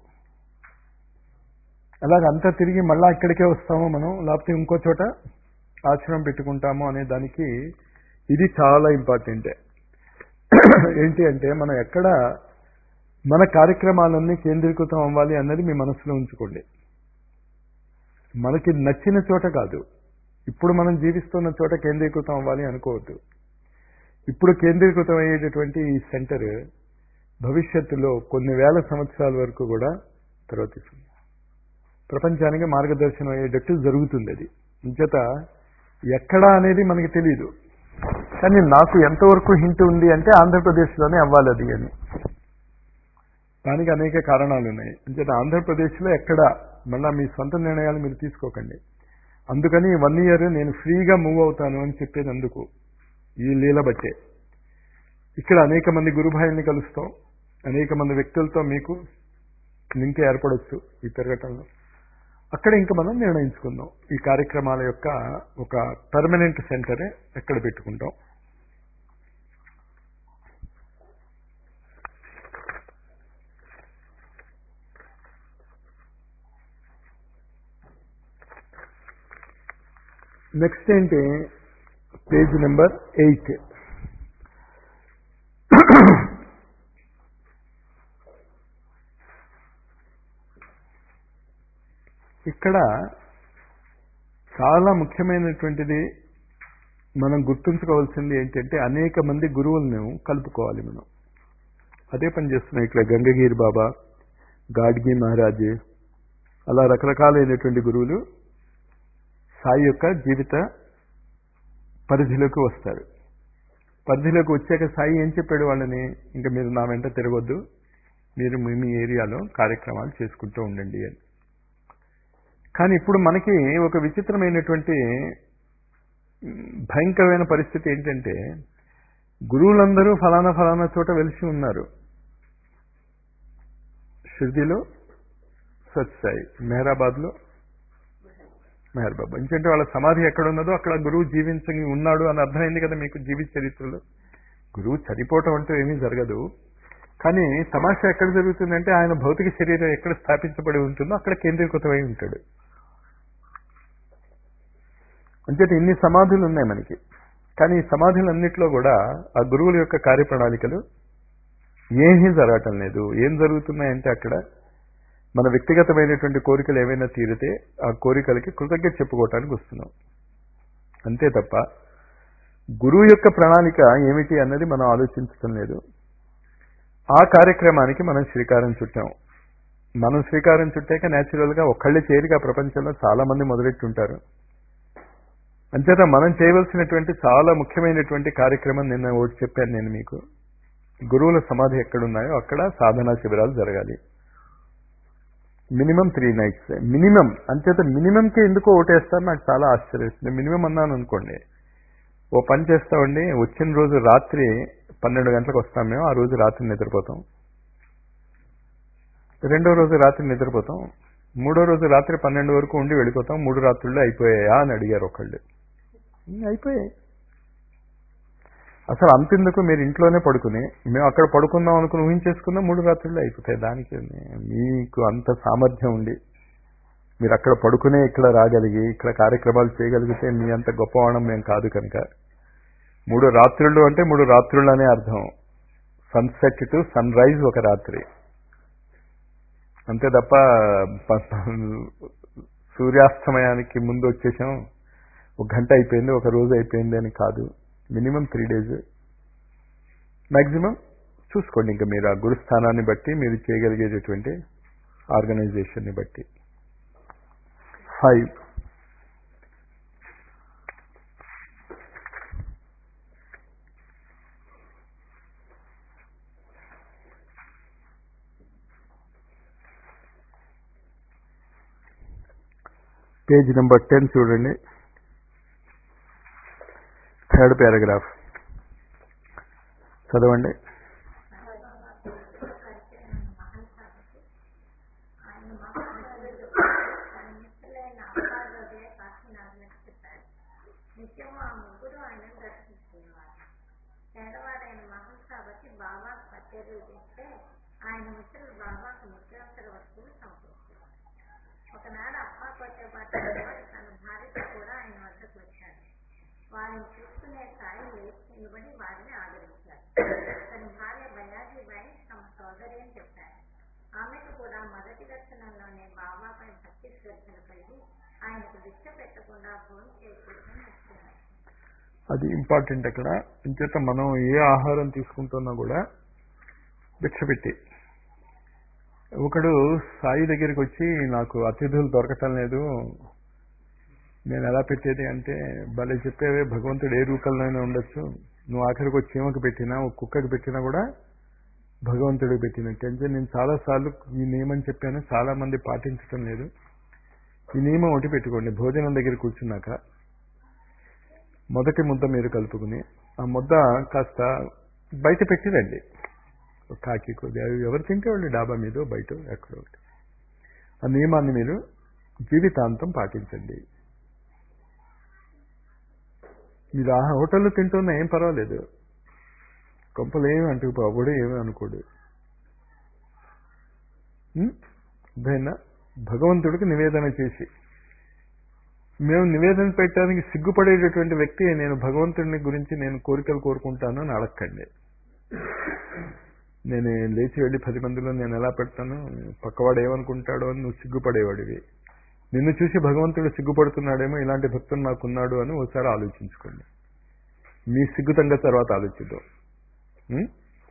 అలాగ అంతా తిరిగి మళ్ళా ఇక్కడికే వస్తాము మనం లేకపోతే ఇంకో చోట ఆశ్రమం పెట్టుకుంటాము అనే దానికి ఇది చాలా ఇంపార్టెంట్ ఏంటి అంటే మనం ఎక్కడ మన కార్యక్రమాలన్నీ కేంద్రీకృతం అవ్వాలి అన్నది మీ మనసులో ఉంచుకోండి మనకి నచ్చిన చోట కాదు ఇప్పుడు మనం జీవిస్తున్న చోట కేంద్రీకృతం అవ్వాలి అనుకోవద్దు ఇప్పుడు కేంద్రీకృతం అయ్యేటటువంటి ఈ సెంటర్ భవిష్యత్తులో కొన్ని వేల సంవత్సరాల వరకు కూడా తర్వాత తీసుకుంది ప్రపంచానికి మార్గదర్శనం అయ్యేటట్టు జరుగుతుంది అది ఇంచేత ఎక్కడా అనేది మనకి తెలియదు కానీ నాకు ఎంతవరకు హింట్ ఉంది అంటే ఆంధ్రప్రదేశ్లోనే అవ్వాలి అది అని దానికి అనేక కారణాలు ఉన్నాయి అంచేత ఆంధ్రప్రదేశ్లో ఎక్కడ మళ్ళా మీ సొంత నిర్ణయాలు మీరు తీసుకోకండి అందుకని వన్ ఇయర్ నేను ఫ్రీగా మూవ్ అవుతాను అని చెప్పేది అందుకు ఈ లీల బట్టే ఇక్కడ అనేక మంది గురుభాయిల్ని కలుస్తాం అనేక మంది వ్యక్తులతో మీకు లింక్ ఏర్పడవచ్చు ఈ తిరగటంలో అక్కడ ఇంకా మనం నిర్ణయించుకుందాం ఈ కార్యక్రమాల యొక్క ఒక పర్మనెంట్ సెంటరే ఎక్కడ పెట్టుకుంటాం నెక్స్ట్ ఏంటి పేజ్ నెంబర్ ఎయిట్ ఇక్కడ చాలా ముఖ్యమైనటువంటిది మనం గుర్తుంచుకోవాల్సింది ఏంటంటే అనేక మంది గురువులను కలుపుకోవాలి మనం అదే పని చేస్తున్నాం ఇక్కడ గంగగిరి బాబా గాడ్గి మహారాజ్ అలా రకరకాలైనటువంటి గురువులు సాయి యొక్క జీవిత పరిధిలోకి వస్తారు పరిధిలోకి వచ్చాక సాయి ఏం చెప్పాడు వాళ్ళని ఇంకా మీరు నా వెంట తిరగొద్దు మీరు మీ మీ ఏరియాలో కార్యక్రమాలు చేసుకుంటూ ఉండండి అని కానీ ఇప్పుడు మనకి ఒక విచిత్రమైనటువంటి భయంకరమైన పరిస్థితి ఏంటంటే గురువులందరూ ఫలానా ఫలానా చోట వెలిసి ఉన్నారు షిర్దీలో సత్సాయి మెహరాబాద్లో మెహర్ బాబా ఎందుకంటే వాళ్ళ సమాధి ఎక్కడ ఉన్నదో అక్కడ గురువు జీవించి ఉన్నాడు అని అర్థమైంది కదా మీకు జీవిత చరిత్రలో గురువు చనిపోవటం అంటూ ఏమీ జరగదు కానీ తమాషా ఎక్కడ జరుగుతుందంటే ఆయన భౌతిక శరీరం ఎక్కడ స్థాపించబడి ఉంటుందో అక్కడ కేంద్రీకృతమై ఉంటాడు అంచేత ఇన్ని సమాధులు ఉన్నాయి మనకి కానీ ఈ సమాధులన్నింటిలో కూడా ఆ గురువుల యొక్క కార్యప్రణాళికలు ఏమీ జరగటం లేదు ఏం జరుగుతున్నాయంటే అక్కడ మన వ్యక్తిగతమైనటువంటి కోరికలు ఏవైనా తీరితే ఆ కోరికలకి కృతజ్ఞత చెప్పుకోవటానికి వస్తున్నాం అంతే తప్ప గురువు యొక్క ప్రణాళిక ఏమిటి అన్నది మనం ఆలోచించటం లేదు ఆ కార్యక్రమానికి మనం శ్రీకారం చుట్టాం మనం శ్రీకారం చుట్టాక న్యాచురల్గా ఒక్కళ్ళే చేరిక ప్రపంచంలో చాలా మంది మొదలెట్టుంటారు అంచేత మనం చేయవలసినటువంటి చాలా ముఖ్యమైనటువంటి కార్యక్రమం నిన్న ఒకటి చెప్పాను నేను మీకు గురువుల సమాధి ఎక్కడున్నాయో అక్కడ సాధనా శిబిరాలు జరగాలి మినిమం త్రీ నైట్స్ మినిమం అంచేత మినిమంకి ఎందుకో ఓటేస్తారు నాకు చాలా ఆశ్చర్యం మినిమం అన్నాను అనుకోండి ఓ పని చేస్తామండి వచ్చిన రోజు రాత్రి పన్నెండు గంటలకు వస్తాం మేము ఆ రోజు రాత్రి నిద్రపోతాం రెండో రోజు రాత్రి నిద్రపోతాం మూడో రోజు రాత్రి పన్నెండు వరకు ఉండి వెళ్ళిపోతాం మూడు రాత్రుల్లో అయిపోయాయా అని అడిగారు ఒకళ్ళు అయిపోయాయి అసలు అంతెందుకు మీరు ఇంట్లోనే పడుకుని మేము అక్కడ పడుకుందాం అనుకుని ఊహించేసుకున్నా మూడు రాత్రుల్లో అయిపోతాయి దానికి మీకు అంత సామర్థ్యం ఉండి మీరు అక్కడ పడుకునే ఇక్కడ రాగలిగి ఇక్కడ కార్యక్రమాలు చేయగలిగితే మీ అంత గొప్పవాణం మేము కాదు కనుక మూడు రాత్రులు అంటే మూడు రాత్రులు అనే అర్థం సన్సెట్ టు సన్ రైజ్ ఒక రాత్రి అంతే తప్ప సూర్యాస్తమయానికి ముందు వచ్చేసాం ఒక గంట అయిపోయింది ఒక రోజు అయిపోయింది అని కాదు మినిమం త్రీ డేస్ మ్యాక్సిమం చూసుకోండి ఇంకా మీరు ఆ గురుస్థానాన్ని బట్టి మీరు చేయగలిగేటటువంటి ఆర్గనైజేషన్ని బట్టి ఫైవ్ పేజ్ నెంబర్ టెన్ చూడండి థర్డ్ పారాగ్రాఫ్ చదవండి నిత్యము ఆ ముగ్గురు ఆయనను దర్శిస్తున్నారు పేదవాడైన మహంసాబకి బాబా కచేరీలు చేస్తే ఆయన మిత్రులు బాబాకు నిత్యావసర వస్తువులు సమకూరుస్తున్నారు ఒకనాడు అమ్మాకు వచ్చే పాటు తన భార్యతో కూడా ఆయన వద్దకు వచ్చాడు వారిని చూసుకునే సాయి లేచి నిలబడి వారిని ఆదరించారు తన భార్య బయాజీబాయి తమ సోదరి అని చెప్పారు ఆమెకు కూడా మొదటి దర్శనంలోనే బాబాపై భక్తి శ్రద్ధలు కలిగి ఆయనకు భిక్ష పెట్టకుండా భోజనం చేయకూడదని నచ్చున్నారు అది ఇంపార్టెంట్ అక్కడ ఇంచేత మనం ఏ ఆహారం తీసుకుంటున్నా కూడా భిక్ష పెట్టి ఒకడు సాయి దగ్గరికి వచ్చి నాకు అతిథులు దొరకటం లేదు నేను ఎలా పెట్టేది అంటే భలే చెప్పేవే భగవంతుడు ఏ రూపంలోనే ఉండొచ్చు నువ్వు ఆఖరికి ఒక చీమకు పెట్టినా ఒక కుక్కకి పెట్టినా కూడా భగవంతుడికి పెట్టినట్టు అంటే నేను చాలా సార్లు ఈ నియమం చెప్పాను చాలా మంది పాటించడం లేదు ఈ నియమం ఒకటి పెట్టుకోండి భోజనం దగ్గర కూర్చున్నాక మొదటి ముద్ద మీరు కలుపుకుని ఆ ముద్ద కాస్త బయట పెట్టిరండి ఒక కాకి కొద్ది అవి ఎవరు తింటే వాళ్ళు డాబా మీద బయట ఎక్కడో ఒకటి ఆ నియమాన్ని మీరు జీవితాంతం పాటించండి మీరు ఆ హోటల్లో తింటున్నా ఏం పర్వాలేదు కొంపలు ఏమి అంటుకుపోవడు ఏమి అనుకోడు అర్థమైనా భగవంతుడికి నివేదన చేసి మేము నివేదన పెట్టడానికి సిగ్గుపడేటటువంటి వ్యక్తి నేను భగవంతుడిని గురించి నేను కోరికలు కోరుకుంటాను అని అడగండి నేను లేచి వెళ్ళి పది మందిలో నేను ఎలా పెడతాను పక్కవాడు ఏమనుకుంటాడో అని నువ్వు సిగ్గుపడేవాడివి నిన్ను చూసి భగవంతుడు సిగ్గుపడుతున్నాడేమో ఇలాంటి భక్తుడు నాకున్నాడు అని ఒకసారి ఆలోచించుకోండి మీ సిగ్గుతంగా తర్వాత ఆలోచిద్దాం ఉం?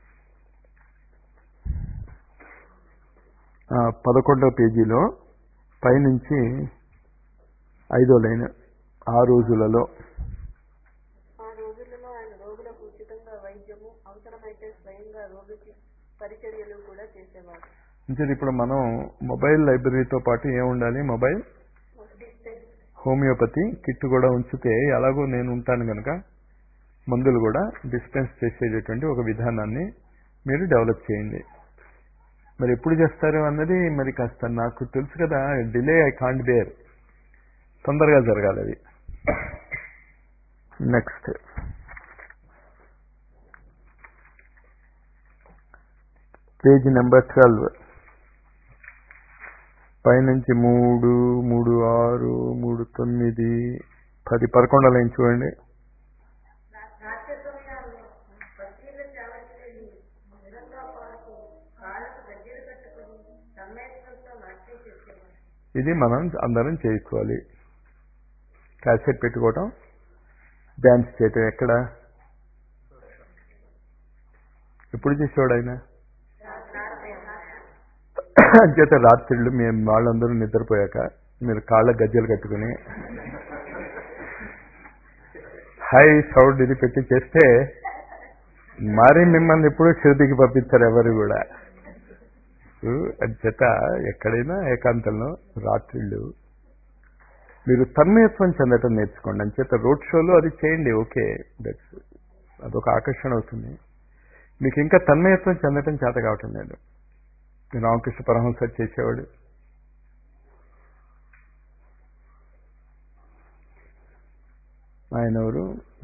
ఆ, పదకొండవ పేజీలో పైనుంచి ఐదో లైన్ ఆ రోజులలో ఆ రోజులలో ఆయన రోగులకు ఉచితంగా వైద్యము అవసరమైతే స్వయంగా రోగికి పరిచర్యలు కూడా చేసేవారు అంటే ఇప్పుడు మనం మొబైల్ లైబ్రరీతో పాటు ఏముండాలి మొబైల్ హోమియోపతి కిట్ కూడా ఉంచితే ఎలాగో నేను ఉంటాను కనుక మందులు కూడా డిస్పెన్స్ చేసేటటువంటి ఒక విధానాన్ని మీరు డెవలప్ చేయండి మరి ఎప్పుడు చేస్తారు అన్నది మరి కాస్త నాకు తెలుసు కదా డిలే ఐ కాంట్ బేర్ తొందరగా జరగాలి అది నెక్స్ట్ పేజ్ నెంబర్ ట్వెల్వ్ పైనుంచి మూడు మూడు ఆరు మూడు తొమ్మిది పది పదకొండు లైన్ చూడండి రాత్రిదోషాల్లో పచ్చీల చావటి వెళ్ళి నిరంగా పాడుతూ కాళ్ళకు గజ్జలు కట్టుకుని సమ్మేళనంతో నాట్యం చేసేవారు ఇది మనం అందరం చేసుకోవాలి క్యాసెట్ పెట్టుకోవటం డ్యాన్స్ చేయటం ఎక్కడ ఎప్పుడు చేసేవాడు ఆయన చేత రాత్రిళ్ళు మేము వాళ్ళందరూ నిద్రపోయాక మీరు కాళ్ళ గజ్జలు కట్టుకుని హై సౌండ్ ఇది పెట్టి చేస్తే మరి మిమ్మల్ని ఎప్పుడూ శృతికి పంపించారు ఎవరు కూడా చేత ఎక్కడైనా ఏకాంతంలో రాత్రిళ్ళు మీరు తన్మయత్వం చెందటం నేర్చుకోండి అంచేత రోడ్ షోలో అది చేయండి ఓకే దట్స్ అదొక ఆకర్షణ అవుతుంది మీకు ఇంకా తన్మయత్వం చెందటం చేత కావటం లేదు రామకృష్ణ పరమహంస చేసేవాడు ఆయన ఎవరు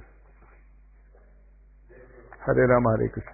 హరే రామ హరే కృష్ణ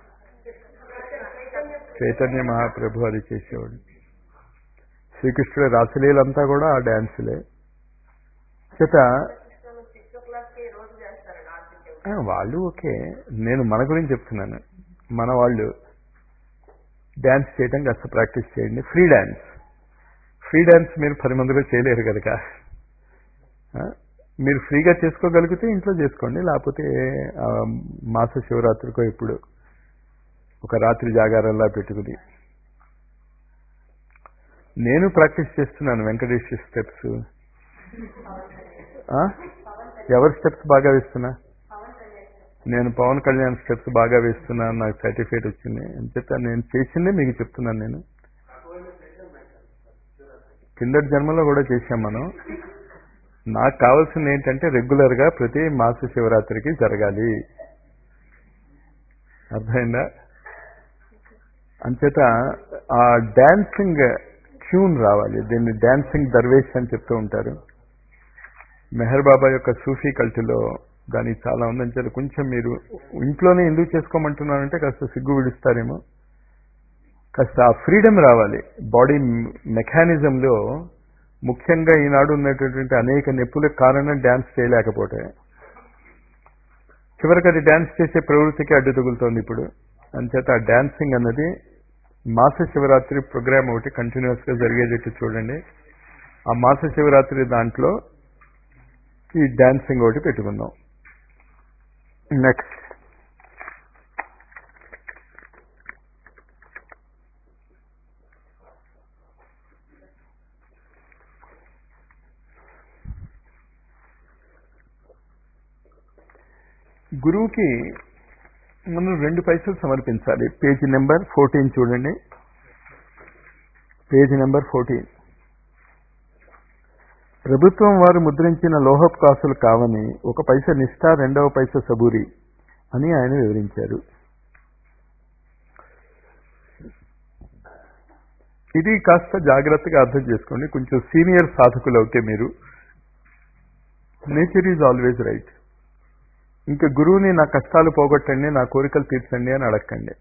చైతన్య మహాప్రభు అది చేసేవాడు శ్రీకృష్ణుడి రాసలీలంతా కూడా ఆ డ్యాన్సులే చేత సిక్స్ ఓ క్లాక్ కి రోజు చేస్తారు రాత్రికి ఆ, వాళ్ళు ఓకే నేను మన గురించి చెప్తున్నాను మన వాళ్ళు డ్యాన్స్ చేయడం కాస్త ప్రాక్టీస్ చేయండి ఫ్రీ డ్యాన్స్ ఫ్రీ డ్యాన్స్ మీరు పది మందిలో చేయలేరు కనుక ఆ, మీరు ఫ్రీగా చేసుకోగలిగితే ఇంట్లో చేసుకోండి లేకపోతే ఆ, మాస శివరాత్రికో ఇప్పుడు ఒక రాత్రి జాగారంలా పెట్టుకుని నేను ప్రాక్టీస్ చేస్తున్నాను వెంకటేశ్వర స్టెప్స్ ఎవరి స్టెప్స్ బాగా వేస్తున్నా నేను పవన్ కళ్యాణ్ స్టెప్స్ బాగా వేస్తున్నాను నాకు సర్టిఫికేట్ వచ్చింది అంచేత నేను చేసిందే మీకు చెప్తున్నాను నేను కిందటి జన్మలో కూడా చేశాం మనం నాకు కావాల్సింది ఏంటంటే రెగ్యులర్ గా ప్రతి మాస శివరాత్రికి జరగాలి అర్థమైందా అంచేత ఆ డాన్సింగ్ ట్యూన్ రావాలి దీన్ని డాన్సింగ్ దర్వేష్ అని చెప్తూ ఉంటారు మెహర్ బాబా యొక్క సూఫీ కల్టులో దానికి చాలా ఉందని చెప్పి కొంచెం మీరు ఇంట్లోనే ఎందుకు చేసుకోమంటున్నారంటే కాస్త సిగ్గు విడుస్తారేమో కాస్త ఆ ఫ్రీడమ్ రావాలి బాడీ మెకానిజంలో ముఖ్యంగా ఈనాడు ఉన్నటువంటి అనేక నొప్పులకు కారణం డ్యాన్స్ చేయలేకపోతే చివరికి అది డ్యాన్స్ చేసే ప్రవృత్తికి అడ్డు తగులుతోంది ఇప్పుడు అంచేత ఆ డాన్సింగ్ అన్నది మాస శివరాత్రి ప్రోగ్రామ్ ఒకటి కంటిన్యూస్ గా జరిగేటట్టు చూడండి ఆ మాస శివరాత్రి దాంట్లో ఈ డాన్సింగ్ ఒకటి పెట్టుకుందాం నెక్స్ట్ గురువుకి మనం రెండు పైసలు సమర్పించాలి పేజీ నెంబర్ ఫోర్టీన్ చూడండి పేజీ నెంబర్ ఫోర్టీన్ ప్రభుత్వం వారు ముద్రించిన లోహపు కాసులు కావని ఒక పైస నిష్ఠ రెండవ పైస సబూరి అని ఆయన వివరించారు ఇది కాస్త జాగ్రత్తగా అర్థం చేసుకోండి కొంచెం సీనియర్ సాధకులు అవుతే మీరు నేచర్ ఈజ్ ఆల్వేజ్ రైట్ ఇంకా గురువుని నా కష్టాలు పోగొట్టండి నా కోరికలు తీర్చండి అని అడగండి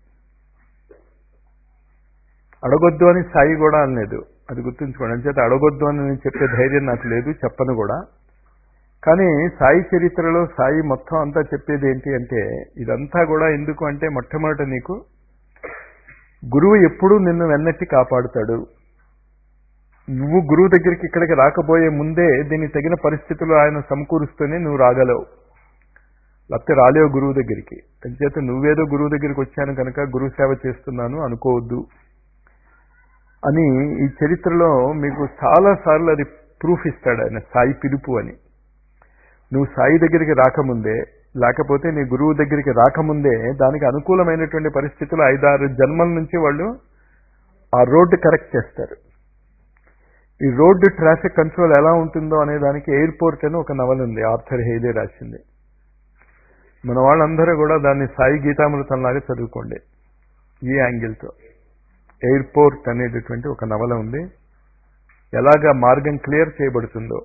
అడగొద్దు అని సాయి కూడా అనలేదు అది గుర్తుంచుకోండి అంచేత అడగొద్దు అని నేను చెప్పే ధైర్యం నాకు లేదు చెప్పను కూడా కానీ సాయి చరిత్రలో సాయి మొత్తం అంతా చెప్పేది ఏంటి అంటే ఇదంతా కూడా ఎందుకు అంటే మొట్టమొదట నీకు గురువు ఎప్పుడూ నిన్ను వెన్నట్టి కాపాడుతాడు నువ్వు గురువు దగ్గరికి ఇక్కడికి రాకపోయే ముందే దీనికి తగిన పరిస్థితులు ఆయన సమకూరుస్తూనే నువ్వు రాగలవు లేకపోతే రాలేవు గురువు దగ్గరికి అంచేత నువ్వేదో గురువు దగ్గరికి వచ్చాను కనుక గురువు సేవ చేస్తున్నాను అనుకోవద్దు అని ఈ చరిత్రలో మీకు చాలా సార్లు అది ప్రూఫ్ ఇస్తాడు ఆయన సాయి పిలుపు అని నువ్వు సాయి దగ్గరికి రాకముందే లేకపోతే నీ గురువు దగ్గరికి రాకముందే దానికి అనుకూలమైనటువంటి పరిస్థితులు ఐదారు జన్మల నుంచి వాళ్ళు ఆ రోడ్డు కరెక్ట్ చేస్తారు ఈ రోడ్డు ట్రాఫిక్ కంట్రోల్ ఎలా ఉంటుందో అనే దానికి ఎయిర్పోర్ట్ అని ఒక నవల ఉంది ఆర్థర్ హెయిలే రాసింది మన వాళ్ళందరూ కూడా దాన్ని సాయి గీతామృతంలాగా చదువుకోండి ఈ యాంగిల్తో ఎయిర్పోర్ట్ అనేటటువంటి ఒక నవల ఉంది ఎలాగా మార్గం క్లియర్ చేయబడుతుందో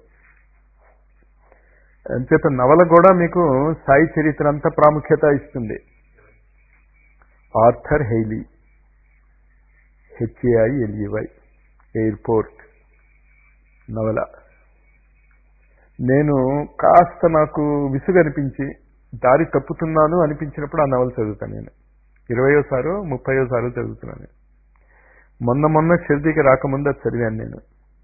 అంచేత నవల కూడా మీకు సాయి చరిత్ర అంత ప్రాముఖ్యత ఇస్తుంది Arthur Hailey H A I L E Y airport నవల నేను కాస్త నాకు విసుగు అనిపించి దారి తప్పుతున్నాను అనిపించినప్పుడు ఆ నవల చదువుతాను నేను ఇరవయోసారో ముప్పయోసారో చదువుతున్నాను మొన్న మొన్న షిర్దీకి రాకముందు అది చదివాను నేను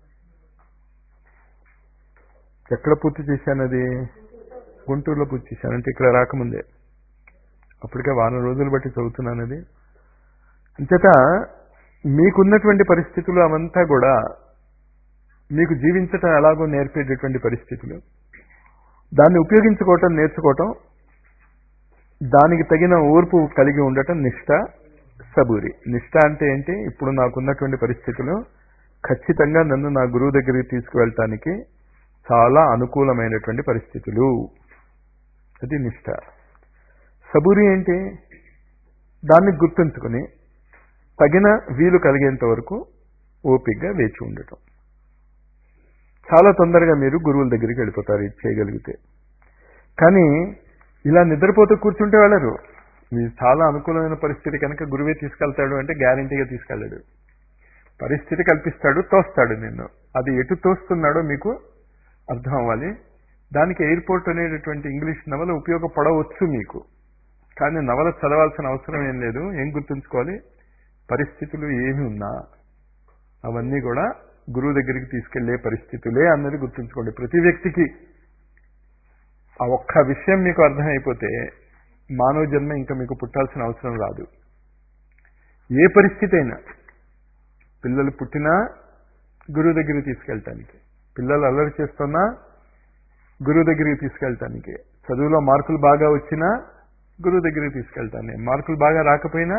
ఎక్కడ పూర్తి చేశాను అది గుంటూరులో పూర్తి చేశాను అంటే ఇక్కడ రాకముందే అప్పటికే వారం రోజులు బట్టి చదువుతున్నాను అది అంచేత మీకున్నటువంటి పరిస్థితులు అవంతా కూడా మీకు జీవించటం ఎలాగో నేర్పేటటువంటి పరిస్థితులు దాన్ని ఉపయోగించుకోవటం నేర్చుకోవటం దానికి తగిన ఓర్పు కలిగి ఉండటం నిష్ట సబూరి నిష్ట అంటే ఏంటి ఇప్పుడు నాకున్నటువంటి పరిస్థితులు ఖచ్చితంగా నన్ను నా గురువు దగ్గరికి తీసుకువెళ్ళటానికి చాలా అనుకూలమైనటువంటి పరిస్థితులు అది నిష్ట సబూరి ఏంటి దాన్ని గుర్తుంచుకుని తగిన వీలు కలిగేంత వరకు ఓపికగా వేచి ఉండటం చాలా తొందరగా మీరు గురువుల దగ్గరికి వెళ్ళిపోతారు ఇది చేయగలిగితే కానీ ఇలా నిద్రపోతూ కూర్చుంటే వెళ్ళరు ఇది చాలా అనుకూలమైన పరిస్థితి కనుక గురువే తీసుకెళ్తాడు అంటే గ్యారంటీగా తీసుకెళ్ళాడు పరిస్థితి కల్పిస్తాడు తోస్తాడు నిన్ను అది ఎటు తోస్తున్నాడో మీకు అర్థం అవ్వాలి దానికి ఎయిర్పోర్ట్ అనేటటువంటి ఇంగ్లీష్ నవల ఉపయోగపడవచ్చు మీకు కానీ నవల చదవాల్సిన అవసరం ఏం లేదు ఏం గుర్తుంచుకోవాలి పరిస్థితులు ఏమి ఉన్నా అవన్నీ కూడా గురువు దగ్గరికి తీసుకెళ్లే పరిస్థితులే అన్నది గుర్తుంచుకోండి ప్రతి వ్యక్తికి ఆ ఒక్క విషయం మీకు అర్థమైపోతే మానవ జన్మ ఇంకా మీకు పుట్టాల్సిన అవసరం రాదు ఏ పరిస్థితి అయినా పిల్లలు పుట్టినా గురువు దగ్గరికి తీసుకెళ్ళటానికి పిల్లలు అల్లరి చేస్తున్నా గురువు దగ్గరికి తీసుకెళ్ళటానికి చదువులో మార్కులు బాగా వచ్చినా గురువు దగ్గరికి తీసుకెళ్తాను మార్కులు బాగా రాకపోయినా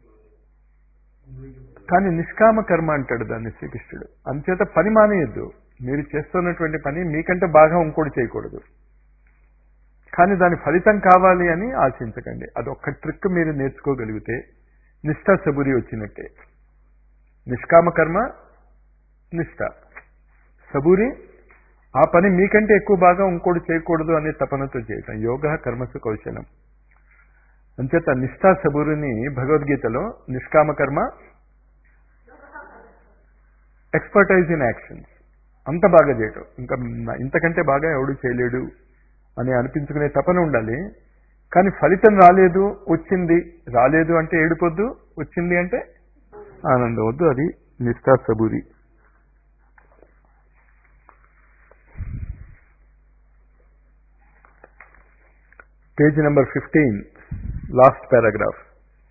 కానీ నిష్కామ కర్మ అంటాడు దాన్ని శ్రీకృష్ణుడు అంచేత పని మానేయద్దు మీరు చేస్తున్నటువంటి పని మీకంటే బాగా ఇంకోటి చేయకూడదు కానీ దాని ఫలితం కావాలి అని ఆశించకండి అదొక్క ట్రిక్ మీరు నేర్చుకోగలిగితే నిష్ఠా సబురి వచ్చినట్టే నిష్కామ కర్మ నిష్ఠ సబూరి ఆ పని మీకంటే ఎక్కువ బాగా ఇంకోటి చేయకూడదు అనే తపనతో చేయటం యోగ కర్మసు కౌశలం అంచేత నిష్ఠా సబూరిని భగవద్గీతలో నిష్కామ కర్మ ఎక్స్పర్టైజ్ ఇన్ యాక్షన్స్ అంత బాగా చేయటం ఇంకా నా- ఇంతకంటే బాగా ఎవడు చేయలేడు అని అనిపించుకునే తపన ఉండాలి కానీ ఫలితం రాలేదు వచ్చింది రాలేదు అంటే ఏడిపోద్దు వచ్చింది అంటే ఆనందం వద్దు అది నిష్ఠా సబూరి page number fifteen last paragraph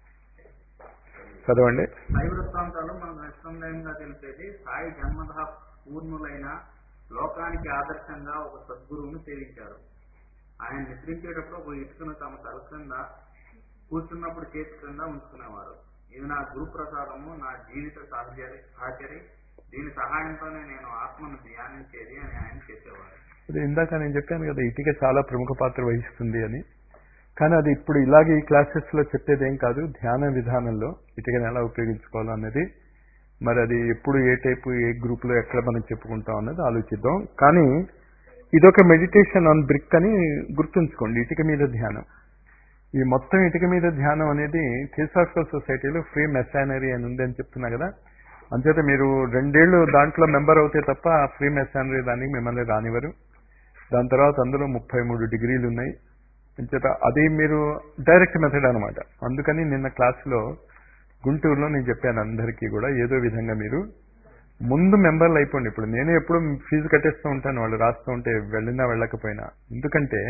చదవండి సాయి వృత్తాంతాలు మనకు నిస్సందేహంగా తెలిపేది సాయి జన్మత పూర్ణులైన లోకానికి ఆదర్శంగా ఒక సద్గురువును సేవించారు ఆయన నిద్రించేటప్పుడు ఒక ఇటుకను తమ తల క్రింద కూర్చున్నప్పుడు చేతి క్రింద ఉంచుకునేవారు ఇది నా గురు ప్రసాదము నా జీవిత సహచరి సహచరి దీని సహాయంతోనే నేను ఆత్మను ధ్యానించేది అని ఆయన చేసేవారు అదే ఇందాక నేను చెప్పాను కదా ఇటుక చాలా ప్రముఖ పాత్ర వహిస్తుంది అని కానీ అది ఇప్పుడు ఇలాగే ఈ క్లాసెస్ లో చెప్పేది ఏం కాదు ధ్యాన విధానంలో ఇటుకని ఎలా ఉపయోగించుకోవాలో అన్నది మరి అది ఎప్పుడు ఏ టైపు ఏ గ్రూప్ లో ఎక్కడ మనం చెప్పుకుంటాం అన్నది ఆలోచిద్దాం కానీ ఇదొక మెడిటేషన్ ఆన్ బ్రిక్ అని గుర్తుంచుకోండి ఇటుక మీద ధ్యానం ఈ మొత్తం ఇటుక మీద ధ్యానం అనేది థియోసాఫికల్ సొసైటీలో ఫ్రీ మెసానరీ అని ఉంది అని చెప్తున్నా కదా అంచేత మీరు రెండేళ్లు దాంట్లో మెంబర్ అవుతే తప్ప ఫ్రీ మెసానరీ దానికి మిమ్మల్ని రానివ్వరు దాని తర్వాత అందులో ముప్పై మూడు డిగ్రీలు ఉన్నాయి అంచేత అది మీరు డైరెక్ట్ మెథడ్ అనమాట అందుకని నిన్న క్లాస్లో గుంటూరులో నేను చెప్పాను అందరికీ కూడా ఏదో విధంగా మీరు ముందు మెంబర్లు అయిపోండి ఇప్పుడు నేనే ఎప్పుడు ఫీజు కట్టేస్తూ ఉంటాను వాళ్ళు రాస్తూ ఉంటే వెళ్ళినా వెళ్ళకపోయినా ఎందుకంటే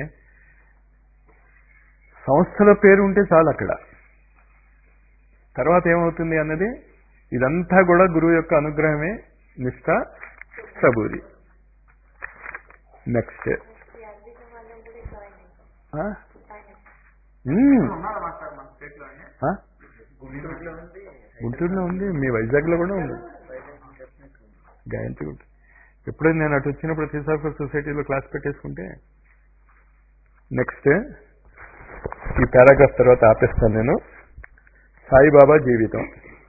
సంస్థల పేరు ఉంటే చాలు అక్కడ తర్వాత ఏమవుతుంది అన్నది ఇదంతా కూడా గురువు యొక్క అనుగ్రహమే నిష్ఠ సబూరి నెక్స్ట్ ఈ అద్భుతం వల్ల కూడా జాయిన్ అవుతాం ఉన్నారు మాస్టర్ మన స్టేట్ లో అండి గుంటూరులో ఉంది గుంటూరులో ఉంది మీ వైజాగ్లో కూడా ఉంది గాయత్రి గుంటూరు ఎప్పుడైనా నేను అటు వచ్చినప్పుడు థియోసాఫికల్ సొసైటీలో క్లాస్ పెట్టేసుకుంటే నెక్స్ట్ ఈ పారాగ్రాఫ్ తర్వాత ఆపేస్తాను నేను సాయిబాబా జీవితం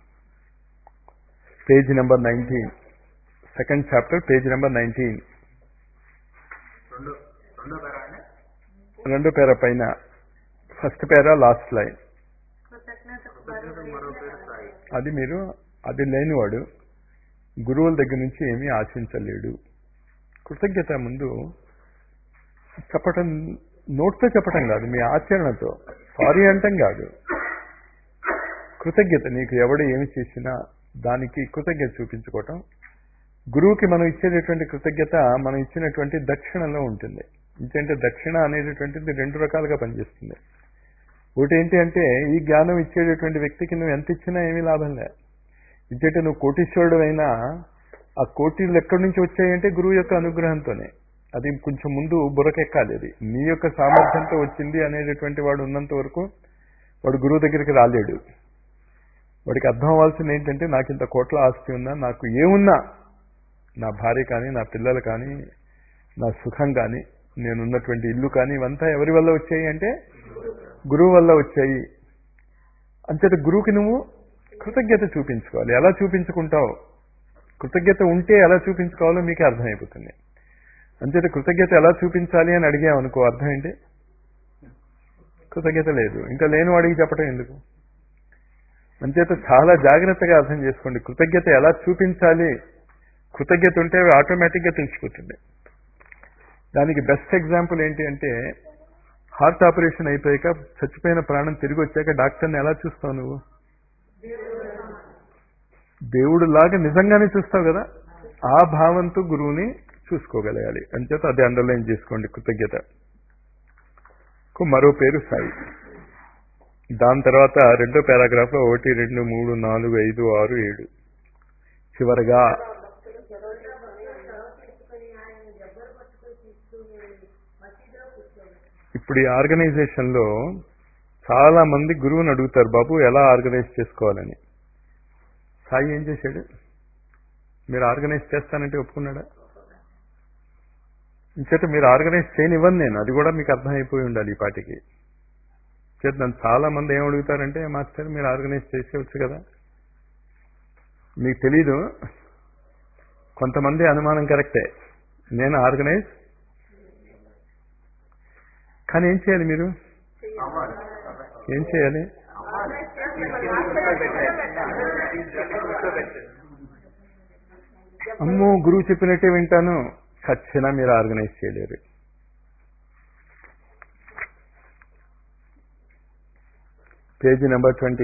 page number nineteen second chapter page number nineteen రెండు రెండో పేరా అండి రెండో పేర పైన ఫస్ట్ పేరా లాస్ట్ లైన్ కృతజ్ఞతకు మరో పేరు సాయి అది మీరు అది లేనివాడు గురువుల దగ్గర నుంచి ఏమీ ఆశించలేడు కృతజ్ఞత ముందు చెప్పటం నోట్తో చెప్పటం కాదు మీ ఆచరణతో సారీ అంటం కాదు కృతజ్ఞత నీకు ఎవడు ఏమి చేసినా దానికి కృతజ్ఞత చూపించుకోవటం గురువుకి మనం ఇచ్చేటటువంటి కృతజ్ఞత మనం ఇచ్చినటువంటి దక్షిణలో ఉంటుంది ఎందుకంటే దక్షిణ అనేటటువంటిది రెండు రకాలుగా పనిచేస్తుంది ఒకటి ఏంటి అంటే ఈ జ్ఞానం ఇచ్చేటటువంటి వ్యక్తికి నువ్వు ఎంత ఇచ్చినా ఏమీ లాభం లే ఎందుకంటే నువ్వు కోటీశ్వరుడు అయినా ఆ కోటీలు ఎక్కడి నుంచి వచ్చాయంటే గురువు యొక్క అనుగ్రహంతోనే అది కొంచెం ముందు బురకెక్కాలి అది నీ యొక్క సామర్థ్యంతో వచ్చింది అనేటటువంటి వాడు ఉన్నంత వరకు వాడు గురువు దగ్గరికి రాలేడు వాడికి అర్థం అవ్వాల్సింది ఏంటంటే నాకు ఇంత కోట్ల ఆస్తి ఉన్నా నాకు ఏమున్నా నా భార్య కానీ నా పిల్లలు కానీ నా సుఖం కానీ నేనున్నటువంటి ఇల్లు కానీ ఇవంతా ఎవరి వల్ల వచ్చాయి అంటే గురువు వల్ల వచ్చాయి అంచేత గురువుకి నువ్వు కృతజ్ఞత చూపించుకోవాలి ఎలా చూపించుకుంటావు కృతజ్ఞత ఉంటే ఎలా చూపించుకోవాలో మీకే అర్థమైపోతుంది అంచేత కృతజ్ఞత ఎలా చూపించాలి అని అడిగాం అనుకో అర్థం ఏంటి కృతజ్ఞత లేదు ఇంకా లేని వాడికి చెప్పటం ఎందుకు అంచేత చాలా జాగ్రత్తగా అర్థం చేసుకోండి కృతజ్ఞత ఎలా చూపించాలి కృతజ్ఞత ఉంటే ఆటోమేటిక్గా తెలిసిపోతుంది దానికి బెస్ట్ ఎగ్జాంపుల్ ఏంటి అంటే హార్ట్ ఆపరేషన్ అయిపోయాక చచ్చిపోయిన ప్రాణం తిరిగి వచ్చాక డాక్టర్ని ఎలా చూస్తావు నువ్వు దేవుడు లాగా నిజంగానే చూస్తావు కదా ఆ భావంతో గురువుని చూసుకోగలగాలి అంచేత అది అండర్లైన్ చేసుకోండి కృతజ్ఞత కు మరో పేరు సాయి దాని తర్వాత రెండో పారాగ్రాఫ్ లో ఒకటి రెండు మూడు నాలుగు ఐదు ఆరు ఏడు చివరగా భక్తులు జరోజుకొని తీసుకొని ఆయన జబ్బరు పట్టుకొని తీసుకుని మసీదులో కూర్చోండి ఇప్పుడు ఈ ఆర్గనైజేషన్ లో చాలా మంది గురువుని అడుగుతారు బాబు ఎలా ఆర్గనైజ్ చేసుకోవాలని సాయి ఏం చేశాడు మీరు ఆర్గనైజ్ చేస్తానంటే ఒప్పుకున్నాడా ఇంచేత మీరు ఆర్గనైజ్ చేయనివ్వను నేను అది కూడా మీకు అర్థమైపోయి ఉండాలి ఈ పాటికి చేత నన్ను చాలా మంది ఏం అడుగుతారంటే మాస్టర్ మీరు ఆర్గనైజ్ చేసేవచ్చు కదా మీకు తెలీదు కొంతమంది అనుమానం కరెక్టే నేను ఆర్గనైజ్ కానీ ఏం చేయాలి మీరు ఏం చేయాలి అమ్మో గురువు చెప్పినట్టే వింటాను ఖచ్చితంగా మీరు ఆర్గనైజ్ చేయలేరు page number twenty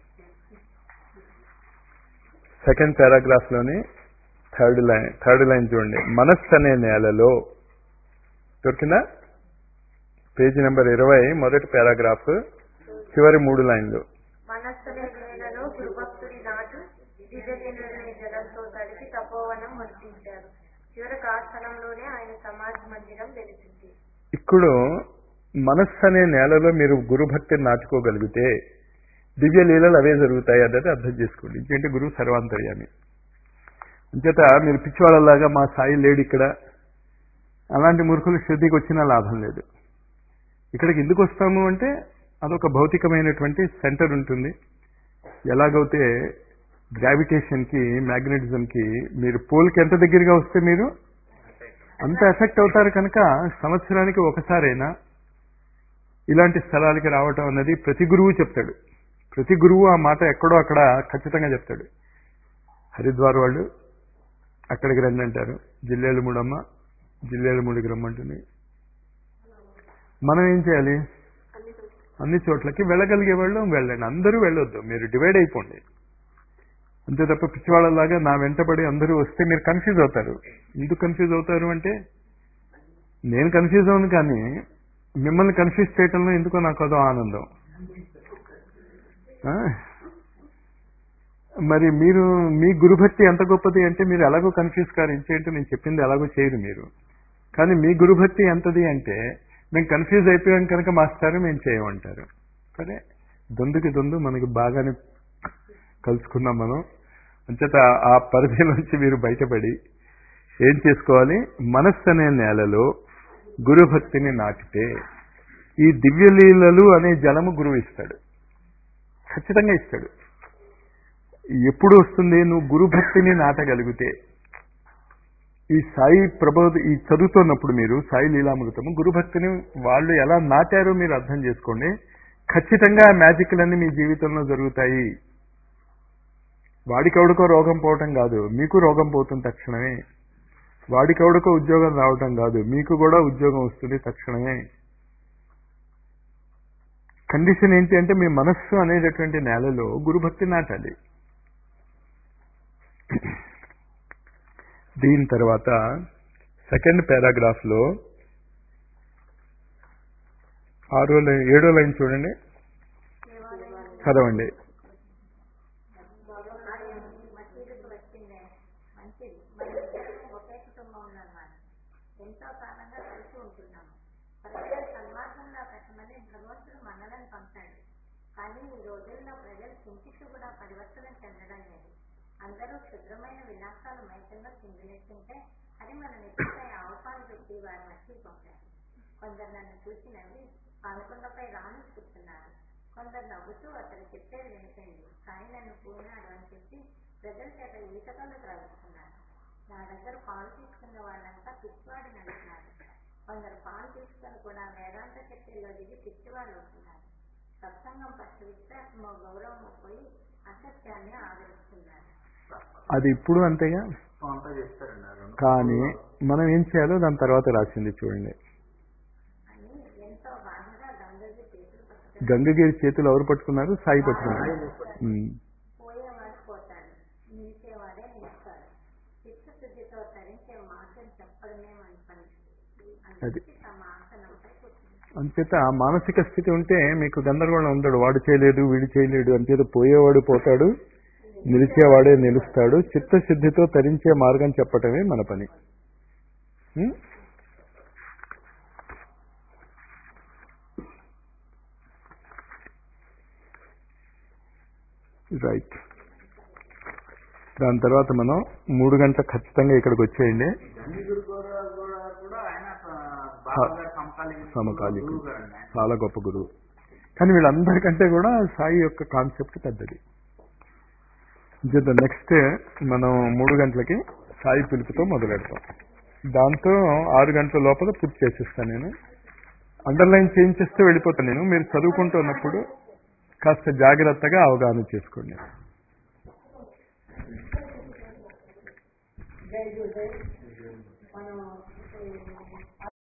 second paragraph లోని థర్డ్ లైన్ థర్డ్ లైన్ చూడండి మనస్సు అనే నేలలో దొరికిందా పేజీ నెంబర్ ఇరవై మొదటి పారాగ్రాఫ్ చివరి మూడు లైన్లు మనస్సునే నేలలో గురుభక్తుడి నాటు దివ్యజనులనే జలంతో తడిపి తపోవనం వర్తించారు చివరకు ఆ స్థలంలోనే ఆయన సమాధి మందిరం వెలిసింది ఇప్పుడు మనస్సు అనే నేలలో మీరు గురుభక్తిని నాటుకోగలిగితే దివ్య లీలలు అవే జరుగుతాయి అన్నది అర్థం చేసుకోండి ఇంకేంటి గురువు సర్వాంతర్యామి అంచేత మీరు పిచ్చివాళ్ళలాగా మా సాయి లేడు ఇక్కడ అలాంటి మూర్ఖులు శృతికి వచ్చినా లాభం లేదు ఇక్కడికి ఎందుకు వస్తాము అంటే అదొక భౌతికమైనటువంటి సెంటర్ ఉంటుంది ఎలాగైతే గ్రావిటేషన్కి మ్యాగ్నెటిజంకి మీరు పోల్కి ఎంత దగ్గరగా వస్తే మీరు అంత ఎఫెక్ట్ అవుతారు కనుక సంవత్సరానికి ఒకసారైనా ఇలాంటి స్థలాలకి రావటం అన్నది ప్రతి గురువు చెప్తాడు ప్రతి గురువు ఆ మాట ఎక్కడో అక్కడ ఖచ్చితంగా చెప్తాడు హరిద్వార్ వాళ్ళు అక్కడికి రండి అంటారు జిల్లేలు మూడమ్మ జిల్లేలు మూడికి రమ్మంటుంది మనం ఏం చేయాలి అన్ని చోట్లకి వెళ్ళగలిగే వాళ్ళు వెళ్ళండి అందరూ వెళ్ళొద్దు మీరు డివైడ్ అయిపోండి అంతే తప్ప పిచ్చివాళ్ళలాగా నా వెంటబడి అందరూ వస్తే మీరు కన్ఫ్యూజ్ అవుతారు ఎందుకు కన్ఫ్యూజ్ అవుతారు అంటే నేను కన్ఫ్యూజ్ అవును కానీ మిమ్మల్ని కన్ఫ్యూజ్ చేయటంలో ఎందుకో నాకు అదో ఆనందం ఆ? మరి మీరు మీ గురుభక్తి ఎంత గొప్పది అంటే మీరు ఎలాగో కన్ఫ్యూజ్ కారు ఏంటంటే నేను చెప్పింది ఎలాగో చేయరు మీరు కానీ మీ గురుభక్తి ఎంతది అంటే మేము కన్ఫ్యూజ్ అయిపోయాం కనుక మాస్టారు మేము చేయమంటారు సరే దొందుకి దొందు మనకి బాగానే కలుసుకున్నాం మనం అంచేత ఆ పరిధి నుంచి మీరు బయటపడి ఏం చేసుకోవాలి మనస్సు అనే నేలలో గురుభక్తిని నాటితే ఈ దివ్యలీలలు అనే జలము గురువు ఇస్తాడు ఖచ్చితంగా ఇస్తాడు ఎప్పుడు వస్తుంది నువ్వు గురుభక్తిని నాటగలిగితే ఈ సాయి ప్రబోధ ఈ చదువుతున్నప్పుడు మీరు సాయి లీలామృతము గురుభక్తిని వాళ్ళు ఎలా నాటారో మీరు అర్థం చేసుకోండి ఖచ్చితంగా ఆ మ్యాజిక్లన్నీ మీ జీవితంలో జరుగుతాయి వాడికెవడికో రోగం పోవటం కాదు మీకు రోగం పోతుంది తక్షణమే వాడికెవడికో ఉద్యోగం రావటం కాదు మీకు కూడా ఉద్యోగం వస్తుంది తక్షణమే కండిషన్ ఏంటి అంటే మీ మనస్సు అనేటటువంటి నేలలో గురుభక్తి నాటాలి దీని తర్వాత సెకండ్ పారాగ్రాఫ్ లో ఆరో లైన్ ఏడో లైన్ చూడండి చదవండి మసీదుకు వచ్చిందే మంచిది మనిద్దరం ఒకే కుటుంబంలో అన్నమాట ఎంతో కాలంగా కలిసి ఉంటున్నాము పరస్పర సన్మార్గంలో పెట్టమని భగవంతుడు మనలను పంపాడు కానీ ఈ రోజుల్లో ప్రజలు కించిత్తు కూడా పరివర్తన చెందడం లేదు అందరూ క్షుద్రమైన విలాసాలు మైకంలో చిందిలేస్తుంటే అది మన నెత్తిపై ఆవుపాలు పెట్టి వారి మధ్య పంపారు కొందరు నన్ను చూసి నవ్వి పాలకొండపై రాను కూర్చున్నారు కొందరు నవ్వుతూ అతడు చెప్పేది వినిపింది సాయి నన్ను పూనాడు అని చెప్పి ప్రజల చేత ఈతకలు త్రాగుతున్నారు నా దగ్గర పాలు తీసుకున్న వాళ్ళంతా పిచ్చివాడిని అంటున్నారు కొందరు పాలు తీసుకొని కూడా వేదాంత చర్చల్లో దిగి పిచ్చివాళ్ళు అవుతున్నారు సత్సంగం పట్ల విశ్వాసమో గౌరవమో పోయి అసత్యాన్ని ఆదరిస్తున్నారు అది ఇప్పుడు అంతేగా అంతా చెప్తారండి ఆ రెండు కానీ మనం ఏం చేయాలో దాని తర్వాత రాసింది చూడండి అని ఎంతో బాధగా గంగకి చేతులు పట్టుకుని గంగగిరి చేతులు ఎవరు పట్టుకున్నారు సాయి పట్టుకున్నారు ఉమ్. పోయేవాడు పోతాడు నిలిచేవాడే నిలుస్తాడు చిత్తశుద్ధితో తరించే మాటలు చెప్పడమే మన పని అందుకే తమ ఆసనంపై కూర్చుంటారు అంచేత ఆ మానసిక స్థితి ఉంటే మీకు గందరగోళం ఉండడు వాడు చేయలేదు వీడు చేయలేడు అంచేత పోయేవాడు పోతాడు నిలిచేవాడే నిలుస్తాడు చిత్తశుద్ధితో తరించే మార్గం చెప్పటమే మన పని ఉం? రైట్ దాని తర్వాత మనం మూడు గంటల ఖచ్చితంగా ఇక్కడికి వచ్చేయండి గండి గురుగోరావు కూడా గారు కూడా ఆయన ఆ, బాబా గారి సమకాలీన సమకాలీకులు. గురువు గారు అండి ఆయన. చాలా గొప్ప గురువు కానీ వీళ్ళందరికంటే కూడా సాయి యొక్క కాన్సెప్ట్ పెద్దది నెక్స్ట్ మనం మూడు గంటలకి సాయి పిలుపుతో మొదలెడతాం దాంతో ఆరు గంటల లోపల పూర్తి చేసేస్తాను నేను అండర్లైన్ చేంజ్ చేస్తే వెళ్ళిపోతాను నేను మీరు చదువుకుంటున్నప్పుడు కాస్త జాగ్రత్తగా అవగాహన చేసుకోండి జై గురు జై మనం